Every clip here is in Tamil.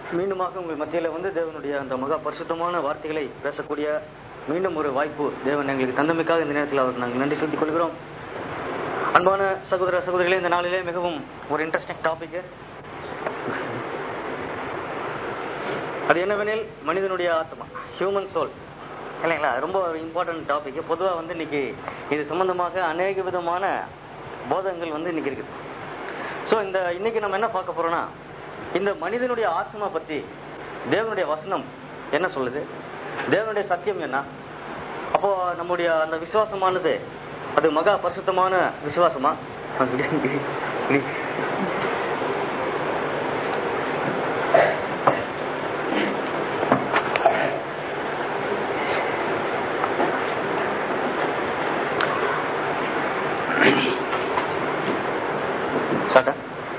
மீண்டுமாக உங்கள் மத்தியில வந்து தேவனுடைய அந்த மகா பரிசுத்தமான வார்த்தைகளை பேசக்கூடிய மீண்டும் ஒரு வாய்ப்பு தேவன் எங்களுக்கு தந்தமைக்காக இந்த நேரத்தில் அவர் நாங்கள் நன்றி செலுத்திக் கொள்கிறோம் அன்பான சகோதர சகோதரிகளே இந்த நாளிலே மிகவும் ஒரு இன்ட்ரெஸ்டிங் டாபிக் அது என்னவெனில் மனிதனுடைய ஆத்மா ஹியூமன் சோல் இல்லைங்களா ரொம்ப ஒரு இம்பார்ட்டன்ட் டாபிக் பொதுவாக வந்து இன்னைக்கு இது சம்பந்தமாக அநேக விதமான போதகங்கள் வந்து இன்னைக்கு இருக்குது ஸோ இந்த இன்னைக்கு நம்ம என்ன பார்க்க போறோம்னா இந்த மனிதனுடைய ஆத்மா பத்தி தேவனுடைய வசனம் என்ன சொல்லுது தேவனுடைய சத்தியம் என்ன அப்போ நம்முடைய அந்த விசுவாசமானது அது மகா பரிசுத்தமான விசுவாசமா சாட்டா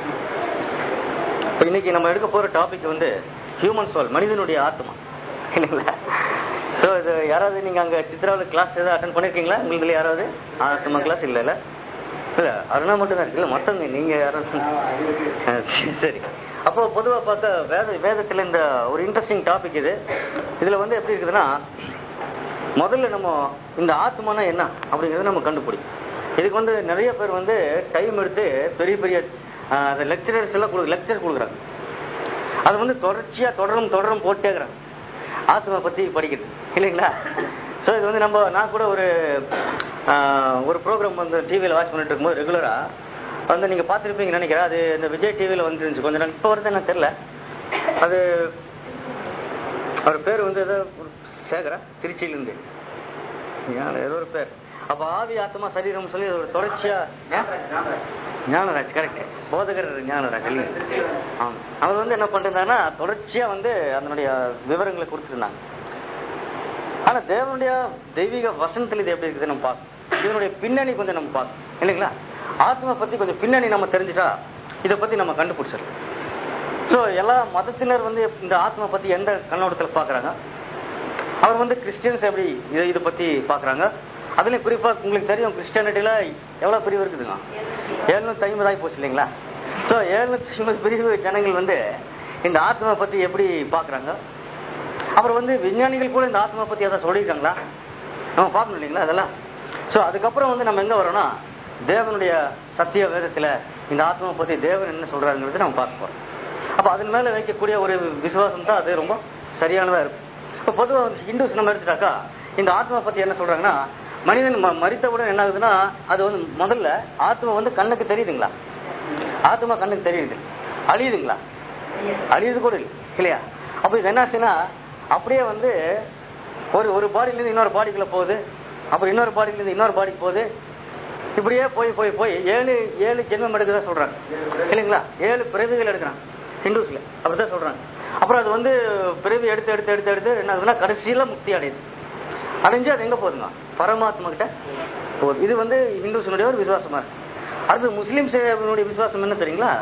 இப்ப இன்னைக்கு நம்ம எடுக்க போற டாபிக் வந்து ஹியூமன் சோல் மனிதனுடைய ஆத்மா இல்லைங்களா ஸோ இது யாராவது நீங்க அங்க சித்ராவில் கிளாஸ் ஏதாவது அட்டன் பண்ணிருக்கீங்களா உங்களுக்கு யாராவது ஆத்மா கிளாஸ் இல்ல இல்ல இல்ல அருணா மட்டும் தான் இருக்குல்ல மொத்தங்க நீங்க யாரும் சரி அப்போ பொதுவா பார்த்தா வேத வேதத்துல இந்த ஒரு இன்ட்ரெஸ்டிங் டாபிக் இது இதுல வந்து எப்படி இருக்குதுன்னா முதல்ல நம்ம இந்த ஆத்மானா என்ன அப்படிங்கறத நம்ம கண்டுபிடிக்கும் இதுக்கு வந்து நிறைய பேர் வந்து டைம் எடுத்து பெரிய பெரிய லெக்சரர்ஸ் எல்லாம் கொடு லெக்சர் கொடுக்குறாங்க அது வந்து தொடர்ச்சியா தொடரும் தொடரும் போட்டே இருக்கிறாங்க ஆத்மா பத்தி படிக்கிறது இல்லைங்களா ஸோ இது வந்து நம்ம நான் கூட ஒரு ஒரு ப்ரோக்ராம் வந்து டிவியில் வாட்ச் பண்ணிட்டு இருக்கும்போது ரெகுலரா வந்து நீங்க பார்த்துருப்பீங்க நினைக்கிறேன் அது இந்த விஜய் டிவியில் வந்துருந்துச்சு கொஞ்ச நாள் இப்போ வருது எனக்கு தெரியல அது அவர் பேர் வந்து ஏதோ சேகரா திருச்சியிலிருந்து ஏதோ ஒரு பேர் அப்ப ஆவி ஆத்மா சரீரம் சொல்லி ஒரு தொடர்ச்சியா ஞானராஜ் கரெக்ட் போதகர் ஞானராஜ் ஆமா அவர் வந்து என்ன பண்ணிருந்தாங்கன்னா தொடர்ச்சியா வந்து அதனுடைய விவரங்களை கொடுத்துருந்தாங்க ஆனா தேவனுடைய தெய்வீக வசனத்தில் இது எப்படி இருக்குது நம்ம பார்க்கணும் இதனுடைய பின்னணி கொஞ்சம் நம்ம பார்க்கணும் இல்லைங்களா ஆத்மா பத்தி கொஞ்சம் பின்னணி நம்ம தெரிஞ்சுட்டா இதை பத்தி நம்ம கண்டுபிடிச்சிடலாம் சோ எல்லா மதத்தினர் வந்து இந்த ஆத்மா பத்தி எந்த கண்ணோட்டத்தில் பாக்குறாங்க அவர் வந்து கிறிஸ்டியன்ஸ் எப்படி இதை இதை பத்தி பாக்குறாங்க அதுலயும் குறிப்பா உங்களுக்கு தெரியும் கிறிஸ்டியானிட்டியில எவ்வளவு பிரிவு இருக்குதுங்க எழுநூத்தி ஐம்பது ஆகி போச்சு இல்லைங்களா சோ எழுநூத்தி ஐம்பது பிரிவு ஜனங்கள் வந்து இந்த ஆத்மா பத்தி எப்படி பாக்குறாங்க அப்புறம் வந்து விஞ்ஞானிகள் கூட இந்த ஆத்மா பத்தி ஏதாவது சொல்லியிருக்காங்களா நம்ம பார்க்கணும் இல்லைங்களா அதெல்லாம் சோ அதுக்கப்புறம் வந்து நம்ம எங்க வரோம்னா தேவனுடைய சத்திய வேதத்துல இந்த ஆத்மா பத்தி தேவன் என்ன சொல்றாங்கிறது நம்ம பார்க்க போறோம் அப்ப அதன் மேல வைக்கக்கூடிய ஒரு விசுவாசம் தான் அது ரொம்ப சரியானதா இருக்கும் இப்ப பொதுவாக ஹிந்துஸ் நம்ம எடுத்துட்டாக்கா இந்த ஆத்மா பத்தி என்ன சொல்றாங்கன்னா மனிதன் மறித்தவுடன் என்ன ஆகுதுன்னா அது வந்து முதல்ல ஆத்மா வந்து கண்ணுக்கு தெரியுதுங்களா ஆத்மா கண்ணுக்கு தெரியுது அழியுதுங்களா அழியுது கூட இல்லை இல்லையா அப்ப இது என்ன ஆச்சுன்னா அப்படியே வந்து ஒரு ஒரு பாடியில இருந்து இன்னொரு பாடிக்குள்ள போகுது அப்புறம் இன்னொரு பாடியில இருந்து இன்னொரு பாடிக்கு போகுது இப்படியே போய் போய் போய் ஏழு ஏழு ஜென்மம் எடுக்கதான் சொல்றாங்க இல்லைங்களா ஏழு பிறவிகள் எடுக்கிறாங்க ஹிந்துஸ்ல அப்படிதான் சொல்றாங்க அப்புறம் அது வந்து பிறவி எடுத்து எடுத்து எடுத்து எடுத்து என்ன ஆகுதுன்னா கடைசியில முக்தி அடையுது அடைஞ்சு அது எங்க போகுதுங்க பரமாத்மா கிட்ட போகுது இது வந்து ஹிந்துஸனுடைய ஒரு விசுவாசமா இருக்கு அடுத்து முஸ்லிம்ஸுடைய விசுவாசம் என்ன தெரியுங்களா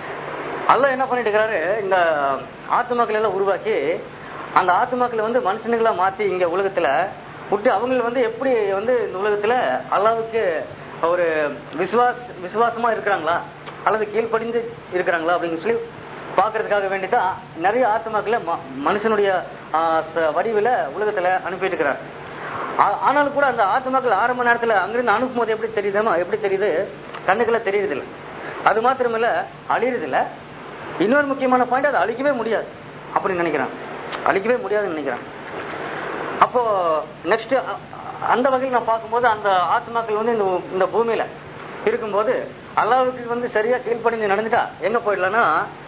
அல்ல என்ன பண்ணிட்டு இருக்கிறாரு இந்த ஆத்மாக்கள் எல்லாம் உருவாக்கி அந்த ஆத்மாக்களை வந்து மனுஷனுங்களா மாத்தி இங்க உலகத்துல விட்டு அவங்க வந்து எப்படி வந்து இந்த உலகத்துல அல்லாவுக்கு ஒரு விசுவாச விசுவாசமா இருக்கிறாங்களா அல்லது கீழ்ப்படிந்து இருக்கிறாங்களா அப்படின்னு சொல்லி பாக்குறதுக்காக வேண்டிதான் நிறைய ஆத்மாக்களை மனுஷனுடைய வடிவில உலகத்துல அனுப்பிட்டு இருக்கிறார் ஆனாலும் கூட அந்த ஆத்மாக்கள் ஆரம்ப நேரத்துல அங்கிருந்து அனுப்பும் போது எப்படி தெரியுதுமா எப்படி தெரியுது கண்ணுக்குள்ள தெரியுது இல்ல அது மாத்திரம் இல்ல அழியுறது இல்ல இன்னொரு முக்கியமான பாயிண்ட் அதை அழிக்கவே முடியாது அப்படின்னு நினைக்கிறான் அழிக்கவே முடியாதுன்னு நினைக்கிறான் அப்போ நெக்ஸ்ட் அந்த வகையில் நான் பார்க்கும்போது அந்த ஆத்மாக்கள் வந்து இந்த இந்த பூமியில இருக்கும்போது அல்லாவுக்கு வந்து சரியா கீழ்ப்படிஞ்சு நடந்துட்டா எங்க போயிடலாம்னா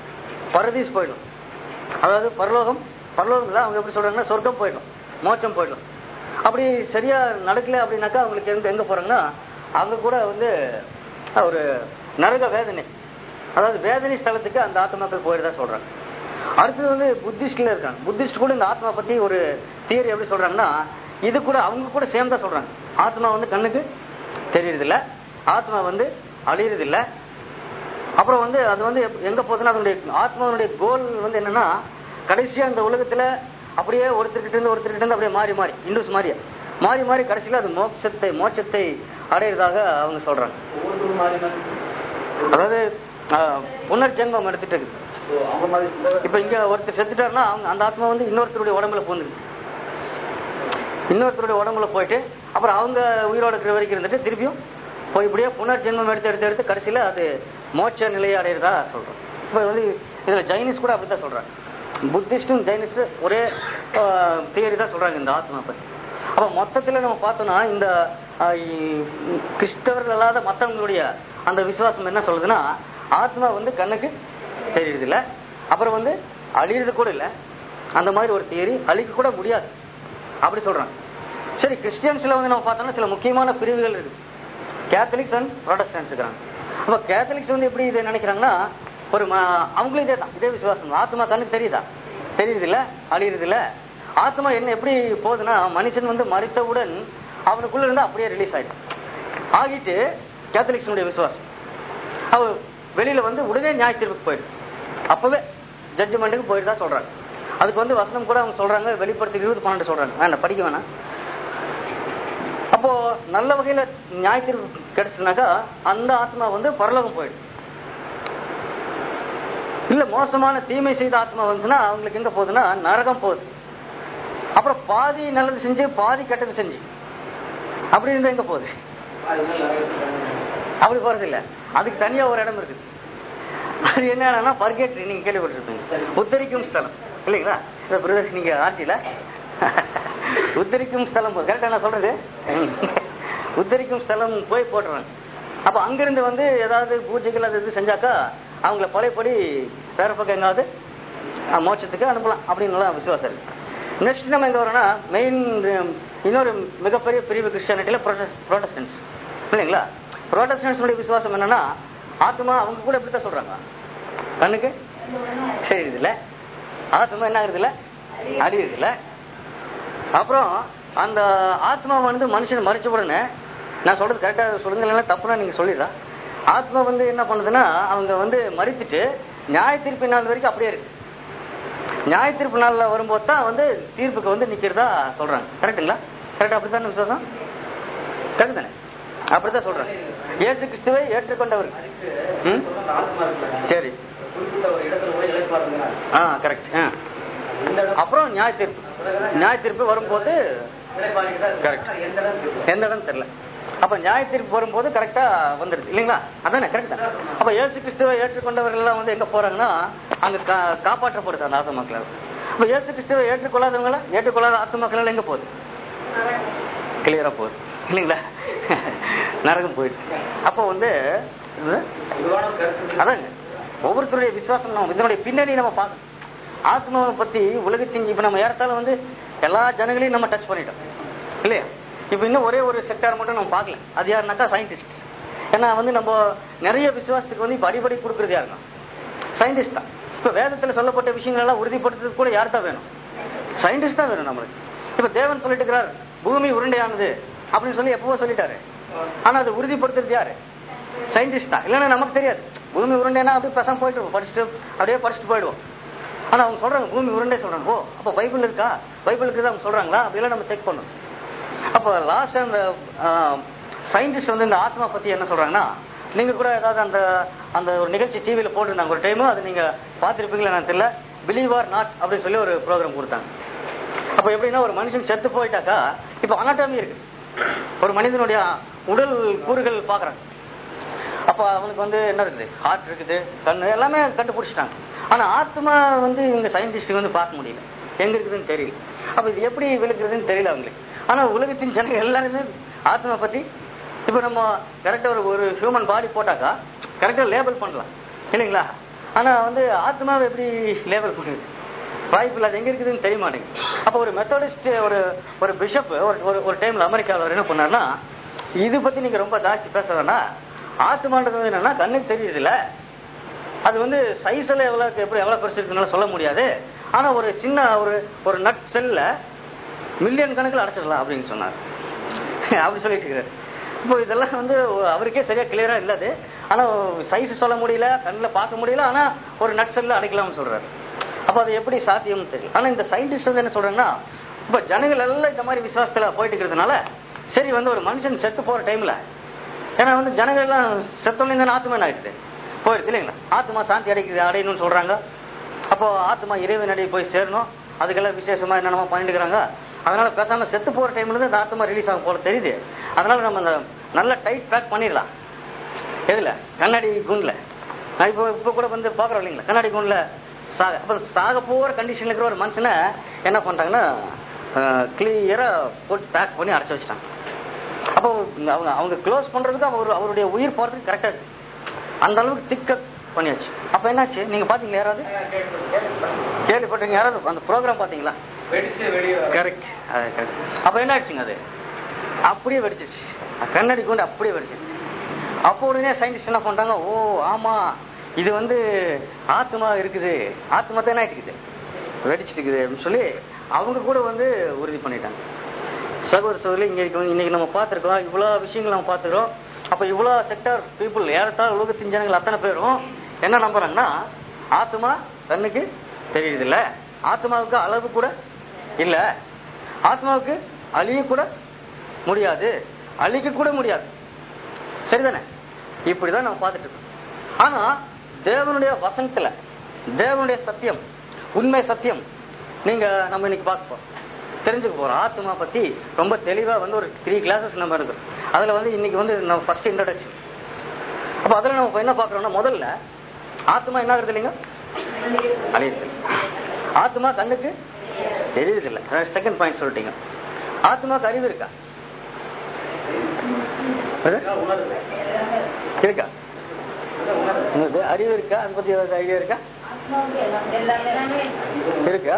பரதீஸ் போயிடும் அதாவது பரலோகம் பரலோகம் இல்ல அவங்க எப்படி சொல்றாங்கன்னா சொர்க்கம் போயிடும் மோட்சம் போயிடும் அப்படி சரியா நடக்கல அப்படின்னாக்கா அவங்களுக்கு எங்க எங்க போறாங்கன்னா அவங்க கூட வந்து ஒரு நரக வேதனை அதாவது வேதனை ஸ்தலத்துக்கு அந்த ஆத்மாக்கள் போயிடுதா சொல்றாங்க அடுத்தது வந்து புத்திஸ்ட்ல இருக்காங்க புத்திஸ்ட் கூட இந்த ஆத்மா பத்தி ஒரு தியரி எப்படி சொல்றாங்கன்னா இது கூட அவங்க கூட சேம் தான் சொல்றாங்க ஆத்மா வந்து கண்ணுக்கு தெரியறது இல்ல ஆத்மா வந்து அழியறது இல்ல அப்புறம் வந்து அது வந்து எங்க போகுதுன்னா அதனுடைய ஆத்மாவுடைய கோல் வந்து என்னன்னா கடைசியா இந்த உலகத்துல அப்படியே ஒருத்தர்கிட்ட இருந்து ஒருத்தர்கிட்ட இருந்து அப்படியே மாறி மாறி இந்துஸ் மாறிய மாறி மாறி கடைசியில அது மோட்சத்தை மோட்சத்தை அடையிறதாக அவங்க சொல்றாங்க அதாவது ஆஹ், புனர்ஜென்மம் எடுத்துட்டு இருக்குது இப்ப இங்க ஒருத்தர் செத்துட்டாருன்னா அவங்க அந்த ஆத்மா வந்து இன்னொருத்தருடைய உடம்புல பூந்துருக்கு இன்னொருத்தருடைய உடம்புல போயிட்டு அப்புறம் அவங்க உயிரோட இருக்கிற வரைக்கும் இருந்துட்டு திருப்பியும் போய் இப்படியே புனர்ஜென்மம் எடுத்து எடுத்து எடுத்து கடைசியில அது மோட்ச நிலையை அடையிறதா சொல்றோம் இப்ப வந்து இதுல ஜைனிஸ் கூட அப்படித்தான் சொல்றாங்க புத்திஸ்டும் ஜைனிஸ் ஒரே தியரி தான் சொல்றாங்க இந்த ஆத்மா பத்தி அப்ப மொத்தத்துல நம்ம பார்த்தோம்னா இந்த ஆஹ், இ- கிறிஸ்தவர்கள் அல்லாத மத்தவங்களுடைய அந்த விசுவாசம் என்ன சொல்லுதுன்னா ஆத்மா வந்து கண்ணுக்கு தெரியுது இல்ல அப்புறம் வந்து அழியறது கூட இல்ல அந்த மாதிரி ஒரு தியரி அழிக்க கூட முடியாது அப்படி சொல்றாங்க சரி கிறிஸ்டியன்ஸ்ல வந்து நம்ம பார்த்தோம்னா சில முக்கியமான பிரிவுகள் இருக்கு கேத்தலிக்ஸ் அண்ட் ப்ராடஸ்டன்ஸ் இருக்கிறாங்க அப்ப கேத்தலிக்ஸ் வந்து எப்படி இதை நினைக்கிறாங்கன்னா ஒரு ம- அவங்களும் இதே தான் இதே விசுவாசம் தான். ஆத்மா கண்ணுக்கு தெரியுதா தெரியுது இல்ல அழியுறது இல்ல ஆத்மா என்ன எப்படி போகுதுன்னா மனுஷன் வந்து மறித்தவுடன் அவனுக்குள்ள இருந்து அப்படியே ரிலீஸ் ஆயிடும் ஆகிட்டு கேத்தலிக்ஸனுடைய விசுவாசம் அவ வெளியில வந்து உடனே நியாய தீர்ப்புக்கு போயிடும் அப்பவே ஜட்ஜ்மெண்ட்டுக்கு போயிட்டு தான் சொல்றாங்க அதுக்கு வந்து வசனம் கூட அவங்க சொல்றாங்க வெளிப்படுத்தி இருபது பன்னெண்டு சொல்றாங்க வேண்டாம் படிக்க வேணாம் அப்போ நல்ல வகையில நியாய தீர்ப்பு கிடைச்சுனாக்கா அந்த ஆத்மா வந்து பரலோகம் போயிடும் இல்ல மோசமான தீமை செய்த ஆத்மா வந்துச்சுன்னா அவங்களுக்கு எங்க போகுதுன்னா நரகம் போகுது அப்புறம் பாதி நல்லது செஞ்சு பாதி கெட்டது செஞ்சு அப்படி இருந்தா எங்க போகுது அப்படி போறது இல்ல அதுக்கு தனியா ஒரு இடம் இருக்குது அது என்னன்னா பர்கேட்ரி நீங்க கேள்விப்பட்டிருப்பீங்க உத்தரிக்கும் ஸ்தலம் இல்லைங்களா இந்த பிரதேஷ் நீங்க ஆட்சியில உத்தரிக்கும் ஸ்தலம் கரெக்டா நான் சொல்றது உத்தரிக்கும் ஸ்தலம் போய் போட்டுறாங்க அப்ப அங்கிருந்து வந்து ஏதாவது பூஜைகள் அது இது செஞ்சாக்கா அவங்கள பழையபடி வேற பக்கம் எங்காவது அஹ், மோட்சத்துக்கு அனுப்பலாம் அப்படின்னு எல்லாம் விசுவாசம் இருக்கு நெக்ஸ்ட் நம்ம எங்க வரோம்னா மெயின் இன்னொரு மிகப்பெரிய பிரிவு கிறிஸ்டியானிட்டியில ப்ரோட்டஸ்டன்ஸ் இல்லைங்களா ப்ரோட்டஸ்டன்ஸுடைய விசுவாசம் என்னன்னா ஆத்மா அவங்க கூட இப்படித்தான் சொல்றாங்க கண்ணுக்கு தெரியுது இல்ல ஆத்மா என்ன ஆகுது இல்ல அழியுது இல்ல அப்புறம் அந்த ஆத்மா வந்து மனுஷன் மறிச்ச உடனே நான் சொல்றது கரெக்டா சொல்லுங்க இல்லைன்னா தப்புனா நீங்க சொல்லிடலாம் ஆத்மா வந்து என்ன பண்ணுதுன்னா அவங்க வந்து மறித்துட்டு நியாய தீர்ப்பு நாள் வரைக்கும் அப்படியே இருக்கு நியாய தீர்ப்பு நாள்ல வரும்போது தான் வந்து தீர்ப்புக்கு வந்து நிக்கிறதா சொல்றாங்க கரெக்டுங்களா கரெக்டா அப்படித்தானே விசுவாசம் கரெக்ட் தானே அப்படித்தான் சொல்றாங்க ஏசு கிறிஸ்துவை ஏற்றுக்கொண்டவர் ம்? சரி ஆ கரெக்ட் அப்புறம் நியாய தீர்ப்பு நியாய தீர்ப்பு வரும்போது கரெக்ட் எந்த இடம் தெரியல அப்ப நியாய தீர்ப்பு வரும்போது கரெக்டா வந்துருது இல்லைங்களா அதானே கரெக்ட் தான் அப்ப ஏசு கிறிஸ்துவை ஏற்றுக்கொண்டவர்கள் எல்லாம் வந்து எங்க போறாங்கன்னா அங்க கா- காப்பாற்றப்படுது அந்த ஆத்மாக்கள் அப்ப ஏசு கிறிஸ்துவை ஏற்றுக்கொள்ளாதவங்கள ஏற்றுக்கொள்ளாத ஆத்மாக்கள் எல்லாம் எங்க போகுது கிளியரா போகுது இல்லைங்களா நரகம் போயிடுது அப்போ வந்து இது அதாங்க ஒவ்வொருத்தருடைய விசுவாசம் நம்ம இதனுடைய பின்னணி நம்ம பார்க்கணும் ஆத்மாவை பத்தி உலகத்தின் இப்ப நம்ம ஏறத்தால வந்து எல்லா ஜனங்களையும் நம்ம டச் பண்ணிட்டோம் இல்லையா இப்ப இன்னும் ஒரே ஒரு செக்டார் மட்டும் நம்ம பார்க்கல அது யாருனாக்கா சயின்டிஸ்ட் ஏன்னா வந்து நம்ம நிறைய விசுவாசத்துக்கு வந்து இப்ப அடிப்படை கொடுக்கறது யாருன்னா சயின்டிஸ்ட் தான் இப்ப வேதத்துல சொல்லப்பட்ட விஷயங்கள் எல்லாம் உறுதிப்படுத்துறதுக்கு கூட யார் தான் வேணும் சயின்டிஸ்ட் தான் வேணும் நம்மளுக்கு இப்ப தேவன் சொல்லிட்டு இருக்கிறார் பூமி உருண்டையானது அப்படின்னு சொல்லி எப்பவோ சொல்லிட்டாரு ஆனா அது உறுதிப்படுத்துறது யாரு சயின்டிஸ்ட் தான் இல்லைன்னா நமக்கு தெரியாது பூமி உருண்டைனா அப்படியே பசங்க போயிட்டு இருப்போம் படிச்சுட்டு அப்படியே படிச்சுட்டு போயிடுவோம் ஆனா அவங்க சொல்றாங்க பூமி உருண்டை சொல்றாங்க ஓ அப்ப பைபிள் இருக்கா பைபிள் இருக்குதா அவங்க சொல்றாங்களா அப்படிலாம் நம்ம செக் பண்ணணும் அப்ப லாஸ்ட் அந்த சயின்டிஸ்ட் வந்து இந்த ஆத்மா பத்தி என்ன சொல்றாங்கன்னா நீங்க கூட ஏதாவது அந்த அந்த ஒரு நிகழ்ச்சி டிவியில போட்டிருந்தாங்க ஒரு டைம் அது நீங்க பாத்திருப்பீங்களா நான் தெரியல பிலீவ் ஆர் நாட் அப்படின்னு சொல்லி ஒரு ப்ரோக்ராம் கொடுத்தாங்க அப்ப எப்படின்னா ஒரு மனுஷன் செத்து போயிட்டாக்கா இப்ப அனாட்டமி இருக்கு ஒரு மனிதனுடைய உடல் கூறுகள் பாக்குறாங்க அப்ப அவனுக்கு வந்து என்ன இருக்குது ஹார்ட் இருக்குது கண்ணு எல்லாமே கண்டுபிடிச்சிட்டாங்க ஆனா ஆத்மா வந்து இவங்க சயின்டிஸ்ட் வந்து பார்க்க முடியல எங்க இருக்குதுன்னு தெரியல அப்ப இது எப்படி விழுக்குறதுன்னு தெரியல அவங்களுக்கு ஆனா உலகத்தின் ஜனங்க எல்லாருமே ஆத்மா பத்தி இப்ப நம்ம கரெக்டா ஒரு ஒரு ஹியூமன் பாடி போட்டாக்கா கரெக்டா லேபிள் பண்ணலாம் இல்லைங்களா ஆனா வந்து ஆத்மாவை எப்படி லேபிள் பண்ணுது வாய்ப்பு இல்லாத எங்க இருக்குதுன்னு தெரிய மாட்டேங்குது அப்ப ஒரு மெத்தடிஸ்ட் ஒரு ஒரு பிஷப் ஒரு ஒரு- ஒரு டைம்ல அமெரிக்காவில் அவர் என்ன பண்ணாருன்னா இது பத்தி நீங்க ரொம்ப ஜாஸ்தி பேச வேணாம் ஆத்மான்றது வந்து என்னன்னா கண்ணுக்கு தெரியுது இல்ல அது வந்து சைஸ்ல எவ்வளவு எப்படி எவ்வளவு பெருசு இருக்குன்னு சொல்ல முடியாது ஆனா ஒரு சின்ன ஒரு ஒரு நட் செல்ல மில்லியன் கணக்கில் அடைச்சிடலாம் அப்படின்னு சொன்னார் அப்படி சொல்லிட்டு இருக்கிறாரு இப்போ இதெல்லாம் வந்து அவருக்கே சரியா கிளியரா இல்லது ஆனா சைஸ் சொல்ல முடியல கண்ணில் பார்க்க முடியல ஆனா ஒரு நட் செல்ல அடைக்கலாம்னு சொல்றாரு அப்ப அது எப்படி சாத்தியம்னு தெரியல ஆனா இந்த சயின்டிஸ்ட் வந்து என்ன சொல்றாங்கன்னா இப்ப ஜனங்கள் எல்லாம் இந்த மாதிரி விசுவாசத்துல போயிட்டு இருக்கிறதுனால சரி வந்து ஒரு மனுஷன் செத்து போற டைம்ல ஏன்னா வந்து ஜனங்கள் எல்லாம் செத்தோன்னு ஆத்மன் ஆயிடுது போயிடுது இல்லைங்களா ஆத்மா சாந்தி அடைக்குது அடையணும்னு சொல்றாங்க அப்போ ஆத்மா இறைவன் அடைய போய் சேரணும் அதுக்கெல்லாம் விசேஷமா என்னென்னமோ பண்ணிட்டு இருக்காங்க அதனால பேசாம செத்து போற டைம்ல இருந்து இந்த ஆத்மா ரிலீஸ் ஆகும் போல தெரியுது அதனால நம்ம அந்த நல்ல டைட் பேக் பண்ணிடலாம் எதுல கண்ணாடி குண்ல நான் இப்போ இப்போ கூட வந்து பாக்குறோம் இல்லைங்களா கண்ணாடி குண்ல சாக அப்ப சாக போற கண்டிஷன்ல இருக்கிற ஒரு மனுஷனை என்ன பண்றாங்கன்னா கிளியரா போட்டு பேக் பண்ணி அடைச்சு வச்சுட்டாங்க அப்போ அவங்க அவங்க க்ளோஸ் பண்றதுக்கு அவர் அவருடைய உயிர் போறதுக்கு கரெக்டா இருக்கு அந்த அளவுக்கு திக்க பண்ணியாச்சு அப்ப என்னாச்சு நீங்க பாத்தீங்களா யாராவது கேள்விப்பட்டீங்க யாராவது அந்த ப்ரோக்ராம் பாத்தீங்களா வெடிச்சு வெளியே வர கரெக்ட் அப்ப என்ன ஆச்சுங்க அது அப்படியே வெடிச்சிச்சு கண்ணாடி கொண்டு அப்படியே வெடிச்சிச்சு அப்போ உடனே சயின்டிஸ்ட் என்ன பண்றாங்க ஓ ஆமா இது வந்து ஆத்மா இருக்குது ஆத்மா தான் என்ன ஆயிட்டு வெடிச்சிட்டு இருக்குது அப்படின்னு சொல்லி அவங்க கூட வந்து உறுதி பண்ணிட்டாங்க சகோதர சகோதரி இங்க இருக்கு- இன்னைக்கு நம்ம பார்த்திருக்கோம் இவ்வளவு விஷயங்கள் நம்ம பார்த்துக்கிறோம் அப்ப இவ்வளவு செக்டர் பீப்புள் ஏறத்தாழ உலகத்தின் ஜனங்கள் அத்தனை பேரும் என்ன நம்புறாங்கன்னா ஆத்மா கண்ணுக்கு தெரியுது இல்ல ஆத்மாவுக்கு அளவு கூட இல்ல ஆத்மாவுக்கு அழிய கூட முடியாது அழிக்க கூட முடியாது சரிதானே இப்படிதான் நம்ம பார்த்துட்டு இருக்கோம் ஆனா தேவனுடைய வசனத்துல தேவனுடைய சத்தியம் உண்மை சத்தியம் நீங்க நம்ம இன்னைக்கு பார்க்க போறோம் தெரிஞ்சுக்க போறோம் ஆத்மா பத்தி ரொம்ப தெளிவா வந்து ஒரு த்ரீ கிளாஸஸ் நம்ம இருக்கு அதுல வந்து இன்னைக்கு வந்து நம்ம ஃபர்ஸ்ட் இன்ட்ரடக்ஷன் அப்ப அதுல நம்ம என்ன பாக்குறோம்னா முதல்ல ஆத்மா என்ன ஆகுறது இல்லைங்க அழியுது ஆத்மா கண்ணுக்கு தெரியுது இல்ல செகண்ட் பாயிண்ட் சொல்லிட்டீங்க ஆத்மாக்கு அறிவு இருக்கா அது? இருக்கா என்னது? அறிவு இருக்கா அதை பத்தி ஏதாவது ஐடியா இருக்கா இருக்கா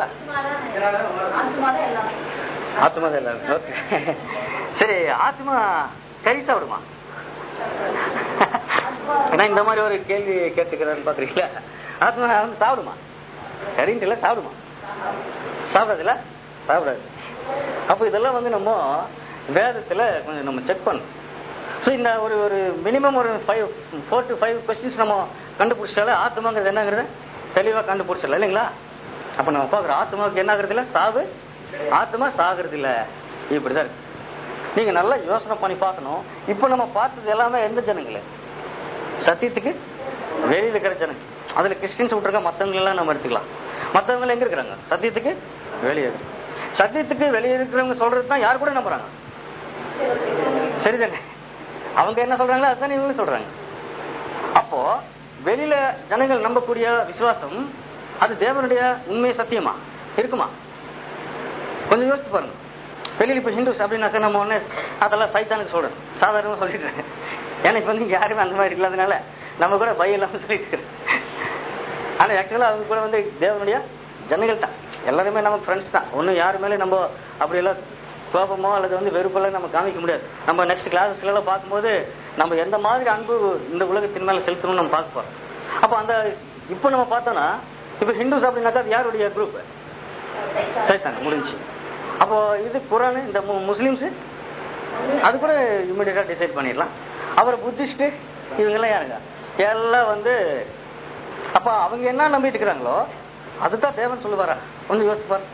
ஆத்மா தான் எல்லாரும் ஓகே சரி ஆத்மா கறி சாப்பிடுமா நான் இந்த மாதிரி ஒரு கேள்வி கேட்டுக்கிறேன்னு பாக்குறீங்களா ஆத்மா வந்து சாப்பிடுமா கறின்ட்டு இல்ல சாப்பிடுமா சாப்பிடாதுல்ல சாப்பிடாது அப்ப இதெல்லாம் வந்து நம்ம வேதத்துல கொஞ்சம் நம்ம செக் பண்ணணும் ஸோ இந்த ஒரு ஒரு மினிமம் ஒரு five four to five questions நம்ம கண்டுபிடிச்சாலே ஆத்மாங்கிறது என்னங்கிறத தெளிவா கண்டுபிடிச்சிடலாம் இல்லைங்களா அப்ப நம்ம பாக்குறோம் ஆத்மாவுக்கு என்ன ஆகுறது இல்ல சாவு ஆத்மா சாகுறது இல்ல இப்படிதான் இருக்கு நீங்க நல்லா யோசனை பண்ணி பார்க்கணும் இப்போ நம்ம பார்த்தது எல்லாமே எந்த ஜனங்களே சத்தியத்துக்கு வெளியில இருக்கிற ஜனங்க அதுல கிறிஸ்டின்ஸ் விட்டுருக்க மத்தவங்க எல்லாம் நம்ம எடுத்துக்கலாம் மத்தவங்க எல்லாம் எங்க இருக்கிறாங்க சத்தியத்துக்கு வெளியே இருக்கு. சத்தியத்துக்கு வெளியே இருக்கிறவங்க சொல்றது தான் யார் கூட நம்புறாங்க சரிதானே அவங்க என்ன சொல்றாங்களோ அதுதான் இவங்களும் சொல்றாங்க அப்போ வெளியில ஜனங்கள் நம்பக்கூடிய விசுவாசம் அது தேவனுடைய உண்மை சத்தியமா இருக்குமா கொஞ்சம் யோசிச்சு பாருங்க வெளியில இப்ப ஹிந்துஸ் அப்படின்னாக்க நம்ம உடனே அதெல்லாம் சைத்தானுக்கு சொல்றேன் சாதாரணமா சொல்லிட்டு இருக்கேன். ஏன்னா இப்ப வந்து இங்க யாருமே அந்த மாதிரி இல்லாதனால நம்ம கூட பயம் இல்லாம சொல்லிட்டு இருக்கோம். ஆனா ஆக்சுவலா அவங்க கூட வந்து தேவனுடைய ஜனங்கள் தான் எல்லாருமே நம்ம ஃப்ரெண்ட்ஸ் தான் ஒன்னும் யாரு மேலே நம்ம அப்படி எல்லாம் கோபமோ அல்லது வந்து வெறுப்பெல்லாம் நம்ம காமிக்க முடியாது நம்ம நெக்ஸ்ட் கிளாஸஸ்ல எல்லாம் பார்க்கும்போது நம்ம எந்த மாதிரி அன்பு இந்த உலகத்தின் மேல செலுத்தணும்னு நம்ம பார்க்க போறோம் அப்ப அந்த இப்போ நம்ம பார்த்தோம்னா இப்ப ஹிந்துஸ் அப்படின்னாக்கா அது யாருடைய குரூப் சைத்தான் முடிஞ்சு அப்போ இது குரான் இந்த மு- முஸ்லிம்ஸ் அது கூட இமிடியட்டா டிசைட் பண்ணிடலாம் அப்புறம் புத்திஸ்ட் இவங்க எல்லாம் யாருங்க எல்லாம் வந்து அப்ப அவங்க என்ன நம்பிட்டு இருக்கிறாங்களோ அதுதான் தேவன் சொல்லுவாரா கொஞ்சம் யோசிச்சு பாரு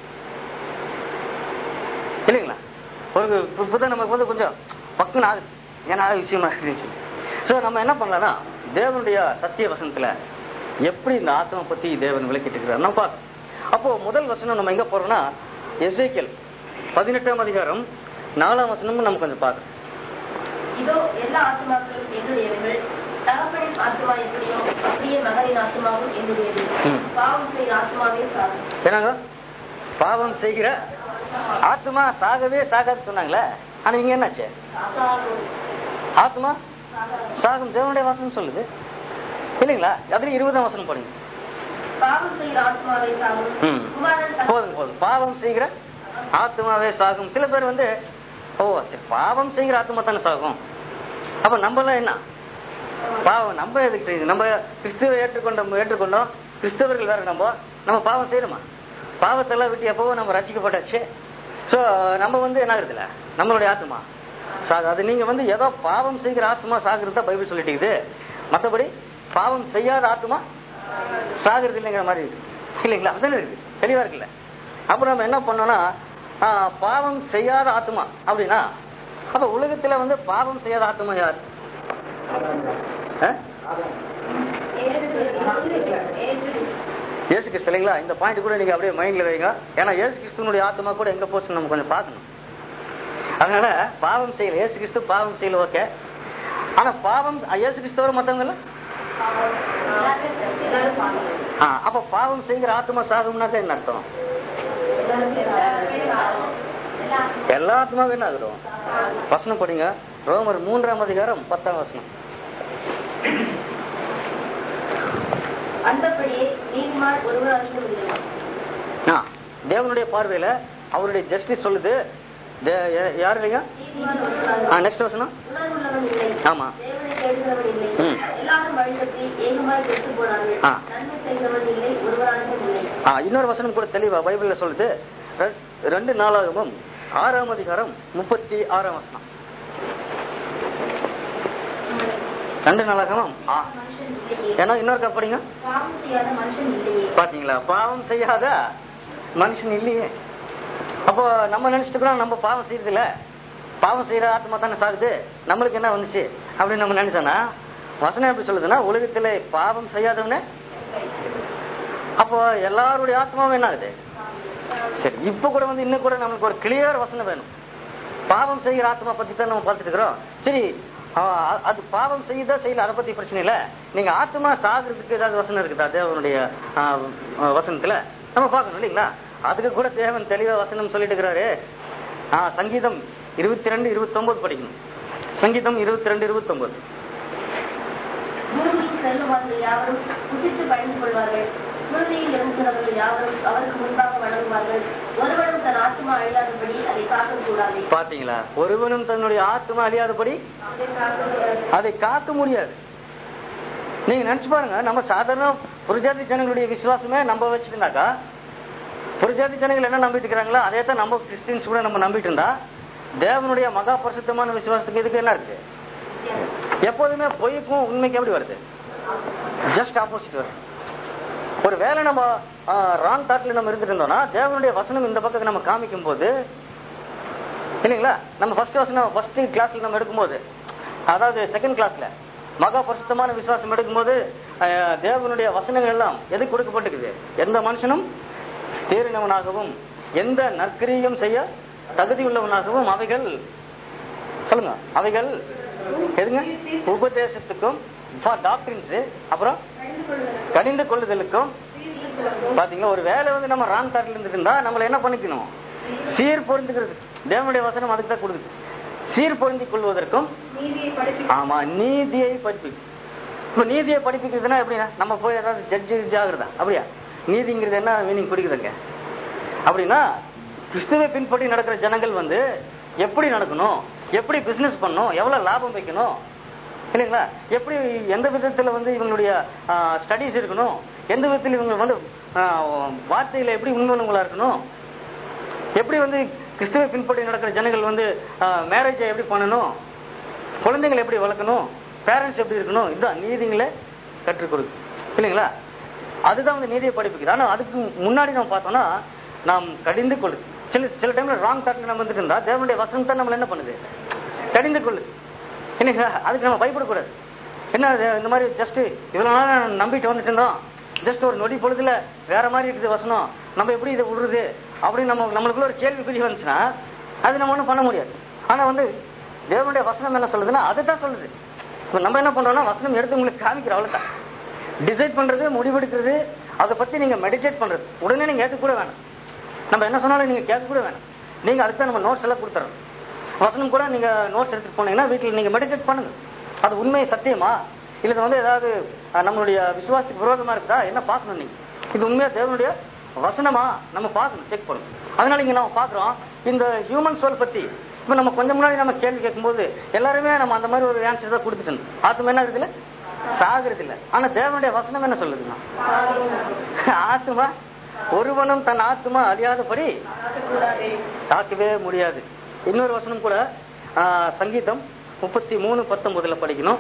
இல்லைங்களா ஒரு இப்ப- இப்பதான் நமக்கு வந்து கொஞ்சம் பக்குன்னு ஆகுது ஏன்னா அது விஷயமா இருந்துச்சு சோ நம்ம என்ன பண்ணலாம்னா தேவனுடைய சத்திய வசனத்துல எப்படி இந்த ஆத்மா பத்தி தேவன் விளக்கிட்டு இருக்கிறார் நம்ம பார்க்கணும் அப்போ முதல் வசனம் நம்ம எங்க போறோம்னா எசேக்கியல் பதினெட்டாம் அதிகாரம் நாலாம் வசனமும் நம்ம கொஞ்சம் பார்க்கணும் இதோ எல்லா ஆத்மாக்களும் என்னுடையவர்கள் தகப்பனின் ஆத்மா எப்படியோ அப்படியே மகனின் ஆத்மாவும் என்னுடையது ம். பாவம் செய்கிற ஆத்மாவே சாகும் ஏன்னாங்க பாவம் செய்கிற ஆத்மா சாகவே சாகாது சொன்னாங்களே ஆனா இங்க என்னாச்சு சாகும். ஆத்மா சாகும் தேவனுடைய வசனம் சொல்லுது இல்லைங்களா அதுல இருபதாம் வசனம் படிங்க பாவம் செய்கிற ஆத்மாவே சாகும் ம். குமாரன் தகப்பன் போதும் போதும் பாவம் செய்கிற ஆத்மாவே சாகும் சில பேர் வந்து ஓ சரி பாவம் செய்கிற ஆத்மா தானே சாகும் அப்ப நம்ம எல்லாம் என்ன பாவம் நம்ம எதுக்கு செய்யுது நம்ம கிறிஸ்துவ ஏற்றுக்கொண்டோம் ஏற்றுக்கொண்டோம் கிறிஸ்தவர்கள் வேற நம்ம நம்ம பாவம் செய்யணுமா பாவத்தெல்லாம் விட்டு எப்பவோ நம்ம ரசிக்கப்பட்டாச்சு சோ நம்ம வந்து என்ன ஆகுதுல நம்மளுடைய ஆத்மா சாகு அது நீங்க வந்து ஏதோ பாவம் செய்கிற ஆத்மா சாகுறது தான் பைபிள் சொல்லிட்டு மத்தபடி பாவம் செய்யாத ஆத்மா சாகுறது இல்லைங்கிற மாதிரி இருக்கு இல்லைங்களா அதுதானே இருக்கு தெளிவா இருக்குல்ல அப்புறம் நம்ம என்ன பண்ணோம்னா ஆ, பாவம் செய்யாத ஆத்மா அப்படின்னா அப்ப உலகத்துல வந்து பாவம் செய்யாத ஆத்மா யார் ஆ? இயேசு கிறிஸ்து இல்லைங்களா இந்த பாயிண்ட் கூட நீங்க அப்படியே மைண்ட்ல வைங்க ஏன்னா இயேசு கிறிஸ்துவனுடைய ஆத்மா கூட எங்க போச்சு நம்ம கொஞ்சம் பார்க்கணும் அதனால பாவம் செய்யல இயேசு கிறிஸ்து பாவம் செய்யல ஓகே ஆனா பாவம் இயேசு கிறிஸ்தவர் மத்தவங்க ஆ, அப்ப பாவம் செய்கிற ஆத்மா சாகும்னாக்க என்ன அர்த்தம் எல்லா ஆத்மாவும் என்ன ஆகுறோம் வசனம் படிங்க ரோமர் மூன்றாம் அதிகாரம் பத்தாம் வசனம் அந்தபடியே நீதிமான் ஒருவராகிலும் இல்லை ஆ, தேவனுடைய பார்வையில அவருடைய ஜஸ்டிஸ் சொல்லுது தே- யா- யாரு இல்லைங்க நீதிமான் ஒருவராகிலும் நெக்ஸ்ட் வசனம் உணர்வுள்ளவன் இல்லை ஆமா தேவனை தேடுகிறவன் இல்லை ம். எல்லாரும் வழிதப்பி ஏகமாய் கெட்டு போனார்கள் ஆ. நன்மை செய்கிறவன் இல்லை ஒருவராகிலும் இல்லை ஆ, இன்னொரு வசனம் கூட தெளிவா பைபிள்ல சொல்லுது ரெ- ரெண்டு நாளாகவும் ஆறாம் அதிகாரம் முப்பத்தி ஆறாம் வசனம் ரெண்டு நாளாகவும் ஆ, மனுஷன் இல்லையே ஏன்னா இன்னொரு படிங்க பாவம் செய்யாத மனுஷன் இல்லையே பாத்தீங்களா பாவம் செய்யாத மனுஷன் இல்லையே அப்போ நம்ம நினைச்சிட்டு நம்ம பாவம் செய்யறது இல்ல பாவம் செய்யற ஆத்மா தானே சாகுது நம்மளுக்கு என்ன வந்துச்சு அப்படின்னு நம்ம நினைச்சோன்னா வசனம் எப்படி சொல்லுதுன்னா உலகத்துல பாவம் செய்யாதவனே அப்போ எல்லாருடைய ஆத்மாவும் என்ன ஆகுது சரி இப்ப கூட வந்து இன்னும் கூட நம்மளுக்கு ஒரு கிளியர் வசனம் வேணும் பாவம் செய்கிற ஆத்மா பத்தி தான் நம்ம பார்த்துட்டு இருக்கிறோம் சரி ஆ, அது பாவம் செய்யுதா செய்யல அதை பத்தி பிரச்சனை இல்ல நீங்க ஆத்மா சாகுறதுக்கு ஏதாவது வசனம் இருக்குதா தேவனுடைய ஆ, ஆ, வசனத்துல நம்ம பார்க்கணும் இல்லைங்களா அதுக்கு கூட தேவன் தெளிவா வசனம் சொல்லிட்டு இருக்கிறாரு ஆ, சங்கீதம் இருபத்தி ரெண்டு இருபத்தி ஒன்பது படிக்கணும் சங்கீதம் இருபத்தி ரெண்டு இருபத்தி ஒன்பது பூமியில் செல்லுவார்கள் யாவரும் புசித்து பணிந்து கொள்வார்கள் புழுதியில் இருக்கிறவர்கள் யாவரும் அவருக்கு முன்பாக வணங்குவார்கள் ஒருவனும் தன் ஆத்மா அழியாதபடி அதை காக்க கூடாது பாத்தீங்களா ஒருவனும் தன்னுடைய ஆத்மா அழியாதபடி அதை காக்க அதை காக்க முடியாது நீங்க நினைச்சு பாருங்க நம்ம சாதாரண புரஜாதி ஜனங்களுடைய விசுவாசமே நம்ப வச்சுட்டுனாக்கா புரஜாதி ஜனங்கள் என்ன நம்பிட்டு இருக்கிறாங்களோ அதே தான் நம்ம கிறிஸ்டின்ஸ் கூட நம்ம நம்பிட்டு இருந்தா தேவனுடைய மகா பரிசுத்தமான விசுவாசத்துக்கு இதுக்கு என்ன இருக்கு எப்போதுமே பொய்க்கும் உண்மைக்கு எப்படி வருது ஜஸ்ட் ஆப்போசிட் வருது ஒரு வேளை நம்ம ராங் தாட்ல நம்ம இருந்துட்டு இருந்தோம்னா தேவனுடைய வசனம் இந்த பக்கம் நம்ம காமிக்கும் போது இல்லைங்களா நம்ம ஃபர்ஸ்ட் வசனம் ஃபர்ஸ்ட் கிளாஸ்ல நம்ம எடுக்கும்போது அதாவது செகண்ட் கிளாஸ்ல மகா பரிசுத்தமான விசுவாசம் எடுக்கும்போது அஹ், தேவனுடைய வசனங்கள் எல்லாம் எது கொடுக்கப்பட்டிருக்குது எந்த மனுஷனும் தேறினவனாகவும் எந்த நற்கிரியும் செய்ய தகுதி உள்ளவனாகவும் அவைகள் சொல்லுங்க அவைகள் எதுங்க உபதேசத்துக்கும் டாக்டரின்ஸ் அப்புறம் கடிந்து கொள்ளுதலுக்கும் பாத்தீங்களா ஒரு வேலை வந்து நம்ம ராங் தாட்ல இருந்துட்டு இருந்தா நம்மள என்ன பண்ணிக்கணும் சீர் பொருந்துகிறது தேவனுடைய வசனம் அதுக்கு தான் கொடுக்குது சீர் பொருந்திக் கொள்வதற்கும் நீதியை படிப்பி ஆமா நீதியை படிப்பிக்கும் இப்ப நீதியை படிப்பிக்கிறதுனா எப்படின்னா நம்ம போய் ஏதாவது ஜட்ஜு ஜட்ஜ் ஆகுறதா அப்படியா நீதிங்கிறது என்ன மீனிங் பிடிக்குதுங்க அப்படின்னா கிறிஸ்துவை பின்பற்றி நடக்கிற ஜனங்கள் வந்து எப்படி நடக்கணும் எப்படி பிசினஸ் பண்ணணும் எவ்வளவு லாபம் வைக்கணும் இல்லைங்களா எப்படி எந்த விதத்துல வந்து இவங்களுடைய ஸ்டடிஸ் இருக்கணும் எந்த விதத்தில் இவங்க வந்து ஆஹ், வார்த்தையில எப்படி உண்மையுள்ளவங்களா இருக்கணும் எப்படி வந்து கிறிஸ்துவை பின்பற்றி நடக்கிற ஜனங்கள் வந்து மேரேஜை எப்படி பண்ணணும் குழந்தைங்களை எப்படி வளர்க்கணும் பேரண்ட்ஸ் எப்படி இருக்கணும் இதுதான் நீதிங்களை கற்றுக் கொடுக்கு இல்லைங்களா அதுதான் வந்து நீதியை படிப்புக்குது ஆனா அதுக்கு முன்னாடி நம்ம பார்த்தோம்னா நாம் கடிந்து கொள்ளு சில சில டைம்ல ராங் தாட்ல நம்ம வந்துட்டு இருந்தா தேவனுடைய வசனம் தான் நம்மள என்ன பண்ணுது கடிந்து கொள்ளு இல்லைங்களா அதுக்கு நம்ம பயப்படக்கூடாது என்ன இது, இந்த மாதிரி ஜஸ்ட் இவ்வளவு நாள் நான் நம்பிட்டு வந்துட்டு இருந்தோம் ஜஸ்ட் ஒரு நொடி பொழுதுல வேற மாதிரி இருக்குது வசனம் நம்ம எப்படி இதை விடுறது அப்படின்னு நம்ம நம்மளுக்குள்ள ஒரு கேள்விக்குறி வந்துச்சுன்னா அது நம்ம ஒண்ணும் பண்ண முடியாது ஆனா வந்து தேவனுடைய வசனம் என்ன சொல்லுதுன்னா அதுதான் சொல்லுது இப்ப நம்ம என்ன பண்றோம்னா வசனம் எடுத்து உங்களுக்கு காமிக்கிற அவ்வளவுதான் டிசைட் பண்றது முடிவெடுக்கிறது அதை பத்தி நீங்க மெடிடேட் பண்றது உடனே நீங்க ஏற்க கூட வேணாம் நம்ம என்ன சொன்னாலும் நீங்க கேட்க கூட வேணாம் நீங்க அதுக்கு தான் நம்ம நோட்ஸ் எல்லாம் கொடுத்துறோம் வசனம் கூட நீங்க நோட்ஸ் எடுத்துட்டு போனீங்கன்னா வீட்டில் நீங்க மெடிடேட் பண்ணுங்க அது உண்மை சத்தியமா இல்ல இது வந்து ஏதாவது அஹ், நம்மளுடைய விசுவாசத்துக்கு விரோதமா இருக்குதா என்ன பார்க்கணும் நீங்க இது உண்மையா தேவனுடைய வசனமா நம்ம பார்க்கணும் செக் பண்ணணும் அதனால இங்க நம்ம பாக்குறோம் இந்த ஹியூமன் சோல் பத்தி இப்ப நம்ம கொஞ்சம் முன்னாடி நம்ம கேள்வி கேட்கும்போது எல்லாருமே நம்ம அந்த மாதிரி ஒரு ஆன்சர் தான் கொடுத்துட்டு இருந்தோம் ஆத்மா என்ன இருக்குதுல்ல சாகுறது இல்ல ஆனா தேவனுடைய வசனம் என்ன சொல்லுதுன்னா ஆத்மா ஒருவனும் தன் ஆத்மா அழியாதபடி தாக்கவே முடியாது இன்னொரு வசனம் கூட ஆ, சங்கீதம் முப்பத்தி மூணு பத்தொன்பதுல படிக்கணும்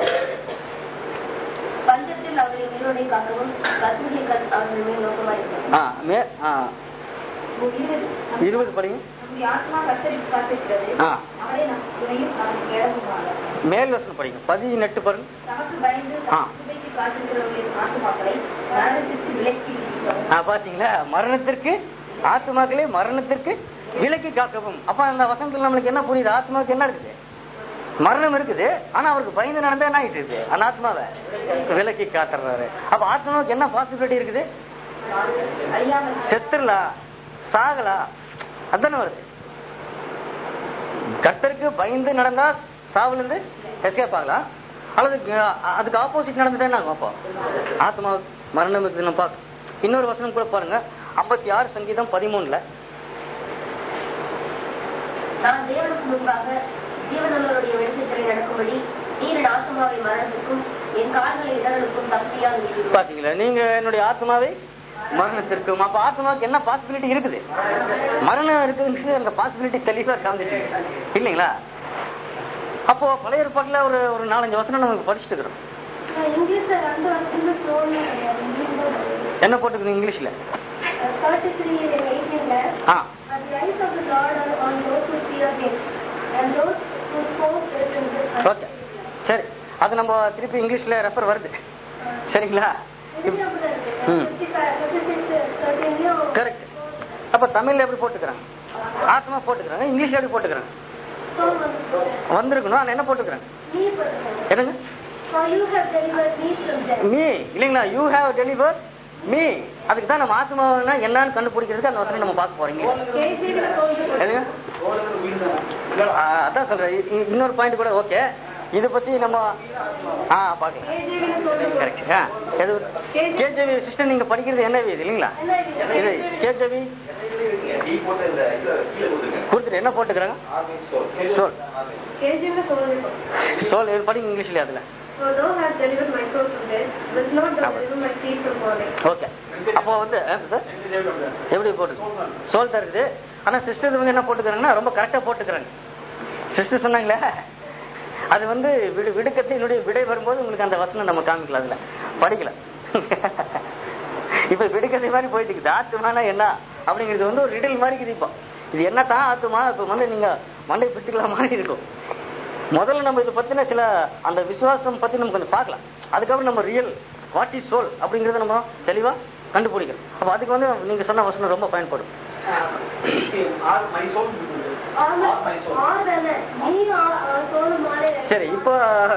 பஞ்சத்தில் அவர்களை உயிரோடை காக்கவும் கர்த்தருடைய கண் அவர்கள் மேல் நோக்கமாயிருக்கும் ஆ, மே- ஆ, இருபது. இருபது படிங்க நம்முடைய ஆத்மா கர்த்தருக்கு காத்திருக்கிறது ஆ அவரே நம் துணையும் அவருக்கு இடமுமாக மேல் வசனம் படிங்க பதினெட்டு பாருங்க தமக்கு பயந்து ஆ. சுபைக்கு காத்திருக்கிறவர்களின் ஆத்மாக்களை மரணத்திற்கு விலக்கி விதிக்கவும் ஆ, பாத்தீங்களா மரணத்திற்கு ஆத்மாக்களே மரணத்திற்கு விலக்கி காக்கவும் அப்ப அந்த வசனத்துல நம்மளுக்கு என்ன புரியுது ஆத்மாவுக்கு என்ன இருக்குது மரணம் இருக்குது ஆனா அவருக்கு பயந்து நடந்தா என்ன ஆயிட்டு இருக்கு அந்த ஆத்மாவை விலக்கி காட்டுறாரு அப்ப ஆத்மாவுக்கு என்ன பாசிபிலிட்டி இருக்குது அழியாமல் செத்துடலாம் சாகலாம் அதானே வருது கர்த்தருக்கு பயந்து நடந்தா சாவுல இருந்து எஸ்கேப் ஆகலாம் அல்லது அஹ், அதுக்கு ஆப்போசிட் நடந்துட்டா என்ன ஆகும் அப்போ ஆத்மா மரணம் இருக்குது நம்ம பார்க்க இன்னொரு வசனம் கூட பாருங்க ஐம்பத்தி ஆறு சங்கீதம் பதிமூணுல நான் தேவனுக்கு முன்பாக ஜீவனுள்ளவருடைய வெளிச்சத்திலே நடக்கும்படி நீர் என் ஆத்மாவை மரணத்துக்கும் என் கால்களை இடர்களுக்கும் தப்பியாக நீர் பாத்தீங்களா நீங்க என்னுடைய ஆத்மாவை மரணத்திற்கும் அப்ப ஆத்மாவுக்கு என்ன பாசிபிலிட்டி இருக்குது மரணம் இருக்குன்னு அந்த பாசிபிலிட்டி தெளிவா காமிச்சிட்டு இல்லைங்களா அப்போ பழைய ஏற்பாட்டுல ஒரு ஒரு நாலஞ்சு வசனம் நமக்கு படிச்சுட்டு இருக்கிறோம் இங்கிலீஷ்ல ரெண்டு வருஷத்துல ஸ்லோன்னு என்ன போட்டுக்கணும் இங்கிலீஷ்ல தேர்ட்டி த்ரீ எயிட்டீன்ல ஆ And the eyes of the Lord are on those who fear him, and those whose hope is in his okay சரி அது நம்ம திருப்பி இங்கிலீஷ்ல ரெஃபர் வருது சரிங்களா ம். கரெக்ட் அப்ப தமிழ்ல எப்படி போட்டுக்கிறாங்க ஆத்மா போட்டுக்கிறாங்க இங்கிலீஷ்ல எப்படி போட்டுக்கிறாங்க வந்திருக்கணும் ஆனா என்ன போட்டுக்கிறாங்க என்னங்க For you have delivered me from death. Me இல்லைங்களா யூ ஹேவ் டெலிவர் மீ அதுக்கு தான் நம்ம ஆத்மாவனா என்னன்னு கண்டுபிடிக்கிறதுக்கு அந்த வசனம் நம்ம பார்க்க போறீங்க கேஜிவில தோல்வி எதுங்க ஆ, அதான் சொல்றேன் இ- இ- இன்னொரு பாயிண்ட் கூட ஓகே இத பத்தி நம்ம ஆ பாக்கலாம் கேஜிவில தோல்வி கரெக்ட் ஆ எது கேஜவி சிஸ்டர் நீங்க படிக்கிறது என்ன இது இல்லைங்களா இது கேஜவி கொடுத்துட்டு என்ன போட்டுக்கிறாங்க சோல் கேஜிவில தோல்வி சோல் இது படிங்க இங்கிலீஷ்ல அதுல So thou hast delivered my soul from death, will not thou deliver my feet from falling. Okay அப்போ வந்து ஆ, sir? எப்படி போட்டு சோல் தான் இருக்குது ஆனா சிஸ்டர் இவங்க என்ன போட்டுக்கிறாங்கன்னா ரொம்ப கரெக்டா போட்டுக்கிறாங்க சிஸ்டர் சொன்னாங்களே அது வந்து விடு விடுக்கத்தினுடைய விடை வரும்போது உங்களுக்கு அந்த வசனம் நம்ம காமிக்கலாம் அதுல படிக்கல இப்ப விடுக்கதை மாதிரி போயிட்டு இருக்குது ஆத்துமானா என்ன அப்படிங்கிறது வந்து ஒரு ரிடில் மாதிரி இருக்குது இப்போ இது என்ன தான் ஆத்துமா இப்ப வந்து நீங்க மண்டை பிடிச்சுக்கலாம் மாதிரி இருக்கும் முதல்ல நம்ம இதை பத்தின சில அந்த விசுவாசம் பத்தி நம்ம கொஞ்சம் பார்க்கலாம் அதுக்கப்புறம் நம்ம ரியல் வாட் இஸ் சோல் அப்படிங்கறத நம்ம தெளிவா கண்டுபிடிக்கணும் அப்ப அதுக்கு வந்து நீங்க சொன்ன வசனம் ரொம்ப பயன்படும் ஆதன, நீ ஆ- ஆ, soul மாறே சரி இப்போ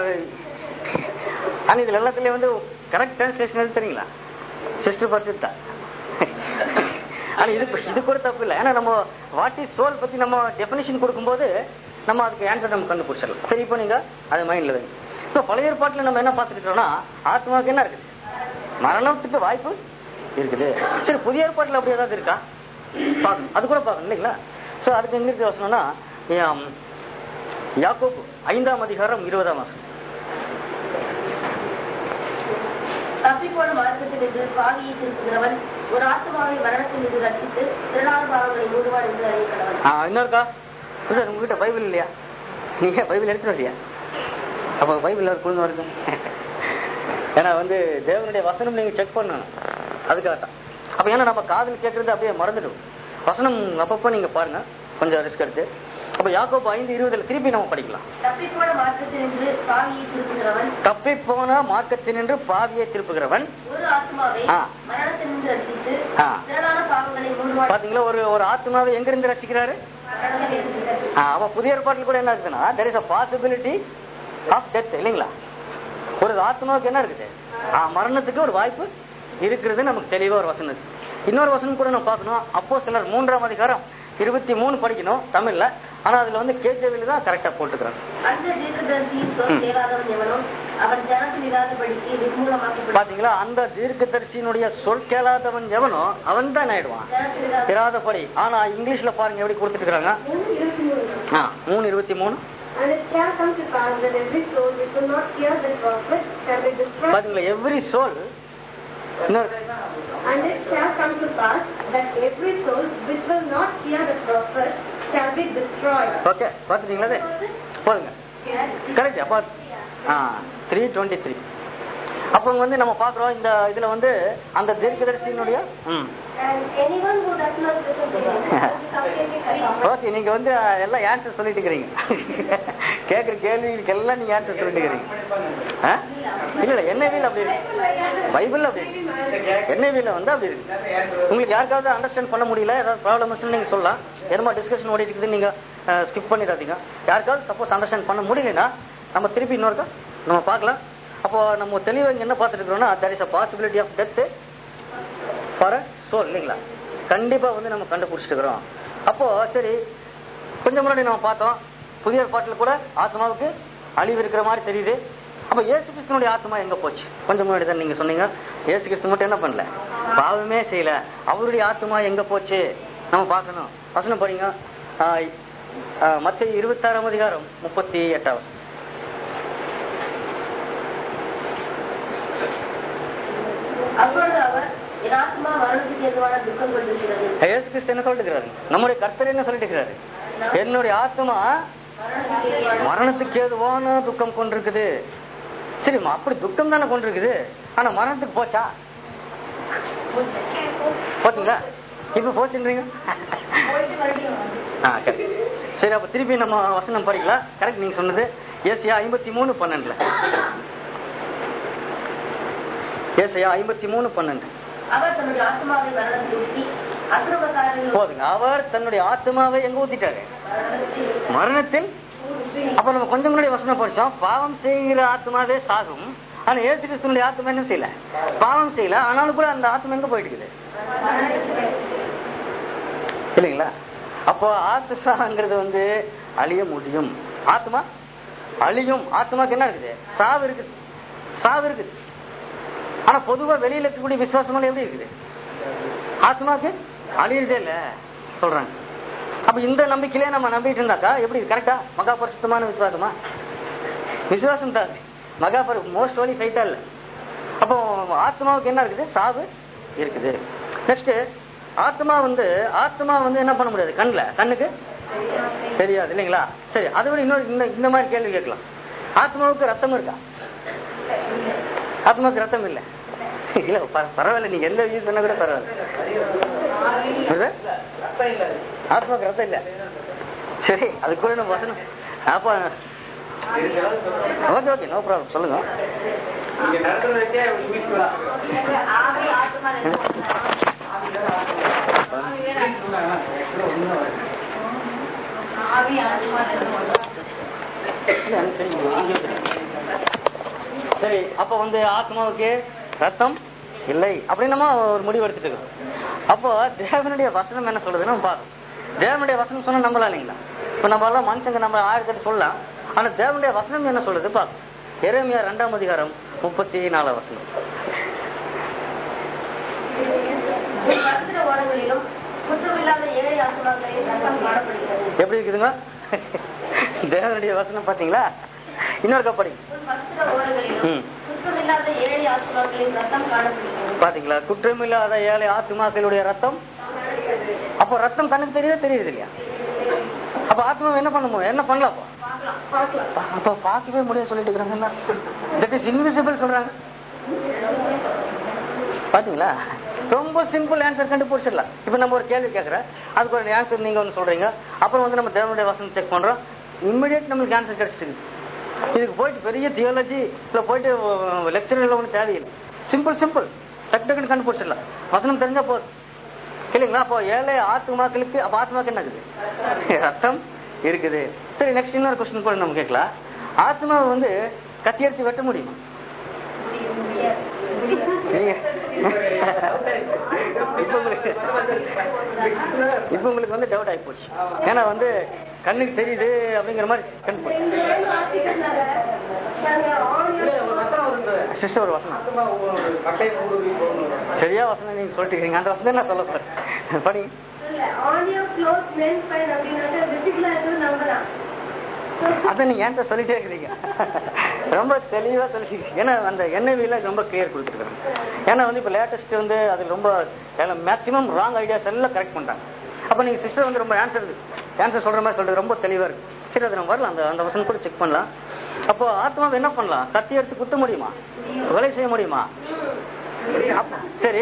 ஆனா இதுல எல்லாத்துலயும் வந்து கரெக்ட் டிரான்ஸ்லேஷன் எது தெரியுங்களா சிஸ்டர் பர்சன்ட் தான் ஆனா இது இது கூட தப்பு இல்லை ஏன்னா நம்ம வாட் இஸ் சோல் பத்தி நம்ம டெபினிஷன் கொடுக்கும்போது நம்ம அதுக்கு ஆன்சர் நம்ம கண்டுபிடிச்சிடலாம் சரி இப்போ நீங்க அது மைண்ட்ல வைங்க இப்போ பழைய ஏற்பாட்டுல நம்ம என்ன பார்த்துக்கிட்டோம்னா ஆத்மாவுக்கு என்ன இருக்குது மரணத்துக்கு வாய்ப்பு இருக்குது சரி புதிய ஏற்பாட்டுல அப்படி ஏதாவது இருக்கா பார்க்கணும் அது கூட பார்க்கணும் இல்லைங்களா சோ அதுக்கு எங்க இருக்கு வசனம்னா ஆம், யாக்கோபு ஐந்தாம் அதிகாரம் இருபதாம் வசனம் தப்பிப்போன மார்க்கத்திலிருந்து பாவியை திருப்புகிறவன் ஒரு ஆத்மாவை மரணத்திலிருந்து ரட்சித்து திரளான பாவங்களை மூடுவான் என்று அறியக்கடவன் ஆ, இன்னொருக்கா சார் உங்ககிட்ட பைபிள் இல்லையா நீங்க பைபிள் எடுத்துட்டு வரலையா அப்ப பைபிள் குழுந்து இருக்கும் ஏன்னா வந்து தேவனுடைய வசனம் நீங்க செக் பண்ணணும் அதுக்காக தான் அப்ப ஏன்னா நம்ம காதல் கேட்கறது அப்படியே மறந்துடும் வசனம் அப்பப்போ நீங்க பாருங்க கொஞ்சம் ரிஸ்க் எடுத்து அப்ப யாக்கோபு ஐந்து இருபதுல திருப்பி நம்ம படிக்கலாம் தப்பிப்போன மார்க்கத்திலிருந்து பாவியை திருப்புகிறவன் தப்பி போன மார்க்கத்தினின்று பாவியை திருப்புகிறவன் ஒரு ஆத்மாவை ஆ. மரணத்திலிருந்து ரட்சித்து ஆ. திரளான பாவங்களை மூடுவான் பாத்தீங்களா ஒரு ஒரு ஆத்மாவை எங்கிருந்து ரசிக்கிறாரு மரணத்திலிருந்து ஆ, அப்ப புதிய ஏற்பாட்டில் கூட என்ன இருக்குன்னா there is a possibility of death இல்லைங்களா ஒரு ஆத்மாவுக்கு என்ன இருக்குது ஆ, மரணத்துக்கு ஒரு வாய்ப்பு இருக்கிறது நமக்கு தெளிவா ஒரு வசனம் இருக்கு இன்னொரு வசனம் கூட நம்ம பார்க்கணும் அப்போ சிலர் மூன்றாம் அதிகாரம் இருபத்தி மூணு படிக்கணும் தமிழ்ல ஆனா அதுல வந்து கேஜேவில தான் கரெக்டா போட்டுக்கிறாங்க அந்த தீர்க்கதரிசியின் சொல் கேளாதவன் எவனோ அவன் ஜனத்தில் இராதபடிக்கு நிர்மூலமாக்கப்படும் பாத்தீங்களா அந்த தீர்க்கதரிசியினுடைய சொல் கேளாதவன் எவனோ அவன் தான் ஆயிடுவான் ஜனத்தில் இராத இராதபடி ஆனா இங்கிலீஷ்ல பாருங்க எப்படி கொடுத்துட்டு இருக்காங்க ஆ, மூணு இருபத்தி மூணு And it shall come to pass that every soul which will not hear the prophet shall be destroyed. பாத்தீங்களா எவ்ரி சோல் இன்னொரு And it shall come to pass that every soul which will not hear the prophet shall be destroyed. Okay பாத்துட்டீங்களா அது போதுங்க கரெக்ட் அப்பா ஆ த்ரீ டுவெண்ட்டி த்ரீ அப்போ வந்து நம்ம பாக்குறோம் இந்த இதுல வந்து அந்த தீர்க்கதரிசியினுடைய ம் And anyone who does not listen to him will be completely correct. Okay நீங்க வந்து அஹ், எல்லாம் ஆன்சர் சொல்லிட்டு இருக்கிறீங்க கேக்குற கேள்விகளுக்கு எல்லாம் நீங்க ஆன்சர் சொல்லிட்டு இருக்கிறீங்க ஆ? இல்ல இல்ல NIV-ல அப்படி இருக்கு பைபிள்ல அப்படி இருக்கு NIV-ல வந்து அப்படி இருக்கு உங்களுக்கு யாருக்காவது அண்டர்ஸ்டாண்ட் பண்ண முடியல ஏதாவது ப்ராப்ளம் நீங்க சொல்லலாம் எதுமா டிஸ்கஷன் ஓடிட்டு இருக்குது நீங்க ஸ்கிப் பண்ணிடாதீங்க யாருக்காவது சப்போஸ் அண்டர்ஸ்டாண்ட் பண்ண முடியலன்னா நம்ம திருப்பி இன்னொருக்கா நம்ம பார்க்கலாம் அப்போ நம்ம தெளிவா இங்க என்ன பார்த்துட்டு இருக்கிறோம்னா that is a possibility of death for soul இல்லைங்களா கண்டிப்பா வந்து நம்ம கண்டுபிடிச்சிட்டு இருக்கிறோம் அப்போ சரி கொஞ்சம் முன்னாடி நம்ம பார்த்தோம் புதிய பாட்டில் கூட ஆத்மாவுக்கு அழிவு இருக்கிற மாதிரி தெரியுது அப்ப இயேசு கிறிஸ்துனுடைய ஆத்மா எங்க போச்சு கொஞ்சம் முன்னாடி தான் நீங்க சொன்னீங்க இயேசு கிறிஸ்து மட்டும் என்ன பண்ணல பாவமே செய்யல அவருடைய ஆத்மா எங்க போச்சு நம்ம பார்க்கணும் வசனம் படிங்க மத்திய இருபத்தாறாம் அதிகாரம் முப்பத்தி எட்டாம் வசனம் அப்பொழுது அவர் என் ஆத்மா மரணத்துக்கு எதுவான துக்கம் கொண்டிருக்கிறது இயேசு கிறிஸ்து என்ன சொல்லிட்டு இருக்கிறாரு நம்முடைய கர்த்தர் என்ன சொல்லிட்டு இருக்கிறாரு என்னுடைய ஆத்மா மரணத்துக்கு ஏதுவான மரணத்துக்கு ஏதுவான துக்கம் கொண்டிருக்குது சரி அப்படி துக்கம் தானே கொண்டிருக்குது ஆனா மரணத்துக்கு போச்சா போச்சுங்களா இப்ப போச்சுன்றீங்க போயிட்டு மறுபடியும் வந்து. ஆ, correct. சரி அப்ப திருப்பி நம்ம வசனம் படிக்கலாம் கரெக்ட் நீங்க சொன்னது ஏசியா ஐம்பத்தி மூணு பன்னெண்டுல ஏசியா ஐம்பத்தி மூணு பன்னெண்டு அவர் தன்னுடைய ஆத்மாவை மரணத்தில் ஊற்றி அசுரமக்காரர்கள் போதுங்க அவர் தன்னுடைய ஆத்மாவை எங்க ஊத்திட்டாரு மரணத்தில் மரணத்தில் ஊற்றி அப்ப நம்ம கொஞ்சம் முன்னாடி வசனம் படிச்சோம் பாவம் செய்கிற ஆத்மாவே சாகும் ஆனா ஏசு கிறிஸ்துனுடைய ஆத்மா என்ன செய்யல பாவம் செய்யல ஆனாலும் கூட அந்த ஆத்மா எங்க போயிட்டு இருக்குது இல்லைங்களா அப்போ ஆத்மாங்கிறது வந்து அழிய முடியும் ஆத்மா அழியும் ஆத்மாக்கு என்ன இருக்குது சாவு இருக்குது சாவு இருக்குது ஆனா பொதுவா வெளியில இருக்கக்கூடிய விசுவாசம் எப்படி இருக்குது ஆத்மாக்கு அழியறதே இல்ல சொல்றாங்க அப்ப இந்த நம்பிக்கையிலே நம்ம நம்பிட்டு இருந்தாக்கா எப்படி கரெக்டா மகா பரிசுத்தமான விசுவாசமா விசுவாசம் தான் மகா பரி மோஸ்ட் ஓலி ஃபைட்டா இல்ல அப்போ ஆத்மாவுக்கு என்ன இருக்குது சாவு இருக்குது நெக்ஸ்ட் ஆத்மா வந்து ஆத்மா வந்து என்ன பண்ண முடியாது கண்ணுல கண்ணுக்கு தெரியாது இல்லைங்களா சரி அதை விட இன்னொரு இந்த இந்த மாதிரி கேள்வி கேட்கலாம் ஆத்மாவுக்கு ரத்தம் இருக்கா ஆத்மாவுக்கு ரத்தம் இல்ல இல்ல பர- பரவாயில்ல நீங்க எந்த வியூ சொன்னா கூட பரவாயில்ல இது? ஆத்மாவுக்கு ரத்தம் இல்ல சரி அது கூட நம்ம வசனம் அப்ப ஓகே ஓகே நோ ப்ராப்ளம் சொல்லுங்க ஆவி ஆத்மா ரெண்டும் ஆவி ஆத்மா ரெண்டும் ஒன்று. இல்ல, எனக்கு தெரியும். இங்க வச்சிருக்கேன். சரி அப்ப வந்து ஆத்மாவுக்கு ரத்தம் இல்லை அப்படின்னு நம்ம ஒரு முடிவு எடுத்துட்டு இருக்கோம் அப்போ தேவனுடைய வசனம் என்ன சொல்றதுன்னு நம்ம பார்க்கணும் தேவனுடைய வசனம் சொன்னா நம்பலாம் இல்லைங்களா இப்ப நம்ம எல்லாம் மனுஷங்க நம்ம ஆயிரத்தி சொல்லலாம் ஆனா தேவனுடைய வசனம் என்ன சொல்றது பார்க்கணும் எரேமியா ரெண்டாம் அதிகாரம் முப்பத்தி நாலாம் வசனம் உன் வஸ்திர ஓரங்களிலும் குற்றமில்லாத ஏழை ஆத்மாக்களின் ரத்தம் காணப்படுகிறது எப்படி இருக்குதுங்க தேவனுடைய வசனம் பாத்தீங்களா இன்னொரு கப்படி உன் வஸ்திர ஓரங்களிலும் ம். குற்றமில்லாத ஏழை ஆத்மாக்களின் ரத்தம் காணப்படுகிறது பாத்தீங்களா குற்றமில்லாத ஏழை ஆத்துமாக்களுடைய ரத்தம் அப்போ ரத்தம் கண்ணுக்கு தெரியுதா தெரியுது இல்லையா அப்ப ஆத்மா என்ன பண்ணுமோ என்ன பண்ணலாம் அப்போ பார்க்கலாம் பார்க்கலாம் அப்ப பார்க்கவே முடியாது சொல்லிட்டு இருக்கிறாங்க தட் இஸ் இன்விசிபிள் சொல்றாங்க பாத்தீங்களா ரொம்ப சிம்பிள் ஆன்சர் கண்டுபிடிச்சிடலாம் இப்ப நம்ம ஒரு கேள்வி கேட்கறேன் அதுக்கு ஒரு ஆன்சர் நீங்க ஒன்று சொல்றீங்க அப்புறம் வந்து நம்ம தேவனுடைய வசனம் செக் பண்றோம் இம்மிடியேட் நம்மளுக்கு ஆன்சர் கிடைச்சிட்டு இதுக்கு போயிட்டு பெரிய தியாலஜி இல்ல போயிட்டு லெக்சர் ஒன்றும் தேவையில்லை சிம்பிள் சிம்பிள் டக்கு டக்குன்னு கண்டுபிடிச்சிடலாம் வசனம் தெரிஞ்சா போதும் இல்லைங்களா அப்போ ஏழை ஆத்மாக்களுக்கு அப்ப ஆத்மாக்கு என்ன இருக்குது ரத்தம் இருக்குது சரி நெக்ஸ்ட் இன்னொரு கொஸ்டின் கூட நம்ம கேட்கலாம் ஆத்மாவை வந்து கத்தி எடுத்து வெட்ட முடியுமா நீங்க- இப்ப உங்களுக்கு இப்ப உங்களுக்கு வந்து டவுட் ஆகி போச்சு ஏன்னா வந்து கண்ணுக்கு தெரியுது அப்படிங்கிற மாதிரி கண்டுபிடிச்சு சிஸ்டர் ஒரு வசனம் சரியா வசனம் நீங்க சொல்லிட்டு இருக்கீங்க அந்த வசனம் நான் சொல்ல போறேன் படி on your cloth men's fine அப்படின்னாக்க பிசிக்கலா இருக்கிறது நம்ம தான் அதை நீங்க ஏன்ட்ட சொல்லிட்டே இருக்கிறீங்க ரொம்ப தெளிவா சொல்லிட்டீங்க ஏன்னா அந்த என்ஐவில ரொம்ப கிளியர் கொடுத்துருக்காங்க ஏன்னா வந்து இப்ப லேட்டஸ்ட் வந்து அது ரொம்ப மேக்சிமம் ராங் ஐடியாஸ் எல்லாம் கரெக்ட் பண்றாங்க அப்ப நீங்க சிஸ்டர் வந்து ரொம்ப ஆன்சர் ஆன்சர் சொல்ற மாதிரி சொல்றது ரொம்ப தெளிவா இருக்கு சரி அது நம்ம வரலாம் அந்த அந்த வசனம் கூட செக் பண்ணலாம் அப்போ ஆத்மாவை என்ன பண்ணலாம் கத்தி எடுத்து குத்த முடியுமா கொலை செய்ய முடியுமா அப்ப- சரி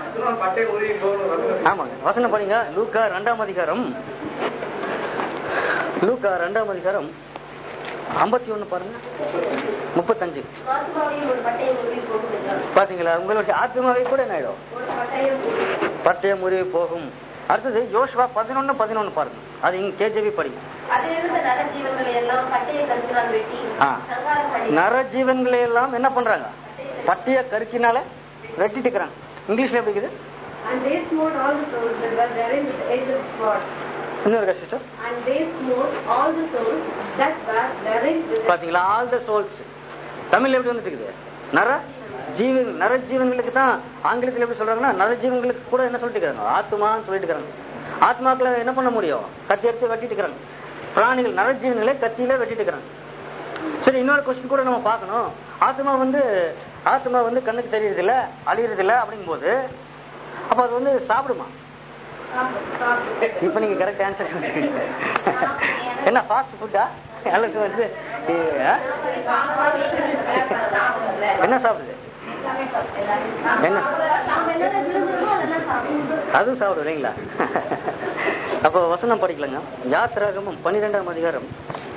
ஆமாங்க வசனம் படிங்க லூக்கா ரெண்டாம் அதிகாரம் லூக்கா ரெண்டாம் அதிகாரம் ஐம்பத்தி ஒண்ணு பாருங்க முப்பத்தஞ்சு ஆத்மாவையும் ஒரு பட்டயம் உருவி போகும் என்றார். பாத்தீங்களா உங்களுடைய ஆத்மாவை கூட என்ன ஆயிடும் ஒரு பட்டயம் உருவி பட்டயம் முறிவு போகும் அடுத்தது யோசுவா பதினொன்னு பதினொன்னு பாருங்க அது இங்க கேஜேவி படிங்க அதிலிருந்த நரஜீவன்களை எல்லாம் பட்டய கருத்தினால் வெட்டி ஆ. சங்காரம் பண்ணி நர ஜீவன்களை எல்லாம் என்ன பண்றாங்க பட்டிய கருக்கினால வெட்டிட்டு இருக்கிறாங்க இங்கிலீஷ்ல எப்படி இருக்குது And they smote all the souls that were therein with the edge of the sword. இன்னொரு sister And they smote all the souls that were therein with the பாத்தீங்களா ஆல் த சோல்ஸ் தமிழ்ல எப்படி வந்துட்டு இருக்குது நர ஜீவன் நர ஜீவன்களுக்கு தான் ஆங்கிலத்தில் எப்படி சொல்றாங்கன்னா நர ஜீவன்களுக்கு கூட என்ன சொல்லிட்டு இருக்காங்க ஆத்மான்னு சொல்லிட்டு இருக்காங்க ஆத்மாக்களை என்ன பண்ண முடியும் கத்தி எடுத்து வெட்டிட்டு இருக்கிறாங்க பிராணிகள் நர ஜீவன்களை கத்தியில வெட்டிட்டு இருக்கிறாங்க சரி இன்னொரு கொஸ்டின் கூட நம்ம பார்க்கணும் ஆத்மா வந்து ஆத்மா வந்து கண்ணுக்கு தெரியறது இல்ல அழியறது இல்ல அப்படிங்கும்போது அப்ப அது வந்து சாப்பிடுமா இப்ப நீங்க கரெக்ட் ஆன்சர் என்ன ஃபாஸ்ட் ஃபுட்டா அல்லது வந்து ஆ? என்ன சாப்பிடுது என்ன நாம என்னென்ன விரும்புறோமோ அதெல்லாம் சாப்பிடுவோம். அதுவும் சாப்பிடும் இல்லைங்களா அப்போ வசனம் படிக்கலங்க யாத்திராகமும் பன்னிரெண்டாம் அதிகாரம்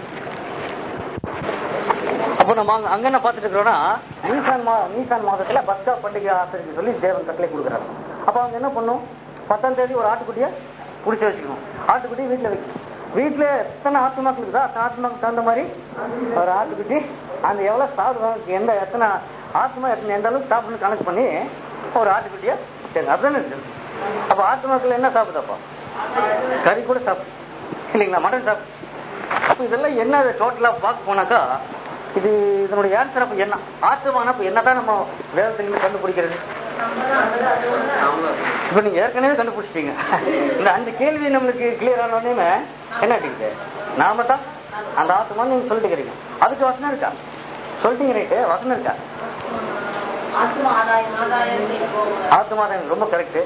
அப்போ நம்ம அங்க அங்க என்ன பார்த்துட்டு இருக்கிறோம்னா நீசான் மா நீசான் மாதத்துல பஸ்கா பண்டிகை ஆசிரியர் சொல்லி தேவன் கட்டளை கொடுக்குறாங்க அப்போ அவங்க என்ன பண்ணும் பத்தாம் தேதி ஒரு ஆட்டுக்குட்டியை பிடிச்சி வச்சுக்கணும் ஆட்டுக்குட்டி வீட்டுல வைக்கணும் வீட்டுல எத்தனை ஆத்துமாக்கள் இருக்குதோ அத்தனை ஆத்துமாக்கு தகுந்த மாதிரி ஒரு ஆட்டுக்குட்டி அந்த எவ்வளவு சாப்பிடுவாங்க எந்த எத்தனை ஆத்மா எத்தனை எந்த அளவுக்கு சாப்பிடணும் கணக்கு பண்ணி ஒரு ஆட்டுக்குட்டியை சரி அதுதானே இருக்கு அப்ப ஆத்மாக்கள் என்ன சாப்பிடுதப்போ கறி கூட சாப்பிடு இல்லைங்களா மட்டன் சாப்பிடு அப்ப இதெல்லாம் என்ன டோட்டலா பார்க்க போனாக்கா இது இதனுடைய ஆன்சர் அப்ப என்ன ஆத்மான அப்ப என்னதான் நம்ம வேதத்துல கண்டுபிடிக்கிறது இப்ப நீங்க ஏற்கனவே கண்டுபிடிச்சிட்டீங்க இந்த அஞ்சு கேள்வி நம்மளுக்கு கிளியர் ஆன உடனே என்ன ஆகிடுது நாம தான் அந்த ஆத்மான்னு நீங்க சொல்லிட்டு இருக்கிறீங்க அதுக்கு வசனம் இருக்கா சொல்லிட்டீங்க ரைட்டு வசனம் இருக்கா ஆத்மா ஆதாயம் ஆதாயம் போகும் ஆத்மா தான் ரொம்ப கரெக்ட்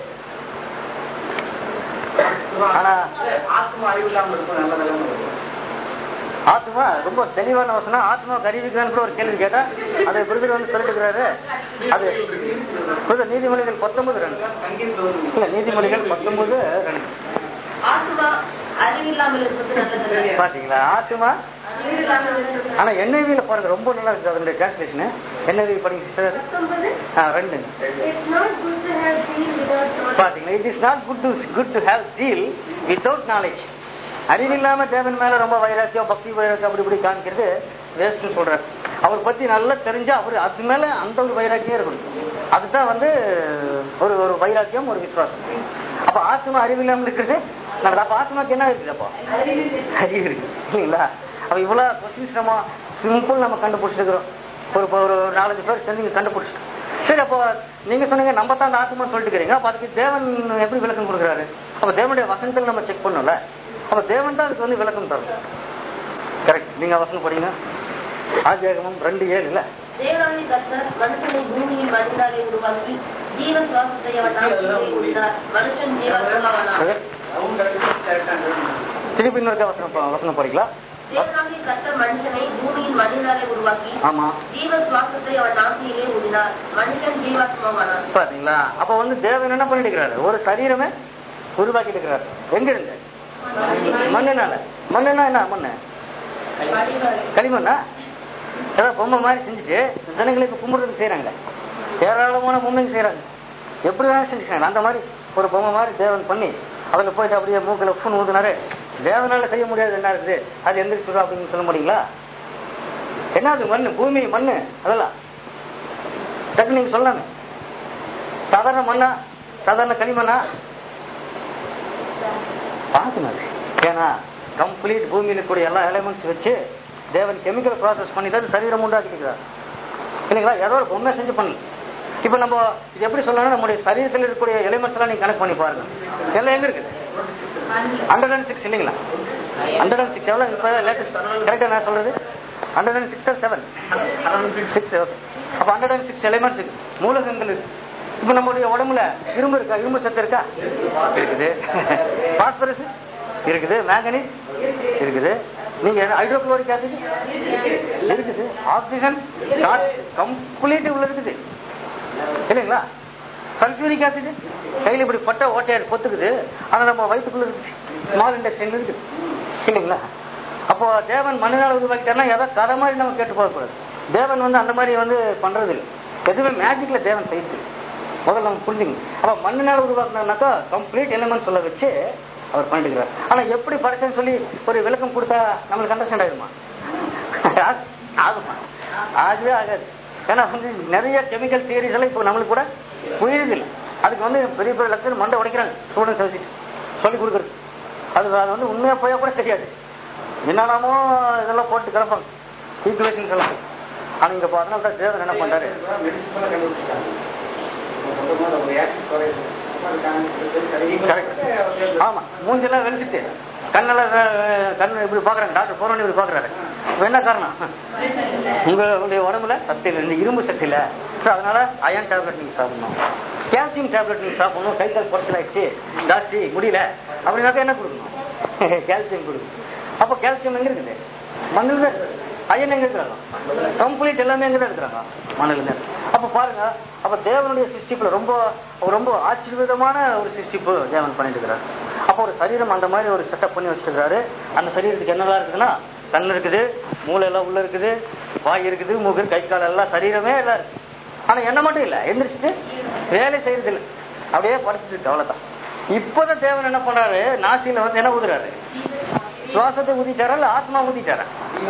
ஆனா ஆத்மா அறிவு இல்லாமல் இருக்கும் நல்ல நிலைமை இருக்கும். ஆத்மா ரொம்ப தெளிவான வசனம் ஆத்மா கருவிக்கான்னு கூட ஒரு கேள்வி கேட்டா அதை விருதுல வந்து சொல்லிட்டு இருக்கிறாரு அது புரியுதா? நீதிமொழிகள் பத்தொன்பது ரெண்டு சங்கீதத்துல ஒரு இல்ல நீதிமொழிகள் பத்தொன்பது ரெண்டு ஆத்மா அறிவில்லாமல் இருப்பது நல்லது பாத்தீங்களா ஆத்மா அறிவில்லாமல் இருப்பது ஆனா என்ஐவியில பாருங்க ரொம்ப நல்லா இருக்கு அதனுடைய டிரான்ஸ்லேஷன் என்ஐவி படிங்க சிஸ்டர் பத்தொன்பது ரெண்டு It's not good to have seen without knowledge. பாத்தீங்களா it is not good to good to have zeal without knowledge அறிவில்லாம தேவன் மேல ரொம்ப வைராக்கியம் பக்தி வைராக்கியம் அப்படி இப்படி காமிக்கிறது வேஸ்ட்னு சொல்றாரு அவர் பத்தி நல்லா தெரிஞ்சா அவர் அது மேல அந்த ஒரு வைராக்கியம் இருக்கணும் அதுதான் வந்து ஒரு ஒரு வைராக்கியம் ஒரு விசுவாசம் அப்ப ஆத்மா அறிவில்லாம இருக்கிறது நல்லது அப்ப ஆத்மாக்கு என்ன இருக்குது அப்போ அறிவு இருக்கு இல்லைங்களா அப்ப இவ்வளவு கொஸ்டின்ஸ் நம்ம சிம்பிள் நம்ம கண்டுபிடிச்சிருக்கிறோம் ஒரு ஒரு நாலஞ்சு பேர் சேர்ந்து இங்க கண்டுபிடிச்சிட்டோம் சரி அப்போ நீங்க சொன்னீங்க நம்ம தான் அந்த ஆத்மான்னு சொல்லிட்டு இருக்கிறீங்க அப்ப அதுக்கு தேவன் எப்படி விளக்கம் கொடுக்குறாரு அப்ப தேவனுடைய வசனத்தில் நம்ம செக் பண்ணோம்ல அப்ப தேவன் தான் அதுக்கு வந்து விளக்கம் தரும் கரெக்ட் நீங்க வசனம் படிங்க ஆதியாகமம் ரெண்டு ஏழு இல்ல தேவனாகிய கர்த்தர் மனுஷனை பூமியின் மண்ணினாலே உருவாக்கி ஜீவ சுவாசத்தை அவன் நாட்டிலே ஊதினார் மனுஷன் ஜீவாத்மாவானான் Correct? அவங்க கரெக்டா கரெக்டாக திருப்பி இன்னொரு வசனம் ப- வசனம் படிக்கலாம் தேவனாகிய கர்த்தர் மனுஷனை பூமியின் மண்ணினாலே உருவாக்கி ஆமா ஜீவ சுவாசத்தை அவன் நாசியிலே ஊதினார் மனுஷன் ஜீவாத்மாவானான் பாத்தீங்களா அப்ப வந்து தேவன் என்ன பண்ணிட்டு இருக்கிறாரு ஒரு சரீரமே உருவாக்கிட்டு இருக்கிறாரு எங்க இருந்து மண்ணுனால மண்ணுனா என்ன மண்ணு களிமண்ணா ஏதாவது பொம்மை மாதிரி செஞ்சுட்டு ஜனங்களை இப்ப கும்பிடுறதுக்கு செய்யறாங்க ஏராளமான பொம்மைங்க செய்யறாங்க எப்படி வேணா செஞ்சுக்கிறாங்க அந்த மாதிரி ஒரு பொம்மை மாதிரி தேவன் பண்ணி அதுல போயிட்டு அப்படியே மூக்கில் ஃபோன் ஊதுனாரு தேவனால செய்ய முடியாது என்ன இருக்குது அது எந்திரிச்சுடும் அப்படின்னு சொல்ல முடியுங்களா என்ன அது மண்ணு பூமி மண்ணு அதெல்லாம் டக்கு நீங்க சொல்லலாமே சாதாரண மண்ணா சாதாரண களிமண்ணா பார்க்கணும் அது. ஏன்னா கம்ப்ளீட் பூமியில இருக்கக்கூடிய எல்லா எலிமெண்ட்ஸ் வச்சு தேவன் கெமிக்கல் ப்ராசஸ் பண்ணி தான் சரீரம் உண்டாக்கிக்கிறார் இல்லைங்களா ஏதோ ஒரு பொம்மை செஞ்சு பண்ணி இப்ப நம்ம இது எப்படி சொல்லணும் நம்முடைய சரீரத்தில் இருக்கக்கூடிய எலிமெண்ட்ஸ் எல்லாம் நீங்க கனெக்ட் பண்ணி பாருங்க எல்லாம் எங்க இருக்குது ஹண்ட்ரட் அண்ட் சிக்ஸ் இல்லைங்களா ஹண்ட்ரட் அண்ட் சிக்ஸ் எவ்வளவு இப்ப லேட்டஸ்ட் கரெக்டா நான் சொல்றது hundred and six seven six okay அப்ப ஹண்ட்ரட் அண்ட் சிக்ஸ் எலிமெண்ட்ஸ் இருக்கு மூலகங்கள் இருக்கு இப்ப நம்மளுடைய உடம்புல இரும்பு இருக்கா இரும்பு சத்து இருக்கா இருக்குது பாஸ்பரஸ் இருக்குது மேங்கனீஸ் இருக்குது நீங்க ஹைட்ரோக்ளோரிக் ஆசிட் இருக்குது ஆக்சிஜன் கம்ப்ளீட் உள்ள இருக்குது இல்லைங்களா சல்ஃபியூரிக் ஆசிட் கையில் இப்படி பட்ட ஓட்டையாடு பொத்துக்குது ஆனா நம்ம வயிற்றுக்குள்ள இருக்குது ஸ்மால் இண்டஸ்ட்ரியில் இருக்குது இல்லைங்களா அப்போ தேவன் மனிதனால் உருவாக்கிட்டாருன்னா எதை கதை மாதிரி நம்ம கேட்டு போகக்கூடாது தேவன் வந்து அந்த மாதிரி வந்து பண்றது இல்லை எதுவுமே மேஜிக்ல தேவன் செய்யுது முதல்ல நம்ம புரிஞ்சுங்க அப்ப மண்ணினால் உருவாக்குனாக்கா கம்ப்ளீட் எலிமெண்ட் சொல்ல வச்சு அவர் பண்ணிட்டுக்கிறார் ஆனா எப்படி படைச்சேன்னு சொல்லி ஒரு விளக்கம் கொடுத்தா நம்மளுக்கு அண்டர்ஸ்டாண்ட் ஆயிடுமா ஆகுமா ஆகவே ஆகாது ஏன்னா வந்து நிறைய கெமிக்கல் தியரிஸ் எல்லாம் இப்போ நம்மளுக்கு கூட புரியுது இல்லை அதுக்கு வந்து பெரிய பெரிய லட்சம் மண்டை உடைக்கிறாங்க ஸ்டூடெண்ட்ஸ் வச்சுட்டு சொல்லி கொடுக்குறது அது அது வந்து உண்மையா போயா கூட தெரியாது என்னென்னமோ இதெல்லாம் போட்டு கிடப்பாங்க ஈக்குவேஷன்ஸ் எல்லாம் ஆனா இங்க இப்போ அதனால தான் தேவன் என்ன பண்றாரு மெடிசன் கண்டுபிடிச்சாங்க சொந்தமா ஒரு ஆக்சிட் குறையுது Correct. ஆமா மூஞ்செல்லாம் வெளுத்துட்டு கண்ணெல்லாம் அஹ், கண்ணு இப்படி பாக்குறாங்க டாக்டர் போறோன்னு இப்படி பாக்குறாரு இப்ப என்ன காரணம் உங்களுடைய உடம்புல சத்து இல்லை இந்த இரும்பு சத்து இல்ல So, அதனால அயன் டேப்லெட் நீங்க சாப்பிடணும் கால்சியம் டேப்லெட் நீங்க சாப்பிடணும் கை கால் குறைச்சல் ஆயிடுச்சு ஜாஸ்தி முடியல அப்படின்னாக்க என்ன கொடுக்கணும் கால்சியம் கொடுக்கணும் அப்ப கால்சியம் எங்க இருக்குது மண்ணில் தான் இருக்குது. அயன் எங்க இருக்கிறாங்க கம்ப்ளீட் எல்லாமே எங்க தான் இருக்கிறாங்க மண்ணில் தான் அப்ப பாருங்க அப்ப தேவனுடைய சிருஷ்டிப்புல ரொம்ப ரொம்ப ஆச்சரியமான ஒரு சிருஷ்டிப்பு தேவன் பண்ணிட்டு இருக்கிறார் அப்போ ஒரு சரீரம் அந்த மாதிரி ஒரு செட்டப் பண்ணி வச்சிருக்காரு அந்த சரீரத்துக்கு என்னெல்லாம் இருக்குதுன்னா கண் இருக்குது மூளை எல்லாம் உள்ள இருக்குது வாய் இருக்குது மூக்கு கை கால் எல்லாம் சரீரமே எல்லாம் இருக்கு ஆனா என்ன மட்டும் இல்ல எந்திரிச்சிட்டு வேலை செய்யறது இல்ல அப்படியே படுத்துட்டு இருக்கு அவ்வளவுதான் இப்பதான் தேவன் என்ன பண்றாரு நாசியில வந்து என்ன ஊதுறாரு சுவாசத்தை ஊதிட்டாரா இல்ல ஆத்மா ஊதிட்டாரா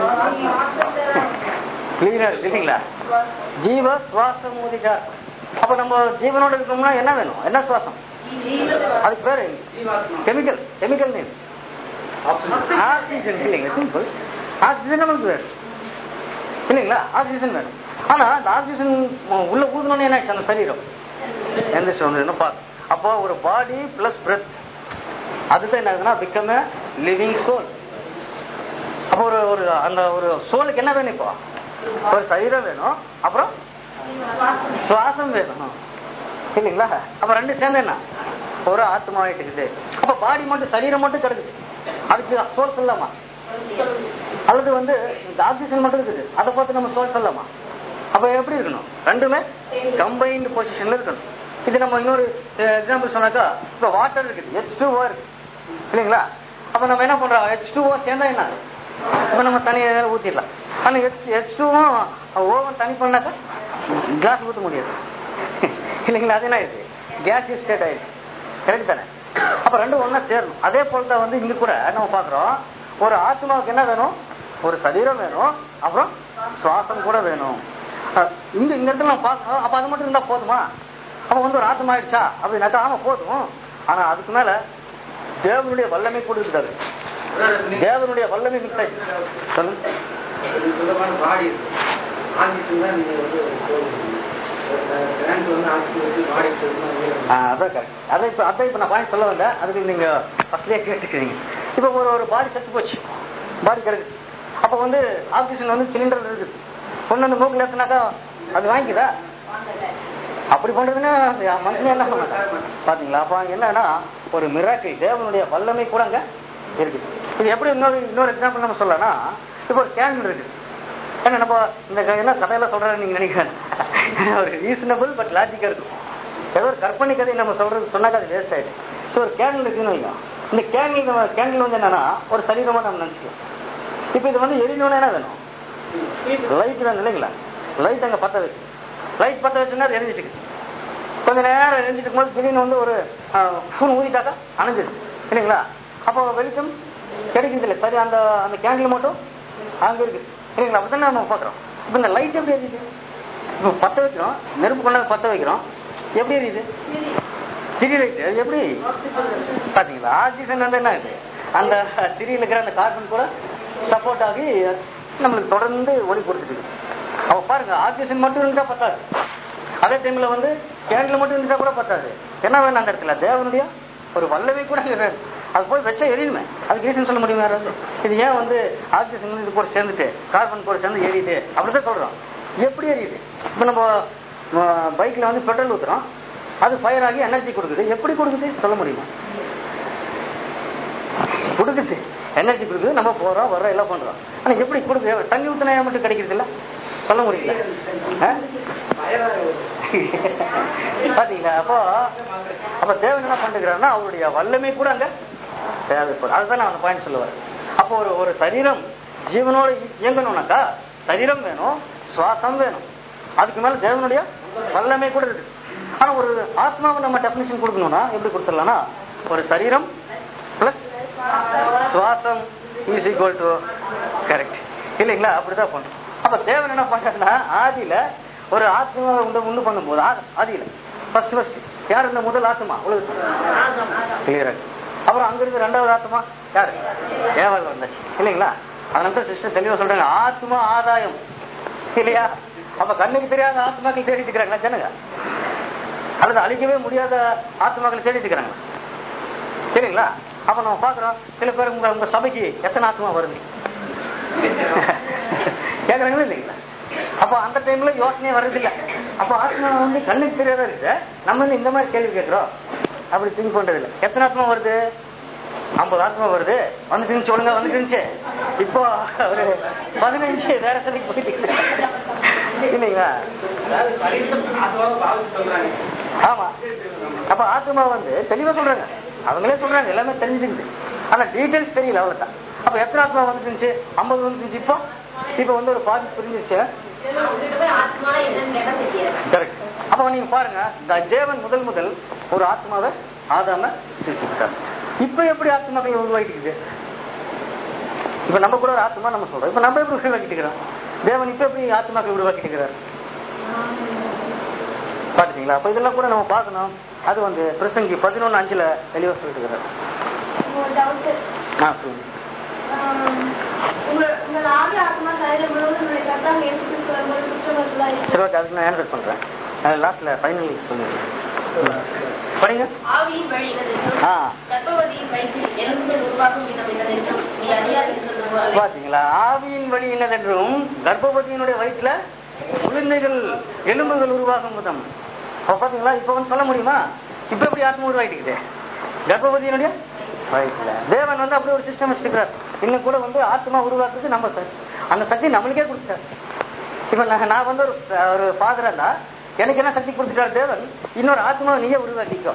கிளீனா இருக்கு இல்லைங்களா ஜீவ சுவாசம் ஊதிட்டார் அப்ப நம்ம ஜீவனோட இருக்கணும்னா என்ன வேணும் என்ன சுவாசம் அதுக்கு பேரு கெமிக்கல் கெமிக்கல் நேம் ஆக்சிஜன் இல்லைங்க சிம்பிள் ஆக்சிஜன் நமக்கு வேணும் இல்லைங்களா ஆக்சிஜன் வேணும் ஆனா அந்த ஆக்சிஜன் உள்ள ஊதணும்னு என்ன ஆச்சு அந்த சரீரம் எந்திரிச்சு வந்து பார்த்து அப்போ ஒரு பாடி பிளஸ் பிரெத் அதுதான் என்ன ஆகுதுன்னா பிகம் லிவிங் சோல் அப்போ ஒரு ஒரு அந்த ஒரு சோலுக்கு என்ன வேணும் இப்போ ஒரு சரீரம் வேணும் அப்புறம் சுவாசம் வேணும் இல்லைங்களா அப்ப ரெண்டு சேர்ந்து என்ன ஒரு ஆத்மா ஆயிட்டுக்குது அப்ப பாடி மட்டும் சரீரம் மட்டும் கிடக்குது அதுக்கு சோல் சொல்லாமா அல்லது வந்து இந்த ஆக்சிஜன் மட்டும் இருக்குது அதை பார்த்து நம்ம சோல் சொல்லலாமா அப்ப எப்படி இருக்கணும் ரெண்டுமே கம்பைன்டு பொசிஷன்ல இருக்கணும் இது நம்ம இன்னொரு எக்ஸாம்பிள் சொன்னாக்கா இப்ப வாட்டர் இருக்குது ஹெச் டூ ஓ இருக்கு இல்லைங்களா அப்ப நம்ம என்ன பண்றோம் ஹெச் டூ ஓ சேர்ந்தா என்ன இப்ப நம்ம தனியாக ஊத்திடலாம் ஆனா ஹெச் ஹெச் டூவும் ஓவன் தனி பண்ணாக்கா கிளாஸ் ஊத்த முடியாது இல்லைங்களா அது என்ன ஆயிடுது கேஸ் ஸ்டேட் ஆயிடுது கரெக்ட் தானே அப்ப ரெண்டும் ஒண்ணா சேரணும் அதே போல தான் வந்து இங்க கூட நம்ம பாக்குறோம் ஒரு ஆத்மாவுக்கு என்ன வேணும் ஒரு சரீரம் வேணும் அப்புறம் சுவாசம் கூட வேணும் அஹ் இங்க இந்த இடத்துல நம்ம பார்க்கணும் அப்ப அது மட்டும் இருந்தா போதுமா அப்ப வந்து ஒரு ஆத்மா ஆயிடுச்சா அப்படின்னாக்கா ஆமா போதும் ஆனா அதுக்கு மேல தேவனுடைய வல்லமை கொடுக்குறாரு தேவனுடைய வல்லமை மிக்ஸ் ஆயிடுச்சு சொல்லுங்க சுத்தமான பாடி இருக்கு ஆக்சிஜன் தான் நீங்க வந்து கரண்ட் வந்து ஆக்சிஜன் வச்சு பாடி ஆ, அதான் correct. அதான் இப்ப அதான் இப்ப நான் பாயிண்ட் சொல்ல வந்தேன் அதுக்கு நீங்க ஃபர்ஸ்ட்லயே கேட்டுக்கிறீங்க இப்ப ஒரு ஒரு பாடி செத்து போச்சு பாடி கிடக்கு அப்ப வந்து ஆக்சிஜன் வந்து சிலிண்டர் இருக்குது கொண்டு வந்து மூக்கில் ஏத்துனாக்கா அது வாங்கிக்குதா அப்படி பண்றதுன்னா மனுஷன் என்ன பண்ண மாட்டான் பாத்தீங்களா அப்ப அங்க என்னன்னா ஒரு மிராக்கிள் தேவனுடைய வல்லமை கூட அங்க இருக்குது இது எப்படி இன்னொரு இன்னொரு எக்ஸாம்பிள் நம்ம சொல்லலாம்னா இப்போ ஒரு கேண்டில் இருக்கு ஏன்னா நம்ம இந்த க- என்ன கதையெல்லாம் சொல்றேன்னு நீங்க நினைக்கிறேன் ஒரு ரீசனபிள் பட் லாஜிக்கா இருக்கும் ஏதோ ஒரு கற்பனை கதை நம்ம சொல்றது சொன்னாக்கா அது வேஸ்ட் ஆயிடும் ஸோ ஒரு கேண்டில் இருக்குன்னு வைங்க இந்த கேண்டில் நம்ம கேண்டில் வந்து என்னன்னா ஒரு சரீரமா நம்ம நினைச்சுக்கலாம் இப்போ இது வந்து எரியணும்னா என்ன வேணும் லைட் வேணும் இல்லைங்களா லைட் அங்க பத்த வச்சு லைட் பத்த வச்சுன்னா அது எரிஞ்சிட்டு இருக்கு. கொஞ்ச நேரம் எரிஞ்சிட்டு இருக்கும்போது திடீர்னு வந்து ஒரு ஃபோன் ஊதிட்டாக்கா அணைஞ்சிது இல்லைங்களா அப்போ வெளிச்சம் கிடைக்குது இல்லை சரி அந்த அந்த கேண்டில் மட்டும் அங்க இருக்கு இல்லைங்களா அப்படித்தானே நம்ம பாக்குறோம் இப்போ இந்த லைட் எப்படி எரியுது இப்போ பத்த வைக்கிறோம் நெருப்பு கொண்டாந்து பத்த வைக்கிறோம் எப்படி எரியுது திரி லைட் எப்படி பாத்தீங்களா ஆக்சிஜன் வந்து என்ன ஆகுது அந்த திரியில இருக்கிற அந்த கார்பன் கூட சப்போர்ட் ஆகி நம்மளுக்கு தொடர்ந்து ஒளி கொடுத்துட்டு இருக்கு. அப்ப பாருங்க ஆக்சிஜன் மட்டும் இருந்தா பத்தாது அதே டைம்ல வந்து கேண்டில் மட்டும் இருந்தா கூட பத்தாது என்ன வேணும் அந்த இடத்துல தேவனுடைய ஒரு வல்லமை கூட அங்க வேணும் அது போய் வச்சா எரியுமே அதுக்கு ரீசன் சொல்ல முடியுமா யாராவது இது ஏன் வந்து ஆக்சிஜன் இது கூட சேர்ந்துட்டு கார்பன் கூட சேர்ந்து எரியுது அப்படிதான் சொல்றோம் எப்படி எரியுது இப்ப நம்ம பைக்ல வந்து பெட்ரோல் ஊத்துறோம் அது ஃபயர் ஆகி எனர்ஜி கொடுக்குது எப்படி கொடுக்குது சொல்ல முடியுமா கொடுக்குது எனர்ஜி கொடுக்குது நம்ம போறோம் வர்றோம் எல்லாம் பண்றோம் ஆனா எப்படி கொடுக்குது தண்ணி ஊத்தினா மட்டும் கிடைக்கிறது இல்ல சொல்ல முடியல ஆ? பாத்தீங்களா அப்போ அப்ப தேவன் என்ன பண்ணுகிறாருன்னா அவருடைய வல்லமை கூட அங்க தேவைப்படும் அதுதான் நான் அந்த பாயிண்ட் சொல்லுவேன் அப்போ ஒரு ஒரு சரீரம் ஜீவனோட இயங்கணும்னாக்கா சரீரம் வேணும் சுவாசம் வேணும் அதுக்கு மேல தேவனுடைய வல்லமை கூட இருக்கு ஆனா ஒரு ஆத்மாவை நம்ம டெபினிஷன் கொடுக்கணும்னா எப்படி கொடுத்துடலாம்னா ஒரு சரீரம் பிளஸ் சுவாசம் இஸ் ஈக்குவல் டு கரெக்ட் இல்லைங்களா அப்படிதான் பண்ணும் அப்ப தேவன் என்ன பண்றாருன்னா ஆதியில ஒரு ஆத்மாவை உண்டு உண்டு பண்ணும்போது ஆ- ஆதியில ஃபர்ஸ்ட் ஃபர்ஸ்ட் யார் இந்த முதல் ஆத்மா உலகத்துல கிளியரா அப்புறம் அங்க இருந்து ரெண்டாவது ஆத்மா யாரு ஏவாள் வந்தாச்சு இல்லைங்களா அதனால தான் சிஸ்டர் தெளிவா சொல்றாங்க ஆத்மா ஆதாயம் இல்லையா அப்ப கண்ணுக்கு தெரியாத ஆத்மாக்கள் தேடிட்டு இருக்கிறாங்களா ஜனங்க அல்லது அழிக்கவே முடியாத ஆத்மாக்களை தேடிட்டு இருக்கிறாங்க சரிங்களா அப்ப நம்ம பாக்குறோம் சில பேர் உங்க உங்க சபைக்கு எத்தனை ஆத்மா வருது கேக்குறாங்களா இல்லைங்களா அப்போ அந்த டைம்ல யோசனையே வர்றது இல்ல அப்போ ஆத்மா வந்து கண்ணுக்கு தெரியாத இருக்கு நம்ம வந்து இந்த மாதிரி கேள்வி கேட்கிறோம் அப்படி திங்க் பண்றது இல்ல எத்தனை ஆத்மா வருது ஐம்பது ஆத்மா வருது வந்துட்டு சொல்லுங்க வந்துட்டு இப்போ ஒரு பதினஞ்சு வேற சதிக்கு போயிட்டு இருக்கு. இல்லைங்களா ஆமா அப்ப ஆத்மா வந்து தெளிவா சொல்றாங்க அவங்களே சொல்றாங்க எல்லாமே தெரிஞ்சுக்கிட்டு ஆனா டீடைல்ஸ் தெரியல அவ்வளவுதான் அப்ப எத்தனை ஆத்மா வந்துருந்துச்சு ஐம்பது வந்துருந்துச்சு இப்போ இப்போ வந்து ஒரு பாதி புரிஞ்சிருச்சு ஆத்மா என்னன்னு கேட்டா தெரியாது கரெக்ட் அப்ப நீங்க பாருங்க இந்த தேவன் முதல் முதல் ஒரு ஆத்மாவை ஆதாம சிருஷ்டித்தார் இப்ப எப்படி ஆத்மாக்கள் உருவாக்கிட்டு இப்ப நம்ம கூட ஒரு ஆத்மா நம்ம சொல்றோம் இப்ப நம்ம எப்படி உருவாக்கிட்டு இருக்கிறோம் தேவன் இப்ப எப்படி ஆத்மாக்கள் உருவாக்கிட்டு இருக்கிறார் பாத்துட்டீங்களா அப்ப இதெல்லாம் கூட நம்ம பார்க்கணும் அது வந்து பிரசங்கி பதினொன்னு அஞ்சுல தெளிவா சொல்லிட்டு இருக்கிறார் ஒரு doubt. ஆ சொல்லுங்க ஆம், உங்கள் உங்கள் ஆவி ஆத்மா சரீரம் முழுவதும் உங்களுடைய கர்த்தாவே இயேசு கிறிஸ்து வரும்போது குற்றமற்றதா இருக்கும். சரி ஓகே அதுக்கு நான் ஆன்சர் பண்றேன் லாஸ்ட்ல ஃபைனல் சொல்லுங்க படிங்க ஆவியின் வழி என்னதென்றும் ஆ கர்ப்பவதியின் வயிற்றில் எலும்புகள் உருவாகும் விதம் என்னதென்றும் நீ அறியாதிருந்தது போலவே பாத்தீங்களா ஆவியின் வழி என்னதென்றும் கர்ப்பவதியினுடைய வயிற்றுல குழந்தைகள் எலும்புகள் உருவாகும் விதம் அப்ப பாத்தீங்களா இப்ப வந்து சொல்ல முடியுமா இப்ப எப்படி ஆத்மா உருவாயிட்டு கர்ப்பவதியினுடைய வயிற்றுல தேவன் வந்து அப்படி ஒரு சிஸ்டம் வச்சிருக்கிறார் இன்னும் கூட வந்து ஆத்மா உருவாக்குறது நம்ம சக்தி. அந்த சக்தி நம்மளுக்கே கொடுத்தார் இப்ப நான் நான் வந்து ஒரு ஒரு ஃபாதரா இருந்தா எனக்கு என்ன சக்தி கொடுத்துட்டார் தேவன் இன்னொரு ஆத்மாவை நீயே உருவாக்கிக்கோ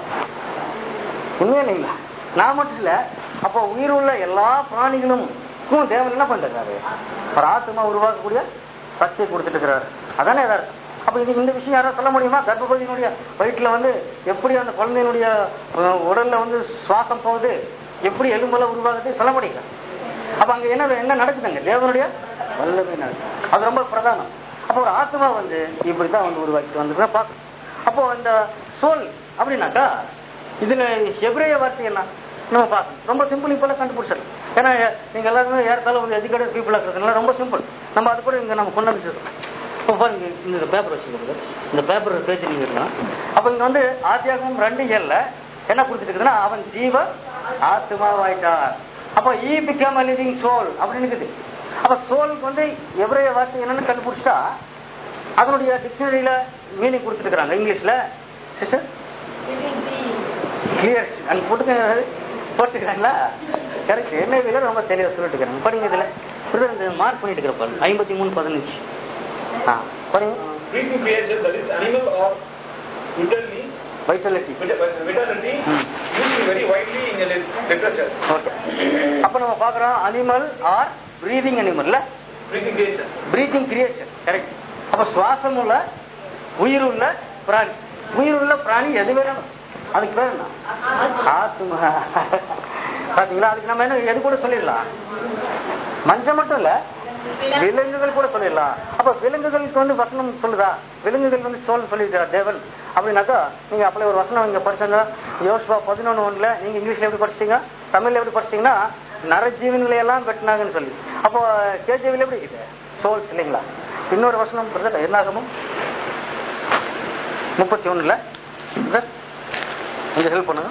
உண்மையா இல்லைங்களா நான் மட்டும் இல்ல அப்போ உயிர் உள்ள எல்லா பிராணிகளும் தேவன் என்ன பண்றாரு ஒரு ஆத்மா உருவாக்கக்கூடிய சக்தியை கொடுத்துட்டு இருக்கிறாரு அதானே எதார்த்தம் அப்ப இது இந்த விஷயம் யாராவது சொல்ல முடியுமா கர்ப்பபதியினுடைய வயிற்றுல வந்து எப்படி அந்த குழந்தையினுடைய அஹ், உடல்ல வந்து சுவாசம் போகுது எப்படி எலும்பெல்லாம் உருவாகுது சொல்ல முடியல அப்ப அங்க என்ன என்ன நடக்குதுங்க தேவனுடைய வல்லமை நடக்குது அது ரொம்ப பிரதானம் அப்போ ஒரு ஆத்மா வந்து இப்படித்தான் வந்து உருவாக்கிட்டு வந்து பார்க்கணும் அப்போ இந்த சோல் அப்படின்னாக்கா இதுல எபிரேய வார்த்தை என்ன நம்ம பார்க்கணும் ரொம்ப சிம்பிள் இப்பெல்லாம் கண்டுபிடிச்சிடலாம் ஏன்னா நீங்க எல்லாருமே ஏற்காலம் வந்து எஜுகேட்டட் பீப்புளாக இருக்கிறதுனால ரொம்ப சிம்பிள் நம்ம அது கூட இங்க நம்ம கொண்டு வந்துருக்கோம் இப்போ பாருங்க இந்த பேப்பர் வச்சுக்கிறது இந்த பேப்பர் பேஜ் நீங்க இருக்கலாம் அப்போ இங்க வந்து ஆத்தியாகமும் ரெண்டு ஏழுல என்ன கொடுத்துருக்குதுன்னா அவன் ஜீவ ஆத்மாவாயிட்டார் அப்போ ஈ பிகம் லிவிங் சோல் அப்படின்னு இருக்குது அப்ப சோலுக்கு வந்து எவரைய வார்த்தை என்னன்னு கண்டுபிடிச்சா அதனுடைய டிக்ஷனரியில மீனிங் கொடுத்துருக்காங்க இங்கிலீஷ்ல சிஸ்டர் living being. கிளியர் அங்க போட்டுக்க போட்டுக்கிறாங்களா கரெக்ட் என்ன இதுல ரொம்ப தெளிவா சொல்லிட்டு இருக்காங்க படிங்க இதுல இதுல இந்த மார்க் பண்ணிட்டு இருக்கிற பாருங்க ஐம்பத்தி மூணு பதினஞ்சு ஆ படிங்க breathing creature that is animal or vitally vitality vitality Hmm. used very widely in the lit- literature. Okay அப்ப நம்ம பாக்குறோம் அனிமல் ஆர் பிரீதிங் அனிமல்ல Breathing creature. Breathing creation correct அப்ப சுவாசம் உள்ள உயிர் உள்ள பிராணி உயிர் உள்ள பிராணி எது வேணும் அதுக்கு பேர் என்ன ஆத்மா பாத்தீங்களா அதுக்கு நம்ம என்ன எது கூட சொல்லிடலாம் மஞ்சள் மட்டும் இல்ல விலங்குகள் கூட சொல்லிடலாம் அப்ப விலங்குகளுக்கு வந்து வசனம் சொல்லுதா விலங்குகள் வந்து சொல் சொல்லிருக்கா தேவன் அப்படின்னாக்கா நீங்க அப்பளே ஒரு வசனம் இங்க படிச்சாங்க யோசுவா பதினொன்னு ஒண்ணுல நீங்க இங்கிலீஷ்ல எப்படி படிச்சீங்க தமிழ்ல எப்படி படிச்சீங்கன்னா நரஜீவன்களை எல்லாம் வெட்டினாங்கன்னு சொல்லி அப்போ கேஜேவில எப்படி இருக்குது சோல்ஸ் இல்லைங்களா இன்னொரு வசனம் பிரதர் என்னாகமும் முப்பத்தி ஒண்ணுல பிரதர் கொஞ்சம் ஹெல்ப் பண்ணுங்க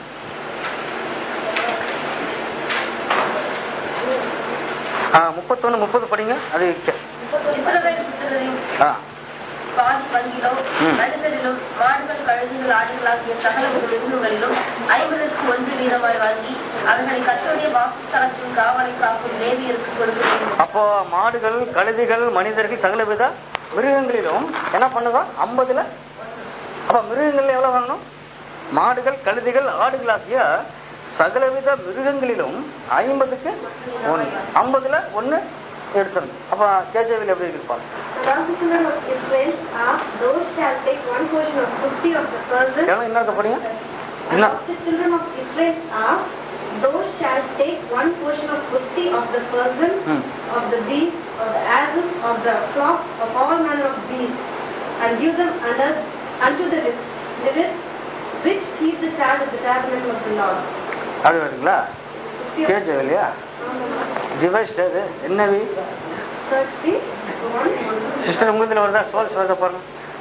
ஆ முப்பத்தொன்னு முப்பது படிங்க அது இஸ்ரவேல் புத்திரரையும் ஆ பாதி பங்கிலோ ம். மனிதரிலும் மாடுகள் கழுகுகள் ஆடுகளாகிய சகல மிருகங்களிலும் ஐம்பதற்கு ஒன்று வீதமாய் வாங்கி அவர்களை கத்தருடைய வாக்குத்தலத்தின் காவலை காக்கும் லேவியருக்கு கொடுக்க வேண்டும் அப்போ மாடுகள் கழுதைகள் மனிதர்கள் சகலவித மிருகங்களிலும் என்ன பண்ணுதோ ஐம்பதுல அப்ப மிருகங்கள்ல எவ்வளவு வாங்கணும் மாடுகள் கழுதைகள் ஆடுகளாகிய சகலவித மிருகங்களிலும் ஐம்பதுக்கு ஒன்று ஐம்பதுல ஒண்ணு எடுத்துடணும் அப்ப கேஜேவில் எப்படி இருப்பாங்க Thus the children of Israel are, those shall take one portion of fifty of the person. ஏன்னா என்ன படிங்க And என்ன of the children of Israel are, those shall take one portion of fifty of the person, Hmm. of the beast, of the asses, of the flock, of all manner of beasts, and give them under, unto the Lev- Levites, which keep the charge of the tabernacle of the Lord. அது வருங்களா Fifty of- கேஜே இல்லையா டிவைஸ்ட் அது என்னவி Thirty, one, சிஸ்டர் உங்களுக்கு வருதா சோல்ஸ் வருதா பாருங்க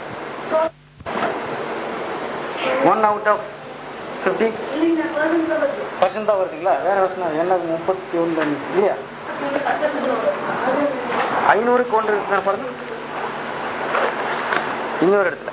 ஒன் அவுட் ஆஃப் ஃபிஃப்டி இல்லைங்க persons of the பர்சன்ட் தான் வருதுங்களா வேற வருஷம் என்ன முப்பத்தி ஒன்று இல்லையா ஐநூறுக்கு ஒன்று இருக்குன்னு பாருங்க இன்னொரு இடத்துல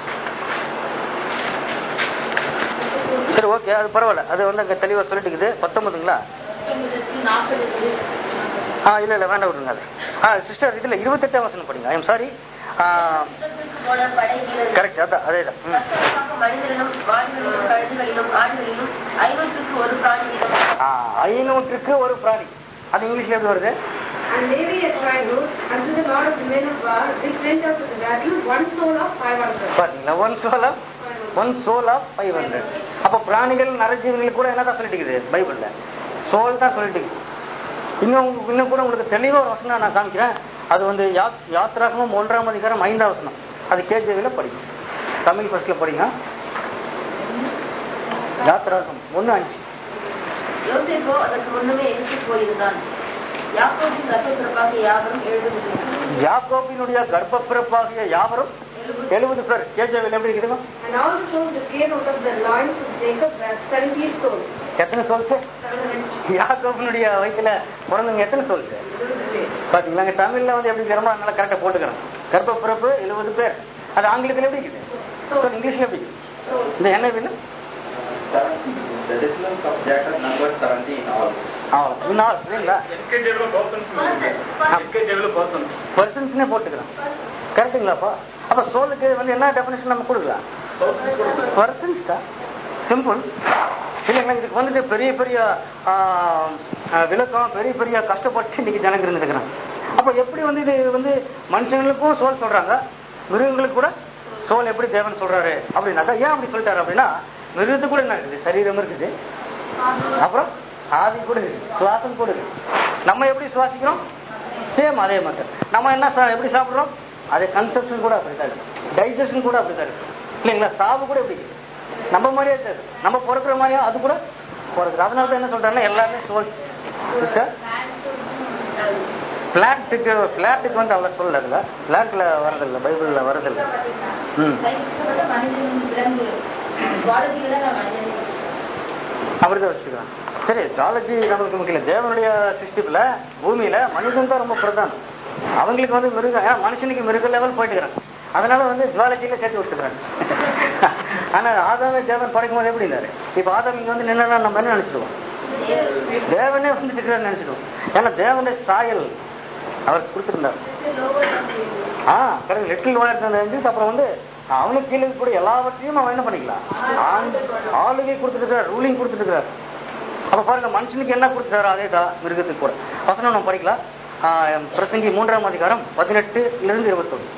சரி ஓகே அது பரவாயில்ல அது வந்து அங்க தெளிவா சொல்லிட்டு இருக்குது பத்தொன்பதுங்களா நாற்பதுக்கு ஆ இல்ல இல்ல வேண்டாம் விடுங்க அது ஆ சிஸ்டர் இதுல இருபத்தெட்டாம் வசனம் படிங்க ஐம் சாரி யுத்தத்திற்கு போன படை வீரர்கள் கரெக்ட் அதான் அதே தான் ம். கர்த்தருக்காக மனிதரிலும் மாடுகளிலும் கழுதுகளிலும் ஆடுகளிலும் ஐநூற்றுக்கு ஒரு பிராணி வீதம் ஆ, ஐநூற்றுக்கு ஒரு பிராணி அது இங்கிலீஷ்ல எப்படி வருது And Levi a triangle unto the Lord of the men of war, which went out to the battle, one soul of five hundred. பாத்தீங்களா one soul of one soul of five hundred அப்ப பிராணிகள் நரஜீவன்கள் கூட என்னதான் சொல்லிட்டு இருக்குது பைபிள்ல சோல் தான் சொல்லிட்டு இருக்குது இன்னும் உங்களுக்கு- இன்னும் கூட உங்களுக்கு தெளிவா ஒரு வசனம் நான் காமிக்கிறேன் அது வந்து யா- யாத்திராகமும் ஒன்றாம் அதிகாரம் ஐந்தாம் வசனம் அது கேஜேவில படிங்க தமிழ் ஃபர்ஸ்ட்ல படிங்க யாத்திராகம் ஒண்ணு அஞ்சு யோசேப்போ அதற்கு முன்னமே எழுத்து போயிருந்தான் யாக்கோபின் கர்ப்பப்பிறப்பாக யாவரும் எழுபது யாக்கோபினுடைய கர்ப்பப்பிறப்பாகிய யாவரும் எழுபது பேர் கேஜேவில் எப்படி இருக்குதுங்க And all the souls that came out of the loins of Jacob were seventy souls. எத்தனை சொல்ஸ் யாக்கோபினுடைய வயிற்றுல பிறந்தவங்க எத்தனை சொல்ஸ் பாத்தீங்களா இங்க தமிழ்ல வந்து எப்படி ரொம்ப நல்லா கரெக்டா போட்டுக்கிறோம் கர்ப்பப்பிறப்பு எழுபது பேர் அது ஆங்கிலத்துல எப்படி இருக்குது So, இங்கிலீஷ்ல எப்படி இருக்குது? இந்த என்ன வீடு The descendants of Jacob numbered 70 in all. இன்னால் இல்லைங்களா எல்கேஜில பர்சன்ஸ் எல்கேஜில பர்சன்ஸ் பர்சன்ஸ்னே போட்டுக்கிறோம் கரெக்டுங்களாப்பா அப்ப சோலுக்கு வந்து என்ன டெஃபினேஷன் நம்ம கொடுக்கலாம் பர்சன்ஸ் கொடுத்து பர்சன்ஸ் தான் சிம்பிள் இல்லைங்களா இதுக்கு வந்துட்டு பெரிய பெரிய ஆ, ஆ, விளக்கம் பெரிய பெரிய கஷ்டப்பட்டு இன்னைக்கு ஜனங்க இருந்துருக்கிறாங்க அப்ப எப்படி வந்து இது வந்து மனுஷங்களுக்கும் சோல் சொல்றாங்க மிருகங்களுக்கு கூட சோல் எப்படி தேவன் சொல்றாரு அப்படின்னாக்கா ஏன் அப்படி சொல்லிட்டாரு அப்படின்னா மிருகத்துக்கு கூட என்ன இருக்குது சரீரம் இருக்குது அப்புறம் ஆவி கூட இருக்கு சுவாசம் கூட இருக்கு நம்ம எப்படி சுவாசிக்கிறோம் சேம் அதே மாதிரி நம்ம என்ன சா- எப்படி சாப்பிடுறோம் அதே கன்செப்ஷன் கூட அப்படிதான் இருக்கு டைஜஷன் கூட அப்படிதான் இருக்கு இல்லைங்களா சாவு கூட எப்படி இருக்கு நம்ம மாதிரியே தான் இருக்கு. நம்ம பிறக்கிற மாதிரியா அது கூட பிறக்குது அதனால தான் என்ன சொல்றாங்கன்னா எல்லாமே சோல்ஸ் பிளாட்டுக்கு பிளாட்டுக்கு வந்து அவ்வளவு சொல்லல அதுல பிளாட்ல வரதில்ல பைபிள்ல வரதில்ல ம் மனிதன் விலங்கு வாழ்க்கையில மனிதன் அப்படிதான் வச்சுக்கலாம் சரி ஜாலஜி நம்மளுக்கு முக்கியம் இல்ல. தேவனுடைய சிஸ்டத்துல பூமியில மனிதன் தான் ரொம்ப பிரதானம் அவங்களுக்கு வந்து மிருகம் ஏன் மனுஷனுக்கு மிருக லெவல் போயிட்டுக்கிறாங்க அதனால வந்து ஜுவாலஜியில சேர்த்து விட்டுக்கிறாங்க ஆனா ஆதாமே தேவன் படைக்கும் போது எப்படி இருந்தாரு இப்ப ஆதாம் இங்க வந்து நின்னா நம்ம என்ன நினைச்சிடுவோம் தேவனே வந்துட்டு இருக்கிறான்னு நினைச்சிடுவோம் ஏன்னா தேவனுடைய சாயல் அவர் கொடுத்திருந்தார் ஆ கரெக்ட் லிட்டில் வாழ்க்கை அப்புறம் வந்து அவனுக்கு கீழே கூட எல்லாவற்றையும் அவன் என்ன பண்ணிக்கலாம் ஆண்டு- ஆளுகை கொடுத்துட்டு ரூலிங் கொடுத்துட்டு அப்ப பாருங்க மனுஷனுக்கு என்ன கொடுத்துட்டாரோ அதே தான் மிருகத்துக்கு கூட வசனம் நம்ம படிக்கலாம் ஆ, பிரசங்கி மூன்றாம் அதிகாரம் பதினெட்டுல இருந்து இருபத்தொன்னு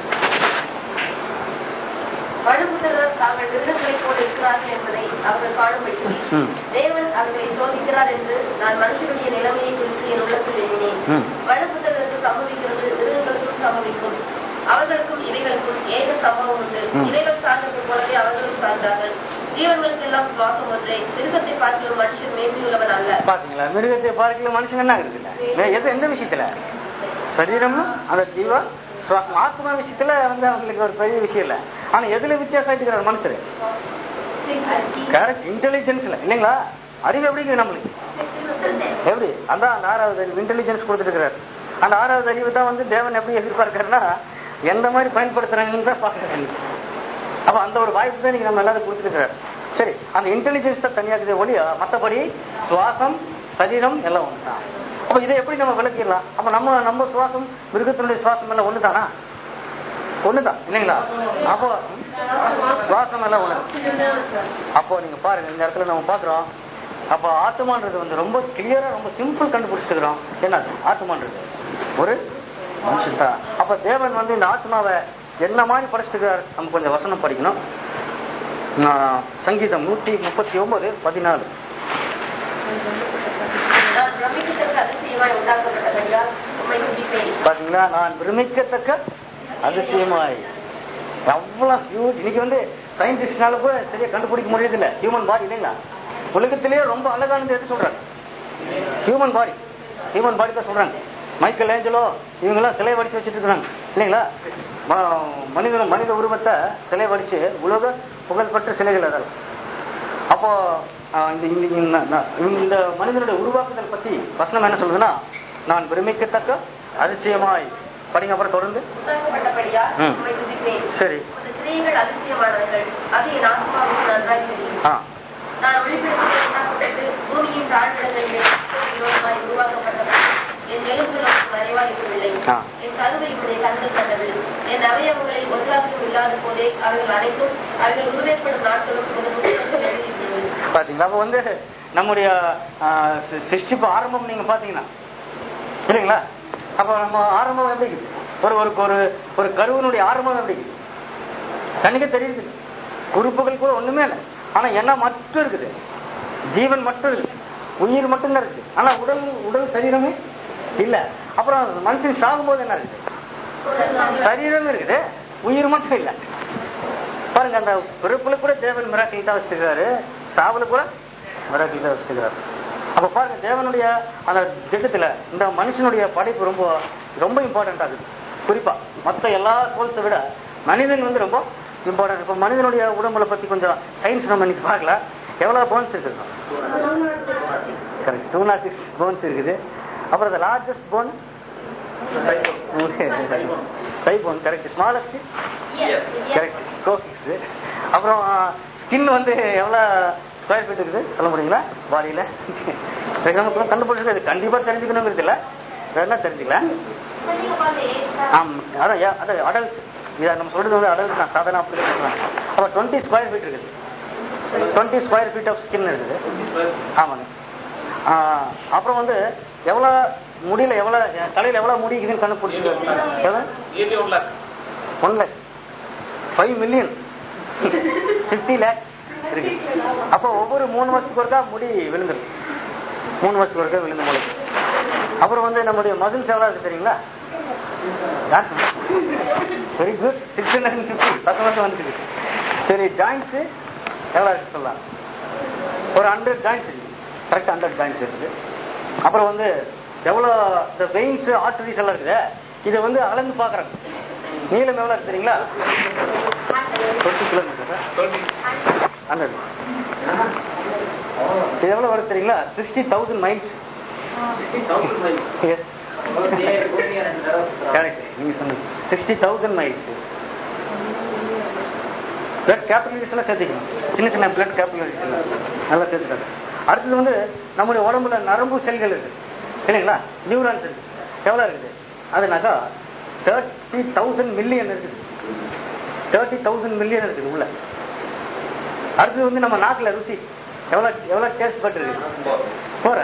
வலுபுத்தர்கள் தாங்கள் மிருகங்களைப் போல இருக்கிறார்கள் என்பதை அவர்கள் காணும்படி ம். தேவன் அவர்களை சோதிக்கிறார் என்று நான் மனுஷனுடைய நிலைமையை குறித்து என் உள்ளத்தில் எண்ணினேன் ம். வலுபுத்தர்களுக்கு சம்பவிக்கிறது மிருகங்களுக்கும் சம்பவிக்கும் அவர்களுக்கும் இவைகளுக்கும் ஏக சம்பவம் உண்டு ம். இவைகள் சார்ந்தது போலவே அவர்களும் சார்ந்தார்கள் ஜீவன்களுக்கு எல்லாம் சுவாசம் ஒன்றே மிருகத்தை பார்க்கிற மனுஷன் மேன்மையுள்ளவன் அல்ல பாத்தீங்களா மிருகத்தை பார்க்கல மனுஷன் என்ன இருக்குல்ல எது எந்த விஷயத்துல சரீரம்னு அந்த ஜீவா சுவாசம் ஆத்மா விஷயத்துல வந்து அவங்களுக்கு ஒரு பெரிய விஷயம் இல்ல ஆனா எதுல வித்தியாசம் ஆயிட்டுக்கிறார் மனுஷரு கரெக்ட் இன்டெலிஜென்ஸ்ல இல்லைங்களா அறிவு எப்படி இருக்குது நம்மளுக்கு எப்படி அதான் அந்த ஆறாவது அறிவு இன்டெலிஜென்ஸ் கொடுத்துட்டு இருக்கிறார் அந்த ஆறாவது அறிவு தான் வந்து தேவன் எப்படி எதிர்பார்க்கிறாருன்னா எந்த மாதிரி பயன்படுத்துறாங்கன்னு தான் பாக்குறாங்க அப்ப அந்த ஒரு வாய்ப்பு தான் நீங்க நம்ம எல்லாரும் கொடுத்துருக்காரு சரி அந்த இன்டெலிஜென்ஸ் தான் தனியாக்குதே ஒழிய மத்தபடி சுவாசம் சரீரம் எல்லாம் ஒண்ணுதான் அப்ப இதை எப்படி நம்ம விளக்கிடலாம் அப்ப நம்ம நம்ம சுவாசம் மிருகத்தினுடைய சுவாசம் எல்லாம் ஒண்ணுதானா ஒண்ணுதான் இல்லைங்களா அப்போ சுவாசம் எல்லாம் ஒண்ணு அப்போ நீங்க பாருங்க இந்த இடத்துல நம்ம பாக்குறோம் அப்போ ஆத்மான்றது வந்து ரொம்ப கிளியரா ரொம்ப சிம்பிள் கண்டுபிடிச்சிருக்கிறோம் என்ன ஆத்மான்றது ஒரு மனுஷன் தான் அப்ப தேவன் வந்து இந்த ஆத்மாவை என்ன மாதிரி படைச்சிருக்கிறார் நம்ம கொஞ்சம் வசனம் படிக்கணும் ஆஹ் சங்கீதம் நூத்தி முப்பத்தி ஒன்பது பதினாலு நான் பிரமிக்கத்தக்க அதிசயமாய் உண்டாக்கப்பட்டபடியால் உம்மை துதிப்பேன் பாத்தீங்களா நான் பிரமிக்கத்தக்க அதிசயமாய் எவ்வளவு ஹியூஜ் இன்னைக்கு வந்து சயின்டிஸ்ட்னால கூட சரியா கண்டுபிடிக்க முடியறது இல்ல ஹியூமன் பாடி இல்லைங்களா உலகத்திலேயே ரொம்ப அழகானது எது சொல்றாங்க ஹியூமன் பாடி ஹியூமன் பாடி தான் சொல்றாங்க மைக்கேல் ஏஞ்சலோ இவங்க எல்லாம் சிலை வடிச்சு வச்சிட்டு இருக்காங்க இல்லைங்களா ம- மனித மனித உருவத்தை சிலை வடிச்சு உலக புகழ்பெற்ற சிலைகள் அதெல்லாம் அப்போ ஆஹ், இந்த இந்த- இந்த- இந்த- இந்த மனிதனுடைய உருவாக்குதல் பத்தி வசனம் என்ன சொல்லுதுன்னா நான் பிரமிக்கத்தக்க அதிசயமாய் படிங்க அப்புறம் தொடர்ந்து உண்டாக்கப்பட்டபடியால் ம். உம்மை துதிப்பேன் சரி உமது கிரியைகள் அதிசயமானவைகள் அது என் ஆத்மாவுக்கு நன்றாய் தெரியும் ஆ நான் ஒளிப்பிடத்தில் உண்டாக்கப்பட்டு பூமியின் தாழ்நிலங்களிலே விரோதமாய் உருவாக்கப்பட்டவன் என் எலும்புகள் மறைவாய் இருக்கவில்லை ஆ. என் கருவை உடைய கண்கள் கண்டது என் அவயவங்களை ஒன்றாகவும் இல்லாத போதே அவர்கள் அனைத்தும் அவர்கள் உருவேற்படும் நாட்களும் எனது புத்தகத்தில் எழுதியிருந்தது பாத்தீங்களா அப்ப வந்து நம்முடைய ஆஹ், சி- சிருஷ்டிப்பு ஆரம்பம் நீங்க பாத்தீங்கன்னா இல்லைங்களா அப்ப நம்ம ஆரம்பம் எப்படி இருக்குது? ஒரு ஒரு ஒரு ஒரு கருவனுடைய ஆரம்பம் எப்படி இருக்குது? கண்ணுக்கே தெரியுது உறுப்புகள் கூட ஒண்ணுமே இல்லை ஆனா என்ன மட்டும் இருக்குது ஜீவன் மட்டும் இருக்குது உயிர் மட்டும் தான் இருக்குது ஆனா உடல் உடல் சரீரமே இல்ல அப்புறம் மனுஷன் சாகும்போது என்ன இருக்குது சரீரம் இருக்குது உயிர் மட்டும் இல்ல பாருங்க அந்த பிறப்புல கூட தேவன் மிராக்கில் தான் வச்சிருக்காரு சாவுல கூட மிராக்கில் தான் வச்சிருக்காரு அப்ப பாருங்க தேவனுடைய அந்த திட்டத்துல இந்த மனுஷனுடைய படைப்பு ரொம்ப ரொம்ப இம்பார்ட்டன்ட் ஆகுது குறிப்பா மத்த எல்லா சோல்ஸை விட மனிதன் வந்து ரொம்ப இம்பார்ட்டன்ட் இப்ப மனிதனுடைய உடம்புல பத்தி கொஞ்சம் சயின்ஸ் நம்ம இன்னைக்கு பார்க்கல எவ்வளவு போன்ஸ் இருக்குது correct two naught six bones இருக்குது அப்புறம் the largest bone thigh bone correct smallest correct coccyx அப்புறம் ஸ்கின் வந்து எவ்வளோ ஸ்கொயர் ஃபீட் இருக்குது சொல்ல முடியுங்களா பாடியில் நமக்கு கண்டுபிடிச்சது கண்டிப்பா தெரிஞ்சுக்கணுங்கிறது இல்லை வேணா தெரிஞ்சுக்கலாம் ஆம் அதான் ஏ- அதான் அடல்ட் இதை நம்ம சொல்றது வந்து அடல்ட் தான் சாதாரண அப்படி சொல்றாங்க அப்போ டுவெண்ட்டி ஸ்கொயர் ஃபீட் இருக்குது twenty square feet of skin இருக்குது ஆமாங்க ஆ, அப்புறம் வந்து எவ்வளோ முடியல எவ்வளோ தலையில் எவ்வளோ முடி இருக்குதுன்னு கண்டுபிடிச்சிருக்கு எவ்வளோ Nearly one lakh. One lakh five million fifty lakh இருக்கு அப்போ ஒவ்வொரு மூணு வருஷத்துக்கு ஒருக்கா முடி விழுந்துரும் மூணு வருஷத்துக்கு ஒருக்கா விழுந்து முளைக்கு அப்புறம் வந்து நம்முடைய மசில்ஸ் எவ்வளோ இருக்கு தெரியுங்களா very good six hundred fifty பத்து வருஷம் வந்துருக்கு சரி ஜாயிண்ட்ஸு எவ்வளோ இருக்கு சொல்லலாம் ஒரு ஹண்ட்ரட் ஜாயிண்ட்ஸ் இருக்கு கரெக்ட் ஹண்ட்ரட் ஜாயிண்ட்ஸ் இருக்குது அப்புறம் வந்து எவ்வளோ இந்த வெயின்ஸ் ஆர்டரிஸ் எல்லாம் இருக்குது இதை வந்து அளந்து பார்க்குறாங்க நீளம் எவ்வளோ இருக்கு தெரியுங்களா டுவெண்ட்டி கிலோமீட்டர் Twenty. ஹண்ட்ரட் இது எவ்வளோ வருது தெரியுங்களா சிக்ஸ்டி தௌசண்ட் மைல்ஸ் கரெக்ட் நீங்கள் சொன்னீங்க sixty thousand miles blood capillaries எல்லாம் சேர்த்துக்கணும் சின்ன சின்ன பிளட் கேபிலரிஸ் எல்லாம் நல்லா சேர்த்துக்காங்க அடுத்தது வந்து நம்முடைய உடம்புல நரம்பு செல்கள் இருக்கு இல்லைங்களா நியூரான்ஸ் இருக்கு எவ்வளோ இருக்குது அதுனாக்கா தேர்ட்டி தௌசண்ட் மில்லியன் இருக்குது தேர்ட்டி தௌசண்ட் மில்லியன் இருக்குது உள்ள அடுத்தது வந்து நம்ம நாக்குல ருசி எவ்வளோ எவ்வளோ டேஸ்ட் பட் இருக்கு போற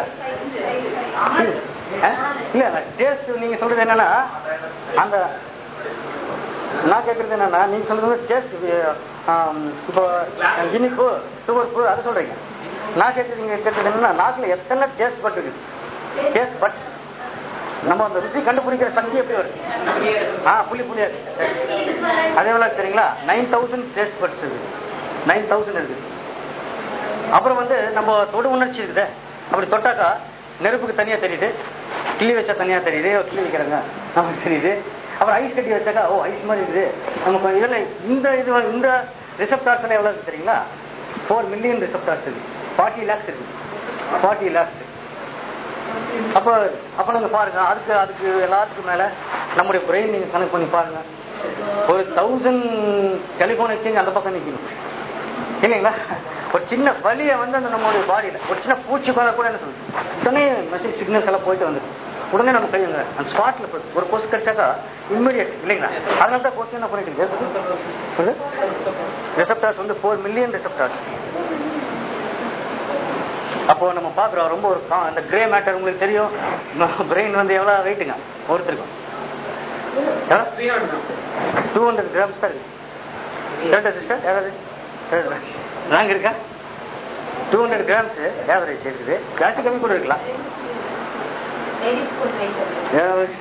இல்ல டேஸ்ட் நீங்க சொல்றது என்னன்னா அந்த நான் கேட்கறது என்னன்னா நீங்க சொல்றது டேஸ்ட் இப்போ இனிப்பு சுவர்ப்பு அதை சொல்றீங்க நான் கேட்கறது நீங்க கேட்கறது என்னன்னா நாக்குல எத்தனை டேஸ்ட் பட் இருக்கு டேஸ்ட் பட் நம்ம அந்த ருசி கண்டுபிடிக்கிற சக்தி எப்படி வருது ஆ புளி புளியா இருக்கு. அது எவ்வளவு தெரியுங்களா நைன் தௌசண்ட் டேஸ்ட் பட்ஸ் இருக்கு நைன் தௌசண்ட் இருக்கு அப்புறம் வந்து நம்ம தொடு உணர்ச்சி இருக்குதே அப்படி தொட்டாக்கா நெருப்புக்கு தனியா தெரியுது கிளி வச்சா தனியா தெரியுது ஓ, கிளி வைக்கிறாங்க நமக்கு தெரியுது அப்புறம் ஐஸ் கட்டி வச்சாக்கா ஓ ஐஸ் மாதிரி இருக்குது நமக்கு இதுல இந்த இது வந்து- இந்த ரிசப்டார்ஸ் எல்லாம் எவ்வளவு இருக்கு தெரியுங்களா ஃபோர் மில்லியன் ரிசப்டார்ஸ் இருக்கு ஃபார்ட்டி லேக்ஸ் இருக்கு ஃபார்ட்டி லேக்ஸ் அப்போ அப்போ நீங்க பாருங்க அதுக்கு அதுக்கு எல்லாத்துக்கும் மேல நம்முடைய பிரெயின் நீங்க கணக்கு பண்ணி பாருங்க ஒரு தௌசண்ட் டெலிபோன் எக்ஸ்சேஞ்ச் அந்த பக்கம் நிக்கணும் இல்லைங்களா ஒரு சின்ன வலியை வந்து அந்த நம்மளுடைய பாடியில ஒரு சின்ன பூச்சி கொலை கூட என்ன சொல்லுது உடனே மெசேஜ் சிக்னல்ஸ் எல்லாம் போயிட்டு வந்துடும் உடனே நம்ம கையுங்க அந்த ஸ்பாட்ல ஒரு கொசு கிடைச்சாக்கா இம்மிடியட் இல்லைங்களா அதனால தான் கொசு என்ன பண்ணிட்டு இருக்கு ரிசப்டார்ஸ் வந்து ஃபோர் மில்லியன் ரிசப்டார்ஸ் அப்போ நம்ம பாக்குறோம் ரொம்ப ஒரு கா- அந்த கிரே மேட்டர் உங்களுக்கு தெரியும் பிரெயின் வந்து எவ்வளவு வெயிட்டுங்க ஒருத்தருக்கும் டூ ஹண்ட்ரட் கிராம்ஸ் தான் இருக்கு கரெக்டா சிஸ்டர் யாராவது ராங் இருக்கா டூ ஹண்ட்ரட் கிராம்ஸ் ஆவரேஜ் இருக்குது ஜாஸ்தி கம்மி கூட இருக்கலாம் ஏதாவது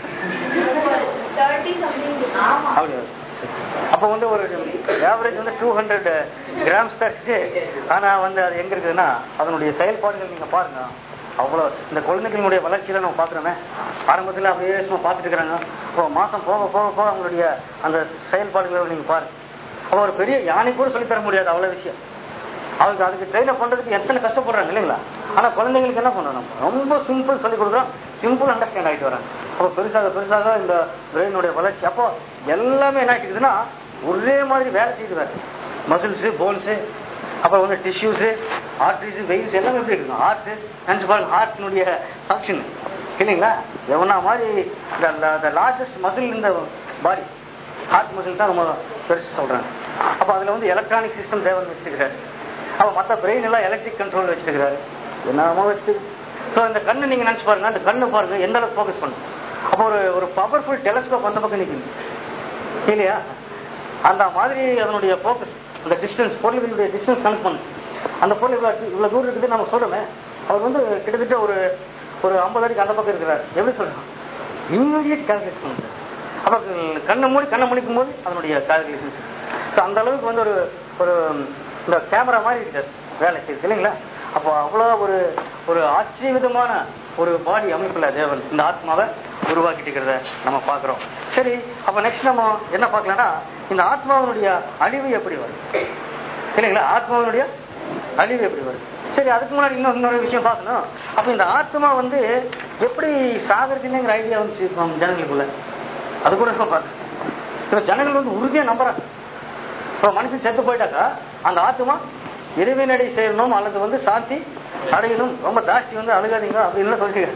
தேர்ட்டி சம்திங் அப்படியா அப்போ வந்து ஒரு ஆவரேஜ் வந்து டூ ஹண்ட்ரட் கிராம்ஸ் தான் இருக்கு ஆனா வந்து அது எங்க இருக்குதுன்னா அதனுடைய செயல்பாடுகள் நீங்க பாருங்க அவ்வளவு இந்த குழந்தைகளுடைய வளர்ச்சியில நம்ம பாக்குறோமே ஆரம்பத்துல அப்படியே சும்மா பார்த்துட்டு இருக்கிறாங்க இப்போ மாசம் போக போக போக அவங்களுடைய அந்த செயல்பாடுகளை நீங்க பாருங்க அப்ப ஒரு பெரிய யானை கூட சொல்லித் தர முடியாது அவ்வளவு விஷயம் அவங்க அதுக்கு ட்ரெயின் பண்றதுக்கு எத்தனை கஷ்டப்படுறாங்க இல்லைங்களா ஆனா குழந்தைங்களுக்கு என்ன பண்றோம் நம்ம ரொம்ப சிம்பிள் சொல்லி கொடுக்குறோம் சிம்பிள் அண்டர்ஸ்டாண்ட் ஆயிட்டு வராங்க அப்போ பெருசாக பெருசாக இந்த பிரெயினுடைய வளர்ச்சி அப்போ எல்லாமே என்ன ஆயிட்டுக்குதுன்னா ஒரே மாதிரி வேலை செய்யுது வேற மசில்ஸ் போன்ஸ் அப்புறம் வந்து டிஷ்யூஸ் ஆர்ட்ரிஸ் வெயின்ஸ் எல்லாமே எப்படி இருக்குங்க ஹார்ட் நினைச்சு பாருங்க ஹார்ட்னுடைய ஃபங்க்ஷன் இல்லைங்களா எவனா மாதிரி இந்த லார்ஜஸ்ட் மசில் இந்த பாடி ஹார்ட் மசில் தான் ரொம்ப பெருசு சொல்றாங்க அப்போ அதுல வந்து எலக்ட்ரானிக் சிஸ்டம் தேவைன்னு வச்சிருக்காரு அப்ப மத்த பிரெயின் எல்லாம் எலக்ட்ரிக் கண்ட்ரோல் வச்சிருக்காரு என்னமோ வச்சுட்டு சோ இந்த கண்ணு நீங்க நினைச்சு பாருங்க அந்த கண்ணு பாருங்க எந்த அளவுக்கு ஃபோக்கஸ் பண்ணும் அப்போ ஒரு ஒரு பவர்ஃபுல் டெலஸ்கோப் அந்த பக்கம் நிக்குது இல்லையா அந்த மாதிரி அதனுடைய ஃபோக்கஸ் அந்த டிஸ்டன்ஸ் பொருளுடைய டிஸ்டன்ஸ் கனெக்ட் பண்ணும் அந்த பொருள் இவ்வளவு இவ்வளவு தூரம் இருக்குது நம்ம சொல்றோமே அவர் வந்து கிட்டத்தட்ட ஒரு ஒரு ஐம்பது அடிக்கு அந்த பக்கம் இருக்கிறார் எப்படி சொல்றோம் இம்மீடியட் கால்குலேட் பண்ணுறாரு அப்ப கண்ணை மூடி கண்ணை முடிக்கும் போது அதனுடைய கால்குலேஷன்ஸ் ஸோ அந்த அளவுக்கு வந்து ஒரு ஒரு இந்த கேமரா மாதிரி இருக்காது வேலை செய்யுது இல்லைங்களா அப்போ அவ்வளோ ஒரு ஒரு ஆச்சரியவிதமான ஒரு பாடி அமைப்புல தேவன் இந்த ஆத்மாவை உருவாக்கிட்டு இருக்கிறத நம்ம பார்க்கிறோம் சரி அப்ப நெக்ஸ்ட் நம்ம என்ன பார்க்கலாம்னா இந்த ஆத்மாவினுடைய அழிவு எப்படி வரும் இல்லைங்களா ஆத்மாவினுடைய அழிவு எப்படி வரும் சரி அதுக்கு முன்னாடி இன்னும் இன்னொரு விஷயம் பார்க்கணும் அப்ப இந்த ஆத்மா வந்து எப்படி சாகிறதுங்கிற ஐடியா வந்துச்சு இப்போ ஜனங்களுக்குள்ள அது கூட நம்ம பார்க்கணும் இப்ப ஜனங்கள் வந்து உறுதியா நம்புறாங்க இப்போ மனுஷன் செத்து போயிட்டாக்கா அந்த ஆத்மா இறைவனடி செய்யணும் அல்லது வந்து சாந்தி அடையணும் ரொம்ப ஜாஸ்தி வந்து அழுகாதீங்க அப்படின்னு சொல்லிட்டு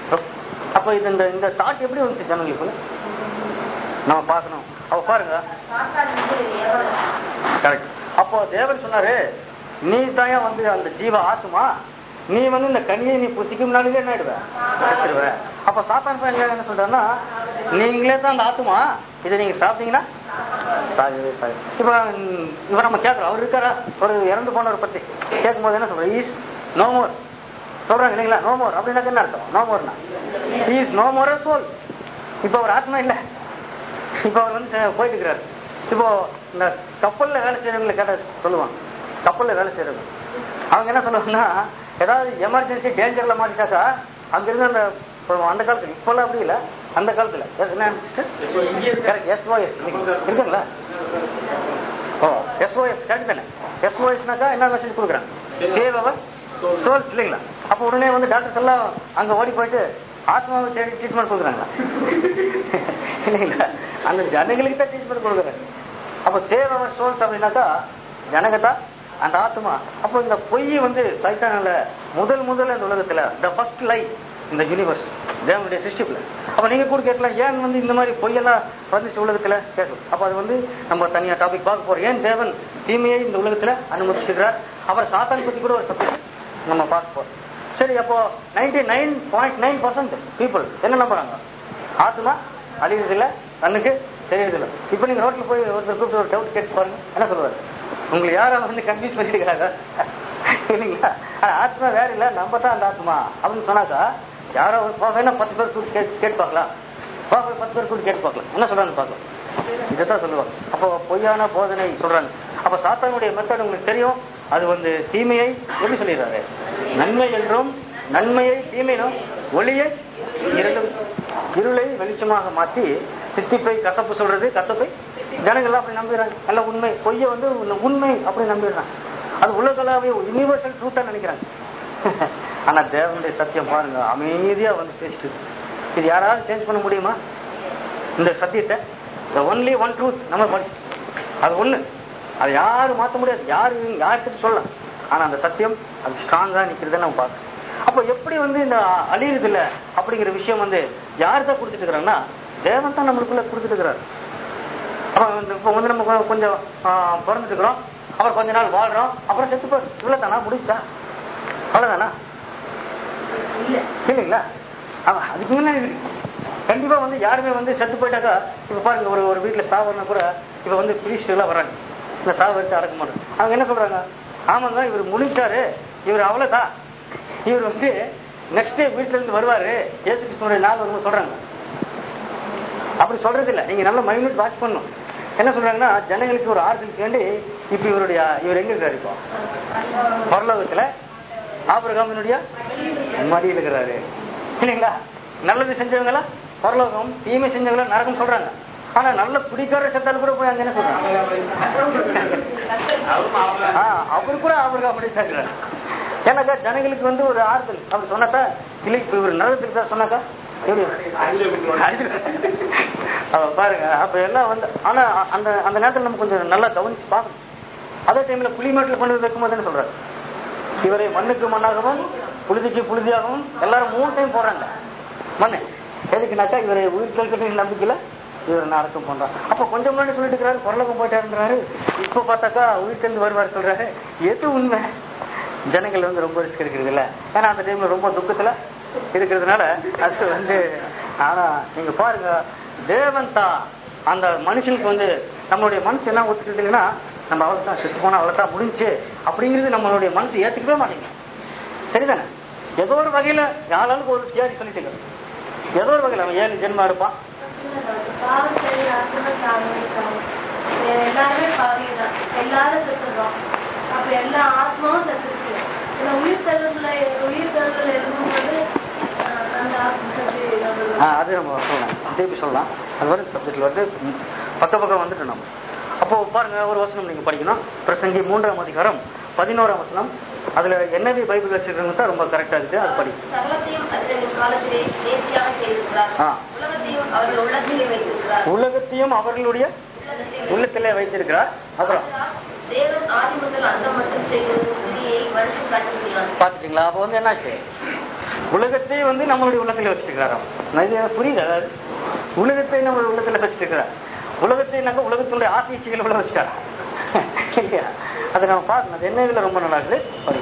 அப்ப இது இந்த இந்த தாட் எப்படி வந்துச்சு ஜனங்களுக்கு நம்ம பார்க்கணும் அவ பாருங்க கரெக்ட் அப்போ தேவன் சொன்னாரு நீ தாயா வந்து அந்த ஜீவ ஆத்மா நீ வந்து இந்த கனியை நீ புசிக்கும்னாலே என்ன ஆயிடுவ செத்துடுவ அப்ப சாத்தான் பையன் என்ன சொல்றாருன்னா நீங்களே தான் அந்த ஆத்மா இதை நீங்க சாப்பிட்டீங்கன்னா சாகவே சாகு இப்ப ம், இவர் நம்ம கேட்கிறோம் அவர் இருக்காரா ஒரு இறந்து போனவர் பத்தி கேட்கும்போது என்ன சொல்றோம் ஈஸ் நோ மோர் சொல்றாங்க இல்லைங்களா நோ மோர் அப்படின்னா என்ன அர்த்தம் நோ மோர்னா ஈஸ் நோ மோர் சோல் இப்ப அவர் ஆத்மா இல்ல இப்ப அவர் வந்து போயிட்டு இருக்கிறாரு இப்போ இந்த கப்பல்ல வேலை செய்யறவங்களை கேட்ட சொல்லுவாங்க கப்பல்ல வேலை செய்யறவங்க அவங்க என்ன சொல்லுவாங்கன்னா ஏதாவது எமர்ஜென்சி டேஞ்சர்ல மாட்டிட்டாக்கா அங்கிருந்து அந்த இப்போ அந்த காலத்துல இப்பெல்லாம் அப்படி இல்ல அந்த காலத்துல என்ன எஸ்ஓஎஸ் இருக்குங்களா ஓ எஸ்ஓஎஸ் கரெக்ட் தானே எஸ்ஓஎஸ்னாக்கா என்ன மெசேஜ் கொடுக்குறாங்க சேவ் அவர் சோல்ஸ் இல்லைங்களா அப்போ உடனே வந்து டாக்டர்ஸ் எல்லாம் அங்க ஓடி போயிட்டு ஆத்மாவை தேடி ட்ரீட்மெண்ட் கொடுக்குறாங்களா இல்லைங்களா அந்த ஜனங்களுக்கு தான் ட்ரீட்மெண்ட் கொடுக்குறாங்க அப்போ சேவ் அவர் சோல்ஸ் அப்படின்னாக்கா ஜனகத்தா அந்த ஆத்மா அப்போ இந்த பொய் வந்து சைத்தானில் முதல் முதல்ல இந்த உலகத்துல த ஃபர்ஸ்ட் லைஃப் இந்த யூனிவர்ஸ் தேவனுடைய சிருஷ்டிப்புல அப்ப நீங்க கூட கேட்கலாம் ஏன் வந்து இந்த மாதிரி பொய்யெல்லாம் வந்துச்சு உலகத்துல கேட்கலாம் அப்ப அது வந்து நம்ம தனியா டாபிக் பார்க்க போறோம் ஏன் தேவன் தீமையை இந்த உலகத்துல அனுமதிச்சுக்கிறார் அவர் சாத்தான் பத்தி கூட ஒரு சப்ஜெக்ட் நம்ம பார்க்க போறோம் சரி அப்போ ninety nine point nine percent people என்ன நம்புறாங்க ஆத்மா அழியறது இல்ல கண்ணுக்கு தெரியறது இல்ல இப்ப நீங்க ரோட்ல போய் ஒருத்தர் கூப்பிட்டு ஒரு டவுட் கேட்டு பாருங்க என்ன சொல்லுவாரு உங்களை யாரும் வந்து கன்ஃபியூஸ் பண்ணிருக்காங்க இல்லைங்களா ஆனா ஆத்மா வேற இல்ல நம்ம தான் அந்த ஆத்மா அப்படின்னு சொன்னாக்கா யாரோ ஒரு போக வேணா பத்து பேர் கூட்டி கேட்டு கேட்டு பார்க்கலாம் போக ஒரு பத்து பேர் கூட்டி கேட்டு பார்க்கலாம் என்ன சொல்றாங்க பார்க்கலாம் இதைத்தான் சொல்லுவாங்க அப்போ பொய்யான போதனை சொல்றாங்க அப்ப சாத்தானுடைய மெத்தட் உங்களுக்கு தெரியும் அது வந்து தீமையை எப்படி சொல்லிடுறாரு நன்மை என்றும் நன்மையை தீமையிலும் ஒளியை இரண்டும் இருளை வெளிச்சமாக மாத்தி சித்திப்பை கசப்பு சொல்றது கசப்பை ஜனங்கள் அப்படி நம்பிடுறாங்க நல்ல உண்மை பொய்ய வந்து உண்மை- உண்மை அப்படி நம்பிடுறாங்க அது உலகளாவே யூனிவர்சல் ட்ரூத்தா நினைக்கிறாங்க ஆனா தேவனுடைய சத்தியம் பாருங்க அமைதியா வந்து பேசிட்டு இருக்கு. இது யாராவது சேஞ்ச் பண்ண முடியுமா இந்த சத்தியத்தை ஒன்லி ஒன் ட்ரூத் நம்ம படிச்சு அது ஒண்ணு அது யாரும் மாத்த முடியாது யாரு யார்கிட்ட சொல்லலாம் ஆனா அந்த சத்தியம் அது ஸ்ட்ராங்கா நிக்கிறத நம்ம பார்க்கணும் அப்போ எப்படி வந்து இந்த அழியுறது இல்ல அப்படிங்கிற விஷயம் வந்து யார் தான் கொடுத்துட்டு இருக்கிறாங்கன்னா தேவன் தான் நம்மளுக்குள்ள கொடுத்துட்டு இருக்கிறார் அப்ப வந்து இப்போ வந்து நம்ம கொ- கொஞ்சம் ஆஹ், பிறந்துட்டு இருக்கிறோம் அப்புறம் கொஞ்ச நாள் வாழ்றோம் அப்புறம் செத்து போய் இவ்வளவு தானா முடிச்சா அவ்வளவுதானா இல்ல இல்லைங்களா அவ- அதுக்கு முன்னாடி இருக்கு. கண்டிப்பா வந்து யாருமே வந்து செத்து போயிட்டாக்கா இப்ப பாருங்க ஒரு ஒரு வீட்டுல சாவர்னா கூட இப்ப வந்து priest எல்லாம் வர்றாங்க இந்த சாவு எடுத்து அடக்க மாட்டோம் அவங்க என்ன சொல்றாங்க ஆமாங்க இவர் முடிஞ்சாரு இவர் அவ்வளவுதான் இவர் வந்து நெக்ஸ்ட் டே வீட்டுல இருந்து வருவாரு ஏசு கிருஷ்ணனுடைய நாள் வரும்போது சொல்றாங்க அப்படி சொல்றது இல்ல நீங்க நல்ல மைனூட் வாட்ச் பண்ணணும் என்ன சொல்றாங்கன்னா ஜனங்களுக்கு ஒரு ஆறுதலுக்கு வேண்டி இப்ப இவருடைய இவர் எங்க இருக்காரு இப்போ பரலோகத்துல ஆபிரகாமினுடைய மடியில் இருக்கிறாரு இல்லைங்களா நல்லது செஞ்சவங்கள பரலோகம் தீமை செஞ்சவங்கள நரகம் சொல்றாங்க ஆனா நல்ல குடிக்கார செத்தாலும் கூட போய் அங்க என்ன சொல்றாங்க ஆ, அவரு கூட அவருக்கு அப்படி சேர்க்கிறாரு ஏன்னாக்கா ஜனங்களுக்கு வந்து ஒரு ஆறுதல் அப்படி சொன்னாக்கா இல்லை இப்ப இவர் நரகத்துக்கு தான் சொன்னாக்கா எப்படி? அவ பாருங்க அப்ப எல்லாம் வந்து ஆனா அந்த அந்த நேரத்துல நம்ம கொஞ்சம் நல்லா கவனிச்சு பார்க்கணும் அதே டைம்ல புளிமேட்டில் கொண்டு வந்து வைக்கும்போது என்ன சொல்றாரு இவரை மண்ணுக்கு மண்ணாகவும் புழுதிக்கு புழுதியாகவும் எல்லாரும் மூணு டைம் போடுறாங்க மண்ணு எதுக்குனாக்கா இவரை உயிர் கேட்கணும் நம்பிக்கையில இவர் நடக்கம் பண்றான் அப்ப கொஞ்சம் முன்னாடி சொல்லிட்டு இருக்கிறாரு பொருளகம் போயிட்டாருன்றாரு இப்ப பார்த்தாக்கா உயிர் தெரிந்து வருவார் சொல்றாரு எது உண்மை ஜனங்கள் வந்து ரொம்ப ரிஸ்க் இருக்கிறது இல்ல ஏன்னா அந்த டைம்ல ரொம்ப துக்கத்துல இருக்கிறதுனால அது வந்து ஆனா நீங்க பாருங்க தேவன் தான் அந்த மனுஷனுக்கு வந்து நம்மளுடைய மனசு என்ன ஒத்துக்கிட்டீங்கன்னா நம்ம அவ்வளவுதான் செத்து போனா அவ்வளவுதான் முடிஞ்சு அப்படிங்கிறது நம்மளுடைய மனசு ஏத்துக்கவே மாட்டேங்குது சரிதானே ஏதோ ஒரு வகையில யாராலும் ஒரு தியாரி சொல்லிட்டு இருக்காரு. ஏதோ ஒரு வகையில அவன் ஏழு ஜென்மா இருப்பான் பாவம் சரி ஆத்ம சாமி எல்லாருமே பாவி தான் எல்லாரும் செத்துடுறோம் அப்ப எல்லா ஆத்மாவும் செத்துருக்கு இந்த உயிர் தழுவுல உயிர் தழுவுல இருக்கும்போது அஹ், அந்த ஆத்மா சரி நம்மளோட ஆ, அது நம்ம சொல்லலாம் திருப்பி சொல்லலாம் அது வரும் சப்ஜெக்ட்ல வந்து ம், பக்க பக்கம் வந்துட்டு நம்ம அப்போ பாருங்க ஒரு வசனம் நீங்க படிக்கணும் பிரசங்கி மூன்றாம் அதிகாரம் பதினோராம் வசனம் அதுல என்னது பைபிள் வச்சிருக்கவங்க தான் ரொம்ப கரெக்டா இருக்கு அது படி சகலத்தையும் அதில் காலத்திலே நேர்த்தியாக செய்திருக்கிறார் ஆ. உலகத்தையும் அவர்கள் உள்ளத்திலே வைத்திருக்கிறார் உலகத்தையும் அவர்களுடைய உள்ளத்திலே உள்ளத்திலே வைத்திருக்கிறார் அப்புறம் ஆதலால் தேவன் ஆதி முதல் அந்த மட்டும் செய்த கிரியை மனுஷன் காட்டுகிறான் பாத்துட்டீங்களா அப்ப வந்து என்னாச்சு உலகத்தை வந்து நம்மளுடைய உள்ளத்துல வச்சிருக்கிறாராம் நான் இது எனக்கு புரியுது அதாவது உலகத்தை நம்ம உள்ளத்துல வச்சிருக்கிறார் உலகத்தை நாங்க உலகத்தினுடைய ஆசைச்சிகள் உள்ள வச்சுட்டாரா இல்லையா அதை நம்ம பார்க்கணும் அது என்ன இதுல ரொம்ப நல்லா இருக்குது படி.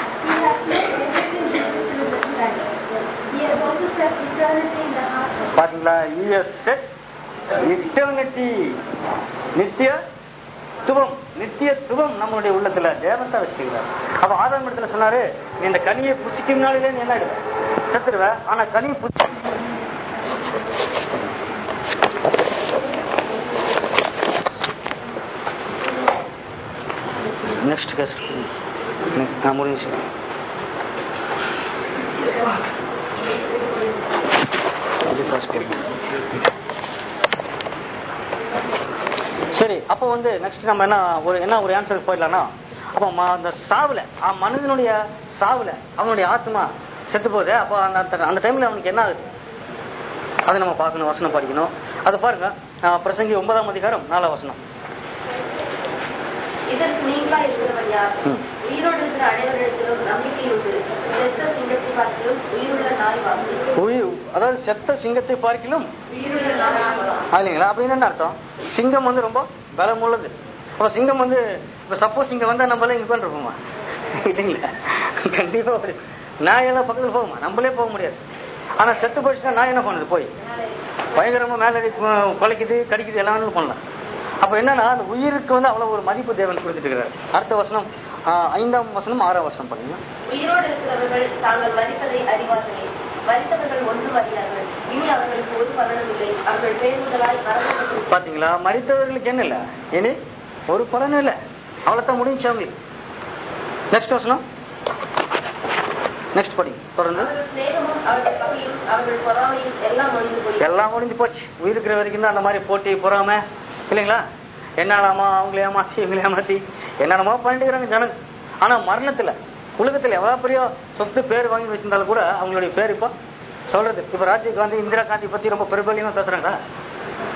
பாத்தீங்களா யூஎஸ் இட்டர்னிட்டி நித்திய துவம் நித்திய துவம் நம்மளுடைய உள்ளத்துல தேவன் வச்சுக்கிறார் அப்ப ஆதாம் இடத்துல சொன்னாரு நீ இந்த கனியை புசிக்கும் நாளிலே நீ என்ன ஆயிடுவ? செத்துடுவ ஆனா கனி புசி நெக்ஸ்ட் கேஸ் நான் முடிஞ்சு இது first கேள்வி. சரி அப்போ வந்து நெக்ஸ்ட் நம்ம என்ன ஒரு என்ன ஒரு ஆன்சருக்கு போயிடலாம்னா அப்போ ம- அந்த சாவுல அ, மனிதனுடைய சாவுல அவனுடைய ஆத்மா செத்து போகுது அப்போ அந்த அந்த- அந்த டைம்ல அவனுக்கு என்ன ஆகுது அதை நம்ம பார்க்கணும் வசனம் படிக்கணும் அதை பாருங்க அ, பிரசங்கி ஒன்பதாம் அதிகாரம் நாலாம் வசனம் இதற்கு நீங்களா இருக்கிறவன் யார் ம். உயிரோடு இருக்கிற அனைவரிடத்திலும் நம்பிக்கை உண்டு செத்த சிங்கத்தை பார்த்திலும் உயிருள்ள நாய் வாக்கு உயிர் அதாவது செத்த சிங்கத்தை பார்க்கிலும் உயிருள்ள நாய் வாக்கு இல்லைங்களா அப்படின்னு என்ன அர்த்தம் சிங்கம் வந்து ரொம்ப பலம் உள்ளது அப்ப சிங்கம் வந்து இப்ப சப்போஸ் இங்க வந்தா நம்மளே இங்க உட்காந்துருப்போமா இல்லைங்களா கண்டிப்பா அப்படி நாயெல்லாம் பக்கத்துல போகுமா நம்மளே போக முடியாது ஆனா செத்து போயிடுச்சுன்னா நாய் என்ன பண்ணுது போய் பயங்கரமா மேல ஏறி, அஹ், குலைக்குது கடிக்குது எல்லாம் வேணாலும் பண்ணலாம் அப்ப என்னன்னா அந்த உயிருக்கு வந்து அவ்வளவு ஒரு மதிப்பு தேவன் கொடுத்துட்டு இருக்கிறார் அடுத்த வசனம் ஆஹ், ஐந்தாம் வசனம் ஆறாம் வசனம் பண்ணுங்க உயிரோடு இருக்கிறவர்கள் தாங்கள் மறிப்பதை அறிவார்களே மறித்தவர்கள் ஒன்றும் அறியார்கள் இனி அவர்களுக்கு ஒரு பலனும் இல்லை அவர்கள் பேர் முதலாய் மரணப்பட்டு பாத்தீங்களா மறித்தவர்களுக்கு என்ன இல்ல இனி ஒரு பலனும் இல்ல அவ்வளவுதான் முடிஞ்சு அவங்களுக்கு நெக்ஸ்ட் வசனம் நெக்ஸ்ட் படி தொடர்ந்து அவர்கள் சிநேகமும் அவர்கள் பகையும் அவர்கள் பொறாமையும் எல்லாம் ஒழிந்து போய் எல்லாம் முடிஞ்சு போச்சு உயிர் இருக்கிற வரைக்கும் தான் அந்த மாதிரி போட்டி பொறாம இல்லைங்களா என்னாலாமா அவங்கள ஏமாத்தி இவங்களை ஏமாத்தி என்னென்னமோ பண்ணிட்டுக்கிறாங்க ஜனங்க ஆனா மரணத்துல உலகத்துல எவ்வளவு பெரிய சொத்து பேர் வாங்கி வச்சிருந்தாலும் கூட அவங்களுடைய பேர் இப்போ சொல்றது இப்ப ராஜீவ் காந்தி இந்திரா காந்தி பத்தி ரொம்ப பெருபலியமா பேசுறாங்களா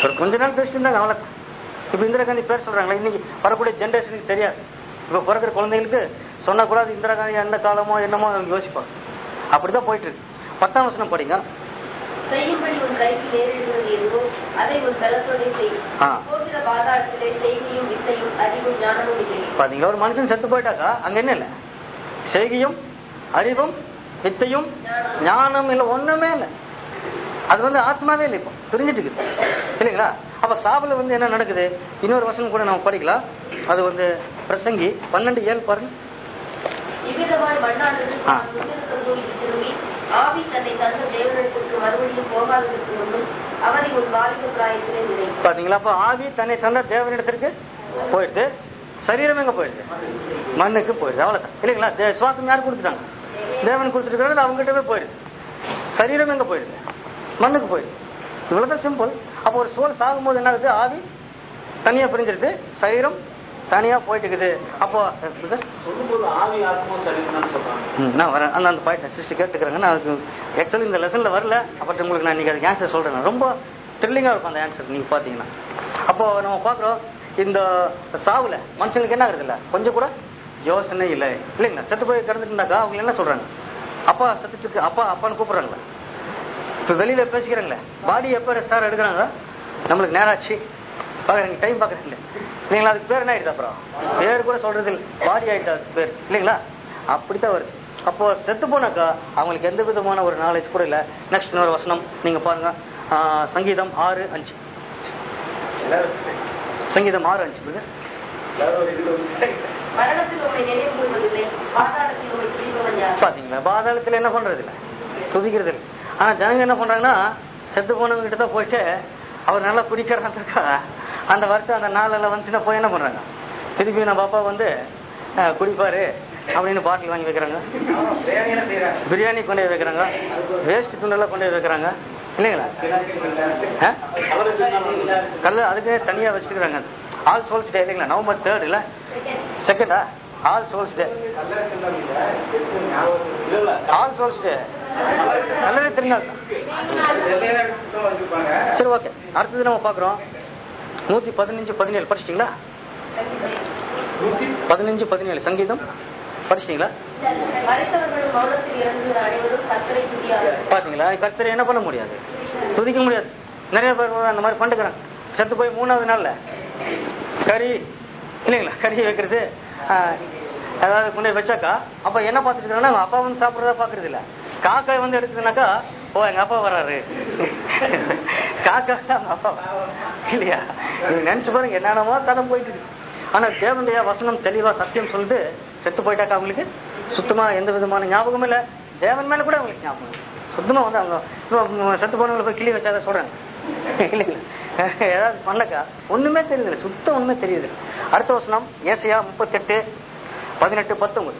ஒரு கொஞ்ச நாள் பேசிட்டு இருந்தாங்க அவ்வளோ இப்போ இந்திரா காந்தி பேர் சொல்றாங்களா இன்னைக்கு வரக்கூடிய ஜென்ரேஷனுக்கு தெரியாது இப்போ பிறக்கிற குழந்தைகளுக்கு சொன்னா கூட அது இந்திரா காந்தி எந்த காலமோ என்னமோ அவங்க யோசிப்பாங்க அப்படிதான் போயிட்டு இருக்கு பத்தாம் வசனம் படிங்க செய்யும்படி உன் கைக்கு நேரிடுகிறது எதுவோ அதை உன் பலத்தோட செய் ஆ. போகிற பாதாளத்திலே செய்தியும் வித்தையும் அறிவும் ஞானமும் இல்லை பாத்தீங்களா ஒரு மனுஷன் செத்து போயிட்டாக்கா அங்க என்ன இல்ல செய்கையும் அறிவும் வித்தையும் ஞானம் இல்ல ஒண்ணுமே இல்ல அது வந்து ஆத்மாவே இல்லை இப்போ பிரிஞ்சிட்டு இருக்குது இல்லைங்களா அப்ப சாபல வந்து என்ன நடக்குது இன்னொரு வருஷம் கூட நம்ம படிக்கலாம் அது வந்து பிரசங்கி பன்னெண்டு ஏழு பாருங்க இவ்விதமாய் மண்ணானது ஆ. தான் முன்னிருக்கும் பூமிக்கு திரும்பி ஆவி தன்னை தந்த தேவனிடத்திற்கு மறுபடியும் போகாததற்கு முன்னும் அவரை உன் வாலிப பிராயத்திலே நினை பாத்தீங்களா அப்ப ஆவி தன்னை தந்த தேவனிடத்திற்கு போயிடுது சரீரம் எங்க போயிடுது மண்ணுக்கு போயிடுது அவ்வளவுதான் இல்லைங்களா தே- சுவாசம் யார் கொடுத்துட்டாங்க தேவன் கொடுத்துருக்காரு அவங்க கிட்டவே போயிடுது சரீரம் எங்க போயிடுது மண்ணுக்கு போயிடுது இவ்வளவுதான் சிம்பிள் அப்போ ஒரு சோல் சாகும்போது என்ன ஆகுது ஆவி தனியா பிரிஞ்சிருது சரீரம் தனியா போயிட்டு இருக்குது அப்போ இது? சொல்லும்போது ஆவி ஆத்மா சரிதான் சொல்றாங்க ம், நான் வரேன் அந்த அந்த பாயிண்ட் சிஸ்டர் கேட்டுக்கிறாங்க நான் அதுக்கு ஆக்சுவலி இந்த லெசன்ல வரல அப்போ உங்களுக்கு நான் இன்னைக்கு அதுக்கு ஆன்சர் சொல்றேன் நான். ரொம்ப த்ரில்லிங்கா இருக்கும் அந்த ஆன்சர் நீங்க பாத்தீங்கன்னா அப்போ நம்ம பாக்குறோம் இந்த சாவுல மனுஷனுக்கு என்ன ஆகுது இல்ல கொஞ்சம் கூட யோசனை இல்லை இல்லைங்களா செத்து போய் கிடந்துட்டு இருந்தாக்கா அவங்க என்ன சொல்றாங்க அப்பா செத்துட்டு இருக்கு அப்பா அப்பான்னு கூப்பிடுறாங்களா இப்ப வெளியில பேசிக்கிறாங்களே பாடி எப்ப சார் எடுக்கிறாங்க நம்மளுக்கு நேராச்சு பாக்குறீங்க டைம் பாக்குறீங்க இல்லைங்களா அதுக்கு பேர் என்ன ஆயிடுது அப்புறம் பேர் கூட சொல்றது இல்லை பாடி ஆயிடுது அதுக்கு பேர் இல்லைங்களா அப்படித்தான் வருது அப்போ செத்து போனாக்கா அவங்களுக்கு எந்த விதமான ஒரு நாலேஜ் கூட இல்ல நெக்ஸ்ட் இன்னொரு வசனம் நீங்க பாருங்க ஆஹ், சங்கீதம் ஆறு அஞ்சு சங்கீதம் ஆறு அஞ்சு புரியுதா? மரணத்தில் உண்மை நினைவு கூறுவதில்லை பாதாளத்தில் உண்மை துதிப்பவன் யார் பாத்தீங்களா பாதாளத்துல என்ன பண்றது இல்ல துதிக்கிறது இல்ல ஆனா ஜனங்க என்ன பண்றாங்கன்னா செத்து போனவங்க கிட்ட தான் போயிட்டு அவர் நல்லா குடிக்கிறாருக்கா அந்த வருஷம் அந்த நாளெல்லாம் வந்துச்சுன்னா போய் என்ன பண்றாங்க திருப்பி நம்ம அப்பா வந்து அஹ், குடிப்பாரு அப்படின்னு பாட்டில் வாங்கி வைக்கிறாங்க பிரியாணியெல்லாம் செய்யறாங்க பிரியாணி கொண்டு போய் வைக்கிறாங்க வேஸ்ட் துண்டெல்லாம் கொண்டு போய் வைக்கிறாங்க இல்லைங்களா ஆ? கல்லு அதுக்கே தனியா வச்சுக்கிறாங்க ஆல் சோல்ஸ் டே இல்லைங்களா நவம்பர் தேர்ட் இல்ல செகண்டா all souls day all souls day நல்லதே திருநாள் சரி ஓகே அடுத்தது நம்ம பாக்குறோம் நூத்தி பதினஞ்சு பதினேழு படிச்சிட்டீங்களா பதினஞ்சு பதினேழு சங்கீதம் படிச்சிட்டீங்களா மறைத்தவர்களும் மௌனத்தில் இறங்குகிற அனைவரும் கத்தரை துதியாளர்கள் பாத்தீங்களா கர்த்தரை என்ன பண்ண முடியாது துதிக்க முடியாது நிறைய பேர் அந்த மாதிரி பண்ணிக்கிறாங்க செத்து போய் மூணாவது நாள்ல கறி இல்லைங்களா கறி வைக்கிறது ஆஹ், அதாவது கொண்டு போய் வச்சாக்கா அப்ப என்ன பார்த்துட்டு இருக்காங்கன்னா அவங்க அப்பா வந்து சாப்பிடுறதா பாக்குறது இல்ல காக்கா வந்து எடுக்குதுனாக்கா ஓ எங்க அப்பா வராரு காக்கா தான் அவங்க அப்பா இல்லையா நீங்க நினைச்சு பாருங்க என்னென்னமோ தடம் போயிட்டு இருக்கு ஆனா தேவனுடைய வசனம் தெளிவா சத்தியம் சொல்லிட்டு செத்து போயிட்டாக்கா அவங்களுக்கு சுத்தமா எந்த விதமான ஞாபகமும் இல்ல தேவன் மேல கூட அவங்களுக்கு ஞாபகம் இல்லை. சுத்தமா வந்து அவங்க சும்மா செத்து போனவங்களை போய் கிளி வச்சாத சொல்றாங்க இல்லைங்களா ஏதாவது பண்ணக்கா ஒண்ணுமே தெரியுது சுத்தம் ஒண்ணுமே தெரியுது அடுத்த வசனம் ஏசையா முப்பத்தெட்டு பதினெட்டு பத்தொன்பது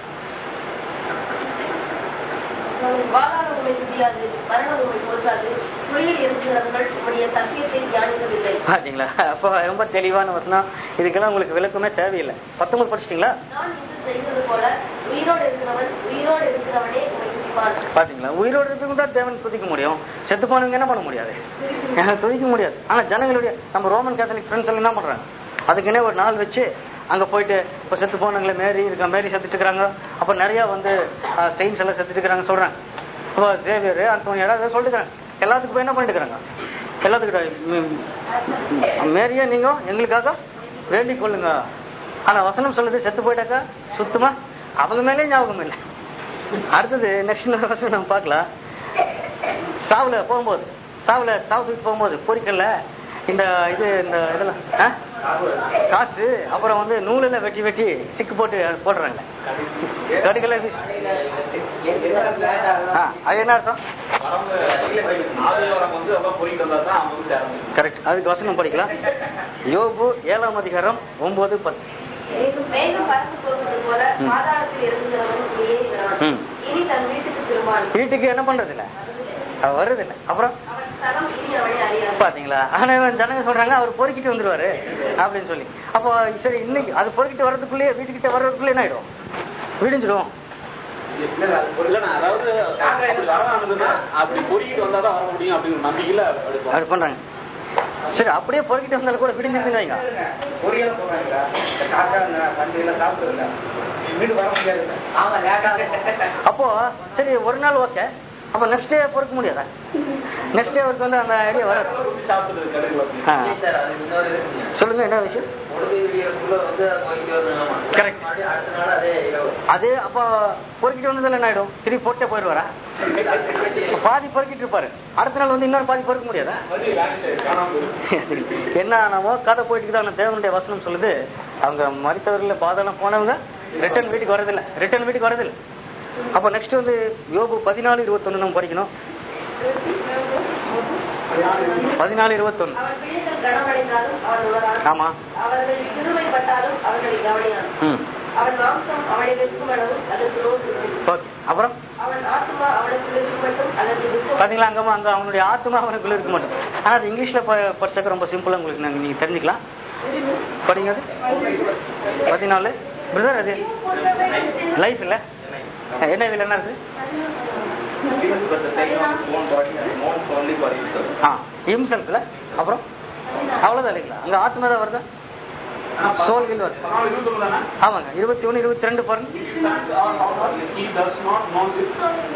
வாழாத உண்மை துதியாது மரணம் உண்மை போற்றாது குளியில் இருக்கிறவர்கள் உடைய சத்தியத்தை தியானிக்கவில்லை பாத்தீங்களா அப்போ ரொம்ப தெளிவான வசனம் இதுக்கெல்லாம் உங்களுக்கு விளக்கமே தேவையில்லை பத்தொன்பது படிச்சிட்டீங்களா நான் இன்று செய்தது போல உயிரோடு இருக்கிறவன் உயிரோடு இருக்கிறவனே உண்மை துதிப்பான் பாத்தீங்களா உயிரோடு இருக்கிறவங்க தான் தேவன் துதிக்க முடியும் செத்து போனவங்க என்ன பண்ண முடியாது துதிக்க முடியாது ஆனா ஜனங்களுடைய நம்ம ரோமன் கேத்தலிக் ஃப்ரெண்ட்ஸ் எல்லாம் என்ன பண்றாங்க அதுக்குன்னே ஒரு நாள் வச்சு அங்க போயிட்டு இப்ப செத்து போனவங்கள மேரி இருக்க மேரி செத்துட்டு இருக்காங்க அப்ப நிறைய வந்து செயின்ஸ் எல்லாம் செத்துட்டு இருக்காங்க சொல்றாங்க இப்போ சேவியர் அந்தோனி ஏதாவது சொல்லிட்டு எல்லாத்துக்கும் போய் என்ன பண்ணிட்டு இருக்காங்க எல்லாத்துக்கிட்ட மேரியா நீங்க எங்களுக்காக வேண்டிக் கொள்ளுங்க ஆனா வசனம் சொல்லுது செத்து போயிட்டாக்கா சுத்தமா அவங்க மேலே ஞாபகம் இல்லை அடுத்தது நெக்ஸ்ட் வசனம் நம்ம பார்க்கலாம் சாவுல போகும்போது சாவுல சாவுக்கு போகும்போது பொறிக்கல்ல இந்த இது இந்த இதெல்லாம் ஆ? காசு அப்புறம் வந்து நூலில் வெட்டி வெட்டி ஸ்டிக் போட்டு போடுறாங்க கடுக்கல வீசி ஆ, அது என்ன அர்த்தம் ஆதியோரம் வந்து அதான் பொறிக்கிட்டு வந்தா தான் அவன் வந்து சேர முடியும் கரெக்ட் அதுக்கு வசனம் படிக்கலாம் யோபு ஏழாம் அதிகாரம் ஒன்பது பத்து மேகம் பறந்து போவது போல ம். பாதாளத்தில் இருக்கிறவன் ஏறுகிறான் ம். இனி தன் வீட்டுக்கு திரும்பான் வீட்டுக்கு என்ன பண்றது இல்ல அவர் வருது இல்ல அப்புறம் அவன் ஸ்தலம் இனி அவனை அறியாது பாத்தீங்களா ஆனா இவன் ஜனங்க சொல்றாங்க அவர் பொறுக்கிட்டு வந்துருவாரு அப்படின்னு சொல்லி அப்போ சரி இன்னைக்கு அது பொறுக்கிட்டு வர்றதுக்குள்ளேயே வீட்டுக்கிட்ட வர்றதுக்குள்ளே என்ன ஆயிடும் விடிஞ்சிடும் இல்லண்ணா அதாவது அப்படி வரலாம்னு அப்படி பொறிக்கிட்டு வந்தா தான் வர முடியும் அப்படிங்கிற நம்பிக்கையில அப்படி அப்படி பண்றாங்க சரி அப்படியே பொறுக்கிட்டு வந்தாலும் கூட விடிஞ்சிருக்குன்னு வைங்க பொரியல் போறாங்க காக்கா பண்டிகைலாம் சாப்பிடுறதில்ல வீடு வர முடியாது ஆமா லேட்டாக அப்போ சரி ஒரு நாள் ஓகே அப்ப நெக்ஸ்ட் டே பொறுக்க முடியாதா நெக்ஸ்ட் டே அவருக்கு வந்து அந்த ஐடியா வராது சாப்பிடுறது கடையில் வந்து ஆ. சார் அது இன்னொரு இருக்குங்க சொல்லுங்க என்ன விஷயம் பொழுது விடியறதுக்குள்ள வந்து போயிட்டு வரணும் Correct. மறுபடியும் அடுத்த நாள் அதே இரவு அதே அப்போ பொறுக்கிட்டு வந்ததுல என்ன ஆயிடும் திருப்பி போட்டே போயிடுவாரா பாதி பொறுக்கிட்டு இருப்பாரு அடுத்த நாள் வந்து இன்னொரு பாதி பொறுக்க முடியாதா மறுபடியும் வேலை செய்ய காணாம போயிடும் என்ன நம்ம கதை போயிட்டு தான் தேவனுடைய வசனம் சொல்லுது அவங்க மறித்தவர்கள் பாதெல்லாம் போனவங்க ரிட்டர்ன் வீட்டுக்கு வரதில்ல ரிட்டர்ன் வீட்டுக்கு வரதில்ல அப்ப நெக்ஸ்ட் வந்து யோபு பதினாலு இருபத்தொன்னு நம்ம படிக்கணும் பதினாலு இருபத்தொன்னு அவன் பிள்ளைகள் கனமடைந்தாலும் அவன் உணரான் ஆமா அவர்கள் சிறுமைப்பட்டாலும் அவர்களை கவனியான் ம் அவன் மாம்சம் அவனை வெறுக்கும் அளவு அதற்கு நோக்கு இருக்கும். ஓகே அப்புறம் அவன் ஆத்மா அவனுக்கு இருக்கும் மட்டும் அதற்கு துக்கம் பாத்தீங்களா அங்க அங்க அவனுடைய ஆத்மா அவனுக்குள்ள இருக்க மாட்டோம் ஆனா அது இங்கிலீஷ்ல ப- படிச்சாக்க ரொம்ப சிம்பிளா உங்களுக்கு நாங்க நீங்க தெரிஞ்சுக்கலாம் படிங்க அது பதினாலு பிரதர் அது லைஃப் இல்ல என்ன இதுல என்ன இருக்கு but the same of his own body and mourns only for himself. ஆ இம்செல்ஃப்ல அப்புறம் அவ்வளவுதான் இல்லைங்களா அங்க ஆத்மா தான் வருதா சோல்கள் வருது அதனால இருபத்தொன்னு தானே ஆமாங்க இருபத்தி ஒண்ணு இருபத்தி ரெண்டு பாருங்க His sons are not, he does not know it.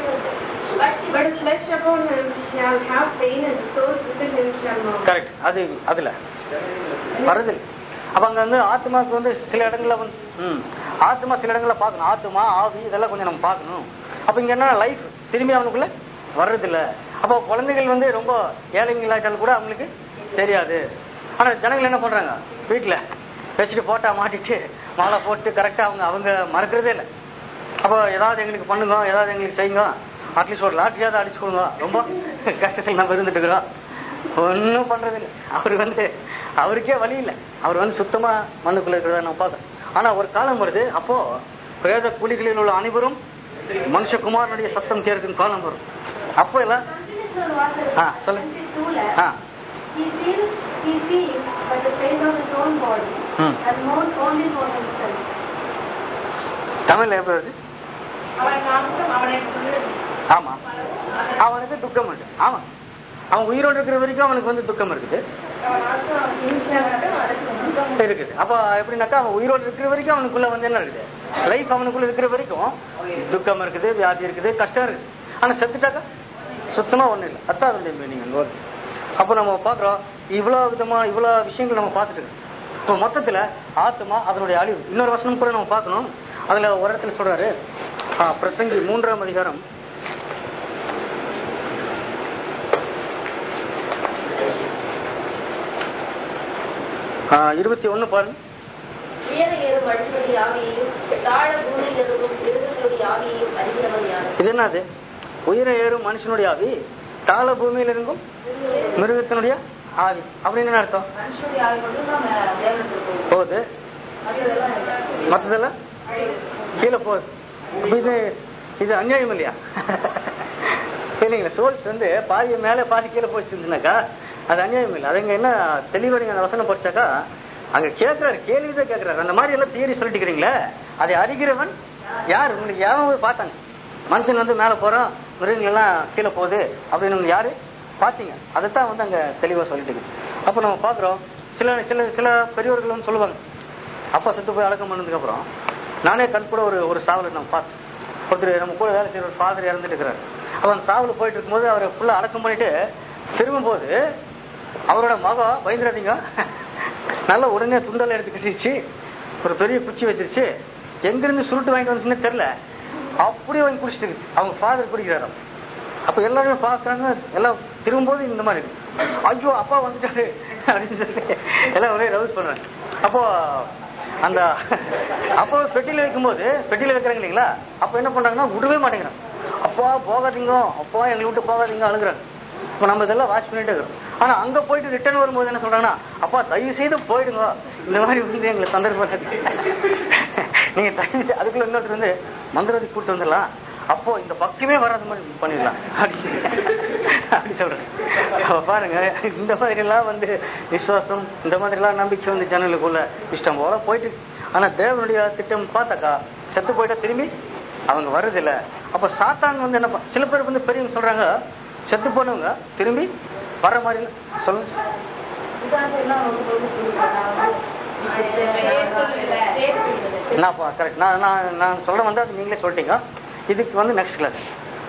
But his flesh upon him shall have pain, and his soul within him shall mourn. Correct அது அதுல வருது அப்ப அங்க வந்து ஆத்மாக்கு வந்து சில இடங்கள்ல வந்து ம் ஆத்மா சில இடங்கள்ல பார்க்கணும் ஆத்மா ஆவி இதெல்லாம் கொஞ்சம் நம்ம பார்க்கணும் அப்ப இங்க என்ன லைஃப் திரும்பி அவனுக்குள்ள வர்றது இல்ல அப்போ குழந்தைகள் வந்து ரொம்ப ஏழைங்களாட்டாலும் கூட அவங்களுக்கு தெரியாது ஆனா ஜனங்கள் என்ன பண்றாங்க வீட்டுல வச்சுட்டு போட்டா மாட்டிட்டு மாலை போட்டு கரெக்டா அவங்க அவங்க மறக்கிறதே இல்லை அப்போ ஏதாவது எங்களுக்கு பண்ணுங்க ஏதாவது எங்களுக்கு செய்யுங்க அட்லீஸ்ட் ஒரு லாட்ரியாவது அடிச்சு கொடுங்க ரொம்ப கஷ்டத்தில் நம்ம இருந்துட்டு இருக்கிறோம் ஒன்றும் பண்றது இல்லை அவர் வந்து அவருக்கே வழி இல்லை அவர் வந்து சுத்தமா மண்ணுக்குள்ள இருக்கிறத நம்ம பார்த்தோம் ஆனா ஒரு காலம் வருது அப்போ பிரேத குழிகளில் உள்ள அனைவரும் மனுஷகுமாரனுடைய சத்தம் கேட்கும் காலம் வரும் அப்போ எல்லாம் Continuous water. ஆ சொல்லுங்க Twenty-two ah lakh. He feels, he feels but the pain of his own body ம் and mourns only for himself. தமிழ்ல எப்படி வருது அவன் மாம்சம் அவனை கொண்டு ஆமா அவனுக்கு துக்கம் உண்டு ஆமா அவன் உயிரோடு இருக்கிற வரைக்கும் அவனுக்கு வந்து துக்கம் இருக்குது அவன் ஆத்மா இனிஷியாக அதற்கு துக்கம் இருக்குது அப்ப எப்படின்னாக்கா அவன் உயிரோடு இருக்கிற வரைக்கும் அவனுக்குள்ள வந்து என்ன இருக்குது லைஃப் அவனுக்குள்ள இருக்கிற வரைக்கும் துக்கம் இருக்குது வியாதி இருக்குது கஷ்டம் இருக்குது ஆனா செத்துட்டாக்கா சுத்தமா ஒண்ணு இல்லை அதான் அதனுடைய மீனிங் அங்க வருது அப்ப நம்ம பாக்குறோம் இவ்வளவு விதமா இவ்வளவு விஷயங்கள் நம்ம பார்த்துட்டு இருக்கோம் இப்போ மொத்தத்துல ஆத்மா அதனுடைய அழிவு இன்னொரு வசனம் கூட நம்ம பார்க்கணும் அதுல ஒரு இடத்துல சொல்றாரு ஆ, பிரசங்கி மூன்றாம் அதிகாரம் ஆ, இருபத்தி ஒண்ணு பாருங்க உயர ஏறும் மனுஷனுடைய ஆவியையும் தாழ பூமியில் இருக்கும் மிருகங்களுடைய ஆவியையும் அறிகிறவன் யார் இது என்னது உயிரை ஏறும் மனுஷனுடைய ஆவி தாழ பூமியில் இருக்கும் மிருகத்தினுடைய ஆவி அப்படின்னு என்ன அர்த்தம் மனுஷனுடைய ஆவி மட்டும் நம்ம தேவனத்துக்கு போகும் போகுது மற்றதெல்லாம் இல்லை. மற்றதெல்லாம் கீழே போகுது அப்ப இது இது அநியாயம் இல்லையா இல்லைங்களா சோல்ஸ் வந்து பாதி மேலே பாதி கீழே போச்சுருந்துனாக்கா அது அநியாயம் இல்லை அது இங்க என்ன தெளிவா நீங்க அந்த வசனம் படிச்சாக்கா அங்க கேட்கிறாரு கேள்விதான் கேட்கிறாரு அந்த மாதிரி எல்லாம் தியரி சொல்லிட்டு இருக்கிறீங்களே அதை அறிகிறவன் யார் உங்களுக்கு யாரும் போய் பார்த்தாங்க மனுஷன் வந்து மேல போறான் மிருகங்கள் எல்லாம் கீழே போகுது அப்படின்னு நீங்க யாரு பாத்தீங்க அதைத்தான் வந்து அங்க தெளிவா சொல்லிட்டு இருக்கு அப்ப நம்ம பாக்குறோம் சில சில சில பெரியவர்கள் வந்து சொல்லுவாங்க அப்பா செத்து போய் அடக்கம் பண்ணதுக்கு அப்புறம் நானே கண் கூட ஒரு ஒரு சாவலை நான் பார்த்தேன் ஒருத்தர் நம்ம கூட வேலை செய்யற ஒரு ஃபாதர் இறந்துட்டு இருக்கிறார் அவன் சாவல போயிட்டு இருக்கும்போது அவரை ஃபுல்லா அடக்கம் பண்ணிட்டு திரும்பும் போது அவரோட மகம் பயந்துடாதீங்க நல்ல உடனே துண்டலை எடுத்து கட்டிடுச்சு ஒரு பெரிய குச்சி வச்சிருச்சு எங்கிருந்து சுருட்டு வாங்கிட்டு வந்துச்சுன்னு தெரியல அப்படியே வாங்கி குடிச்சிட்டு இருக்கு. அவங்க ஃபாதர் குடிக்கிறாராம் அப்ப எல்லாருமே பாக்குறாங்க எல்லாம் திரும்பும்போது இந்த மாதிரி இருக்கு ஐயோ அப்பா வந்துட்டாரு அப்படின்னு சொல்லி எல்லாம் ஒரே ரவுஸ் பண்றாங்க அப்போ அந்த அப்போ பெட்டியில வைக்கும்போது பெட்டியில வைக்கிறாங்க இல்லைங்களா அப்ப என்ன பண்றாங்கன்னா விடவே மாட்டேங்கிறாங்க அப்பா போகாதீங்க அப்பா எங்களை விட்டு போகாதீங்க அழுகுறாங்க இப்ப நம்ம இதெல்லாம் வாட்ச் பண்ணிட்டே இருக்கிறோம் ஆனா அங்க போயிட்டு ரிட்டர்ன் வரும்போது என்ன சொல்றாங்கன்னா அப்பா தயவு செய்து போயிடுங்க இந்த மாதிரி வந்து எங்களை தொந்தரவு நீங்க தயவு செய்து அதுக்குள்ள இன்னொருத்தர் வந்து மந்திரவாதி கூட்டு வந்துடலாம் அப்போ இந்த பக்கமே வராத மாதிரி பண்ணிடலாம் அப்படி சொல்றேன் அப்ப பாருங்க இந்த மாதிரி எல்லாம் வந்து விசுவாசம் இந்த மாதிரி எல்லாம் நம்பிக்கை வந்து ஜனங்களுக்குள்ள இஷ்டம் போல போயிட்டு ஆனா தேவனுடைய திட்டம் பார்த்தாக்கா செத்து போயிட்டா திரும்பி அவங்க வர்றதில்ல அப்ப சாத்தான் வந்து என்ன பண்- சில பேர் வந்து பெரியவங்க சொல்றாங்க செத்து போனவங்க திரும்பி வர்ற மாதிரி இல்ல. சொல்லுங்க விசுவாசம்லாம் ரொம்ப ரொம்ப சொல்லுவாங்க என்னப்பா கரெக்ட் நான் நான் நான் சொல்ல வந்து அது நீங்களே சொல்லிட்டீங்க இதுக்கு வந்து நெக்ஸ்ட் கிளாஸ்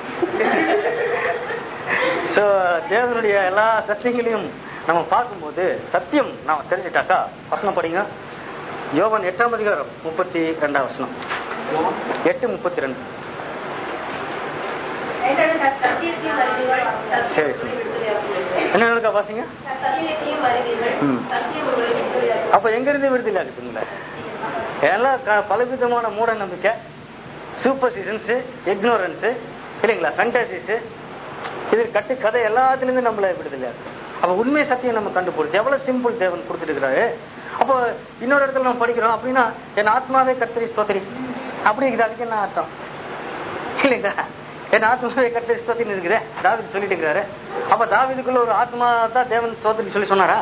ஸோ தேவனுடைய எல்லா சத்தியங்களையும் நம்ம பார்க்கும்போது சத்தியம் நாம தெரிஞ்சுட்டாக்கா வசனம் படிங்க யோவன் எட்டாம் அதிகாரம் முப்பத்தி ரெண்டாம் வசனம் எட்டு முப்பத்தி ரெண்டு சத்தியத்தையும் அறிவீர்கள் சரி, சரி. என்ன இருக்கா வாசிங்க சத்தியத்தையும் அறிவீர்கள் ம். சத்தியம் உங்களை விடுதலையாக்கும். அப்ப எங்க இருந்து விடுதலை ஆகுதுங்களா எல்லாம் க- பலவிதமான மூட நம்பிக்கை சூப்பர்சிஷன்ஸ் இக்னோரன்ஸ் இல்லைங்களா ஃபேண்டசிஸ் இது கட்டு கதை எல்லாத்துலேருந்து நம்மள விடுதலை ஆகுது அப்ப உண்மை சத்தியம் நம்ம கண்டுபிடிச்சு எவ்வளவு சிம்பிள் தேவன் கொடுத்துருக்கிறாரு அப்போ இன்னொரு இடத்துல நம்ம படிக்கிறோம் அப்படின்னா என் ஆத்மாவே கர்த்தரி ஸ்தோத்திரி அப்படி இருக்குது அதுக்கு என்ன அர்த்தம் இல்லைங்களா என் ஆத்மாவே கர்த்தரி ஸ்தோத்திரி இருக்குதே தாவிது சொல்லிட்டு இருக்கிறாரு அப்ப தாவிதுக்குள்ள ஒரு ஆத்மா தான் தேவன் ஸ்தோத்திரி சொல்லி சொன்னாரா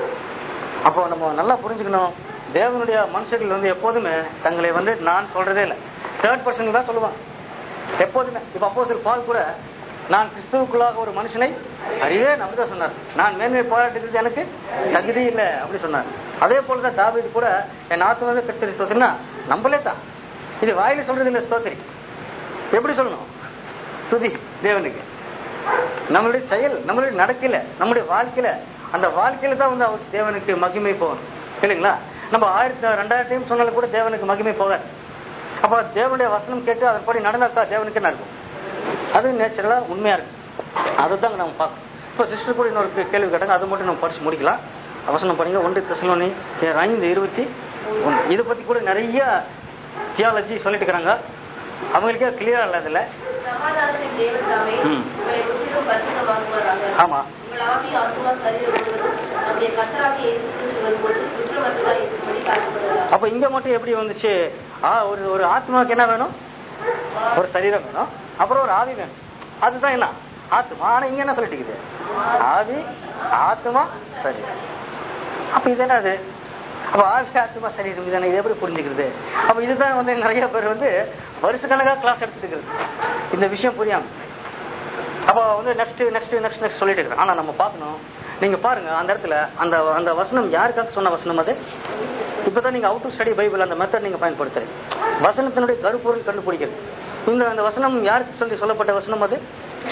அப்போ நம்ம நல்லா புரிஞ்சுக்கணும் தேவனுடைய மனுஷர்கள் வந்து எப்போதுமே தங்களை வந்து நான் சொல்றதே இல்லை தேர்ட் பர்சன் தான் சொல்லுவான் எப்போதுமே இப்ப அப்போ பால் கூட நான் கிறிஸ்துவுக்குள்ளாக ஒரு மனுஷனை அறிவேன் அப்படிதான் சொன்னார் நான் மேன்மை போராட்டுறது எனக்கு தகுதி இல்லை அப்படி சொன்னார் அதே போலதான் தாவீது கூட என் ஆத்மாவே கர்த்தரி ஸ்தோத்திரினா நம்மளே தான் இது வாயில சொல்றது இல்லை ஸ்தோத்திரி எப்படி சொல்லணும் துதி தேவனுக்கு நம்மளுடைய செயல் நம்மளுடைய நடக்கல நம்மளுடைய வாழ்க்கையில அந்த வாழ்க்கையில தான் வந்து அவர் தேவனுக்கு மகிமை போகணும் இல்லைங்களா நம்ம ஆயிரத்தி ரெண்டாயிரம் டைம் சொன்னாலும் கூட தேவனுக்கு மகிமை போகாது அப்ப தேவனுடைய வசனம் கேட்டு அதன்படி நடந்தாக்கா தேவனுக்கு என்ன இருக்கும் அது நேச்சுரலா உண்மையா இருக்கு அதுதான் நம்ம பார்க்கணும் இப்போ சிஸ்டர் கூட இன்னொரு கேள்வி கேட்டாங்க அது மட்டும் நம்ம படிச்சு முடிக்கலாம் அவசரம் படிங்க ஒன்று தெசலோனி ஐந்து இருபத்தி ஒன்று இதை பத்தி கூட நிறைய தியாலஜி சொல்லிட்டு இருக்கிறாங்க அவங்களுக்கே கிளியரா இல்லை இதுல சமாதானத்தின் தேவன் தாமே ம். உங்களை முற்றிலும் பரிசுத்தமாக்குவாராக. ஆமா. உங்கள் ஆவி, ஆத்துமா, சரீரம் முழுவதும் நம்முடைய கர்த்தராகிய இயேசு கிறிஸ்து வரும்போது குற்றமற்றதாய் இருக்கும்படி காக்கப்படுவதாக. அப்ப இங்க மட்டும் எப்படி வந்துச்சு ஆ ஒரு ஒரு ஆத்மாவுக்கு என்ன வேணும் ஒரு சரீரம் வேணும் அப்புறம் ஒரு ஆவி வேணும் அதுதான் என்ன ஆத்மா ஆனா இங்க என்ன சொல்லிட்டு இருக்குது ஆவி ஆத்மா சரீரம் அப்ப இது என்னது அப்ப ஆவி ஆத்மா சரீரம் இதானே இது எப்படி புரிஞ்சுக்கிறது அப்ப இதுதான் வந்து நிறைய பேர் வந்து வருஷக்கணக்கா கிளாஸ் எடுத்துட்டு இருக்குது இந்த விஷயம் புரியாம அப்ப வந்து நெக்ஸ்ட் நெக்ஸ்ட் நெக்ஸ்ட் நெக்ஸ்ட் சொல்லிட்டு இருக்கிறேன் ஆனா நம்ம பார்க்கணும் நீங்க பாருங்க அந்த இடத்துல அந்த அந்த வசனம் யாருக்காக சொன்ன வசனம் அது இப்பதான் நீங்க அவுட் டு ஸ்டடி பைபிள் அந்த மெத்தட் நீங்க பயன்படுத்துறீங்க வசனத்தினுடைய கருப்பொருள் கண்டுபிடிக்கிறது இந்த அந்த வசனம் யாருக்கு சொல்லி சொல்லப்பட்ட வசனம் அது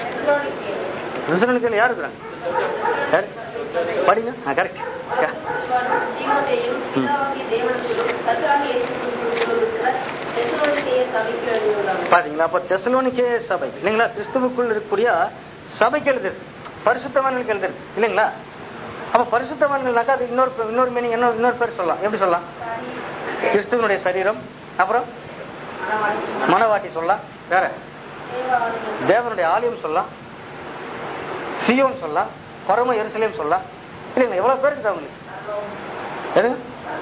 ரிசனுக்கு யார் இருக்கிறாங்க யாரு? படிங்க கரெக்ட் தீமோத்தேயும் பிதாவாகிய தேவனுக்கும் கர்த்தராகிய இயேசு கிறிஸ்துவுக்கும் இருக்கிற தெசலோனிக்கேய சபைக்கு எழுதியுள்ளார். பாத்தீங்களா அப்ப தெசலோனிக்கே சபை இல்லைங்களா கிறிஸ்துவுக்குள் இருக்கக்கூடிய சபைக்கு எழுதுது பரிசுத்தவான்களுக்கு எழுதுது இல்லைங்களா அப்ப பரிசுத்தவான்கள்னாக்கா அது இன்னொரு இன்னொரு மீனிங் இன்னொரு இன்னொரு பேர் சொல்லலாம் எப்படி சொல்லலாம் கிறிஸ்துவனுடைய சரீரம் அப்புறம் மனவாட்டி சொல்லலாம் வேற தேவனுடைய ஆலயம் சொல்லலாம் சியோன் சொல்லலாம் பரம எருசலேம் சொல்லலாம் இல்லைங்களா எவ்வளவு பேர் இருக்குது அவங்களுக்கு எதுங்க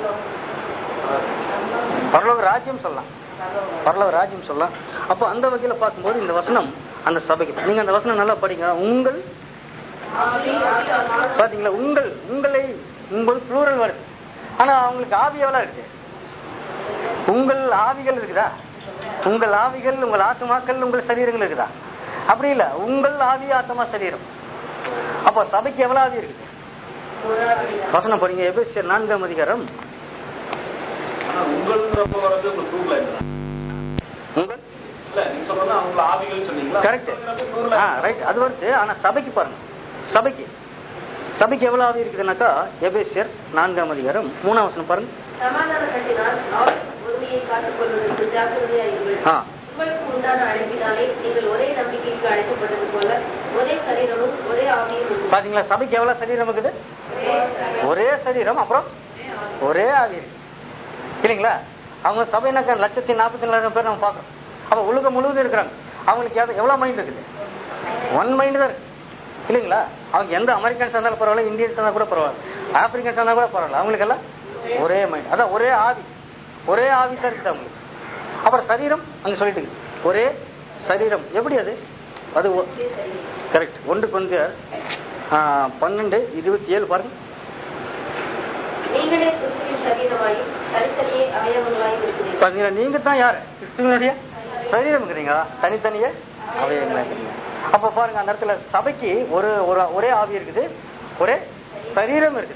பரலோக ராஜ்யம் சொல்லலாம் பரலோக ராஜ்யம் சொல்லலாம் அப்போ அந்த வகையில பார்க்கும்போது இந்த வசனம் அந்த சபைக்கு நீங்க அந்த வசனம் நல்லா படிங்க உங்கள் பாத்தீங்களா உங்கள் உங்களை உங்கள் ப்ளூரல் வருது ஆனா அவங்களுக்கு ஆவி எவ்வளவு இருக்கு உங்கள் ஆவிகள் இருக்குதா உங்கள் ஆவிகள் உங்கள் ஆத்மாக்கள் உங்கள் சரீரங்கள் இருக்குதா அப்படி இல்ல உங்கள் ஆவி ஆத்மா சரீரம் அப்போ சபைக்கு எவ்வளவு ஆவி இருக்குது வசனம் படிங்க எபேசியர் நான்காம் அதிகாரம் ஆனா உங்கள்ன்றப்ப வர்றது உங்களுக்கு ப்ரூவ்ல இல்லை உங்கள் இல்ல நீங்க சொல்றது அவங்க ஆவிகள் சொன்னீங்களா கரெக்ட் ப்ரூவ்ல ஆ ரைட் அது வருது ஆனா சபைக்கு பாருங்க சபைக்கு சபைக்கு எவ்வளவு ஆவி இருக்குதுன்னாக்கா எபேசியர் நான்காம் அதிகாரம் மூணாம் வசனம் பாருங்க சமாதான கட்டினால் ஆள் ஒருமையை காத்துக் கொள்வதற்கு ஜாக்கிரதையாயிருங்கள் ஆ உங்களுக்கு உண்டான அழைப்பினாலே நீங்கள் ஒரே நம்பிக்கைக்கு அழைக்கப்பட்டது போல ஒரே சரீரமும் ஒரே ஆவியும் உண்டு. பாத்தீங்களா சபைக்கு எவ்வளவு சரீரம் இருக்குது ஒரே சரீரம். ஒரே சரீரம் அப்புறம் ஒரே ஆவி இருக்கு இல்லைங்களா அவங்க சபைனாக்கா லட்சத்தி நாற்பத்தி நாலாயிரம் பேர் நம்ம பார்க்கறோம் அப்ப உலகம் முழுவதும் இருக்கிறாங்க அவங்களுக்கு எவ்வளவு- எவ்வளவு மைண்ட் இருக்குது ஒன் மைண்ட் தான் இருக்கு இல்லைங்களா அவங்க எந்த அமெரிக்கன்ஸ் இருந்தாலும் பரவாயில்ல இந்தியன்ஸ் இருந்தா கூட பரவாயில்ல ஆப்பிரிக்கன்ஸ் இருந்தா கூட பரவாயில்ல அவங்களுக்கு எல்லாம் ஒரே மைண்ட் அதான் ஒரே ஆவி ஒரே ஆவி தான் இருக்குது அவங்களுக்கு அப்புறம் சரீரம் அங்க சொல்லிட்டு இருக்கு. ஒரே சரீரம் எப்படி அது அது கரெக்ட் ஒன்று கொஞ்சம் பன்னெண்டு இருபத்தி ஏழு பாருங்க நீங்களே கிறிஸ்துவின் சரீரமாயும் தனித்தனியே அவயவங்களாயும் இருக்கிறீர்கள் பாத்தீங்களா நீங்க தான் யாரு கிறிஸ்துவனுடைய சரீரம் இருக்கிறீங்க தனித்தனியே அவயங்களா இருக்கிறீங்க அப்ப பாருங்க அந்த இடத்துல சபைக்கு ஒரு ஒரு ஒரே ஆவி இருக்குது ஒரே சரீரம் இருக்குது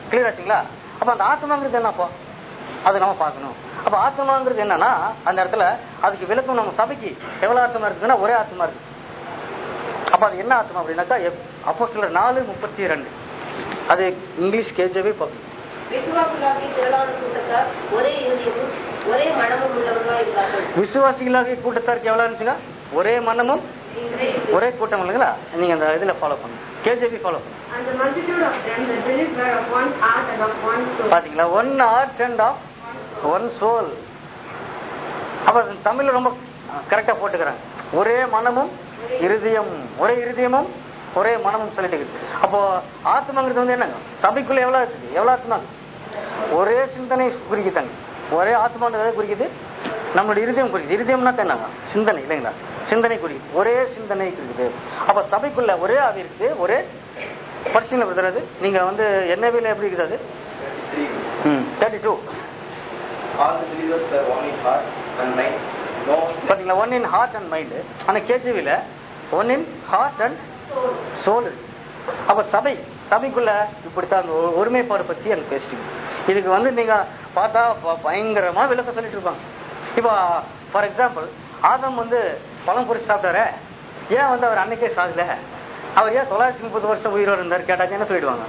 கிளியர் ஆச்சுங்களா அப்ப அந்த ஆத்மாங்கிறது என்ன அப்போ அது நம்ம பார்க்கணும் அப்ப ஆத்மாங்கிறது என்னன்னா அந்த இடத்துல அதுக்கு விளக்கம் நம்ம சபைக்கு எவ்வளவு ஆத்மா இருக்குதுன்னா ஒரே ஆத்மா இருக்கு அப்ப அது என்ன ஆத்மா அப்படின்னாக்கா அப்போ சில நாலு முப்பத்தி ரெண்டு அது இங்கிலீஷ் கேஜவே பார்க்கணும் விசுவாசிகளாகிய திரளான கூட்டத்தார் ஒரே இருதயமும் ஒரே மனமும் உள்ளவர்களாய் இருந்தார்கள் விசுவாசிகளாக கூட்டத்தாருக்கு எவ்வளவு இருந்துச்சுங்க ஒரே மனமும் ஒரே ஒரே கூட்டம் இல்லைங்களா நீங்க அந்த இதுல ஃபாலோ பண்ணுங்க கேஜேபி ஃபாலோ பண்ணுங்க And the multitude of them that believed were of one heart and of one soul. பாத்தீங்களா one heart and of one soul அப்ப தமிழ்ல ரொம்ப கரெக்டா போட்டுக்கிறாங்க ஒரே மனமும் இருதயம் ஒரே இருதயமும் ஒரே மனமும் சொல்லிட்டு இருக்குது அப்போ ஆத்மாங்கிறது வந்து என்னங்க சபைக்குள்ள எவ்வளவு இருக்குது எவ்வளவு ஆத்மா ஒரே சிந்தனை குறிக்குதாங்க ஒரே ஆத்மான்றது குறிக்குது நம்மளுடைய இருதயம் குறிக்குது இருதயம்னா என்னங்க சிந்தனை இல்லைங்களா சிந்தனை குறிக்குது ஒரே சிந்தனை குறிக்குது அப்ப சபைக்குள்ள ஒரே ஆவி இருக்குது ஒரே பரிசீலனை விடுறது நீங்க வந்து என்னவில எப்படி இருக்குது அது thirty two All the believers were one in heart and mind. No பாத்தீங்களா one in heart and mind ஆனா கேஜிவில one in heart and soul அப்ப சபை சபைக்குள்ள இப்படித்தான் அந்த ஒ- ஒருமைப்பாடு பத்தி எனக்கு பேசிட்டு இதுக்கு வந்து நீங்க பார்த்தா ப- பயங்கரமா விளக்கம் சொல்லிட்டு இருப்பாங்க இப்போ ஃபார் எக்ஸாம்பிள் ஆதம் வந்து பழம் பொறிச்சு சாப்பிட்டாரு ஏன் வந்து அவர் அன்னைக்கே சாகல அவர் ஏன் தொள்ளாயிரத்தி முப்பது வருஷம் உயிரோடு இருந்தார் கேட்டாச்சு என்ன சொல்லிடுவாங்க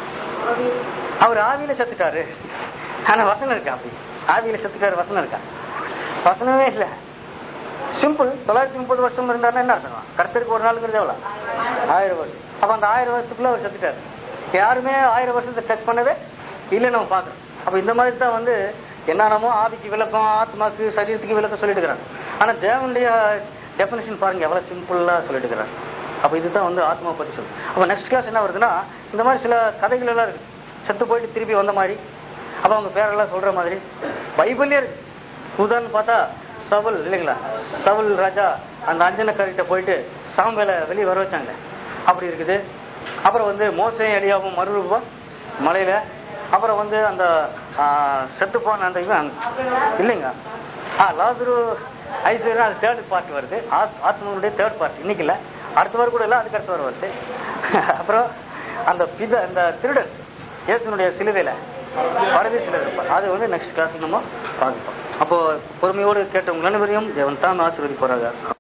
அவர் ஆவியில செத்துட்டாரு ஆனா வசனம் இருக்கா அப்படி ஆவியில செத்துட்டாரு வசனம் இருக்கா வசனமே இல்ல சிம்பிள் தொள்ளாயிரத்தி முப்பது வருஷம் இருந்தாருன்னா என்ன அர்த்தம் கர்த்தருக்கு ஒரு நாளுங்கிறது எவ்வளவு ஆயிரம் வருஷம் அப்ப அந்த ஆயிரம் வருஷத்துக்குள்ள அவர் செத்துட்டாரு யாருமே ஆயிரம் வருஷத்தை டச் பண்ணவே இல்லை நம்ம பார்க்கறோம் அப்ப இந்த மாதிரி தான் வந்து என்னென்னமோ ஆவிக்கு விளக்கம் ஆத்மாக்கு சரீரத்துக்கு விளக்கம் சொல்லிட்டு இருக்கிறாங்க ஆனா தேவனுடைய டெபினேஷன் பாருங்க எவ்வளவு சிம்பிளா சொல்லிட்டு இருக்கிறாங்க அப்ப இதுதான் வந்து ஆத்மா பத்தி சொல்லு அப்ப நெக்ஸ்ட் கிளாஸ் என்ன வருதுன்னா இந்த மாதிரி சில கதைகள் எல்லாம் இருக்கு செத்து போயிட்டு திருப்பி வந்த மாதிரி அப்ப அவங்க பேரெல்லாம் சொல்ற மாதிரி பைபிள்லயே இருக்கு உதாரணம் பார்த்தா சவுல் இல்லைங்களா சவுல் ராஜா அந்த அஞ்சனக்காரிட்ட போயிட்டு சாம்பலை வெளியே வர வச்சாங்க அப்படி இருக்குது அப்புறம் வந்து மோசையும் எலியாவும் மறுரூபா மலையில அப்புறம் வந்து அந்த செத்து போன அந்த இவன் இல்லைங்க ஆ லாசுரு ஐஸ்வர்யா அது தேர்ட் பார்ட் வருது ஆத்- ஆத்மாவுடைய தேர்ட் பார்ட் இன்னைக்கு இல்ல அடுத்த வாரம் கூட இல்ல அதுக்கு அடுத்த வாரம் வருது அப்புறம் அந்த பித அந்த திருடன் இயேசுனுடைய சிலுவையில பரவி சிலர் இருப்பார் அது வந்து நெக்ஸ்ட் கிளாஸ் நம்ம பார்க்கலாம் அப்போ பொறுமையோடு கேட்டவங்க அனைவரையும் தேவன் தான் ஆசீர்வதி போறாங்க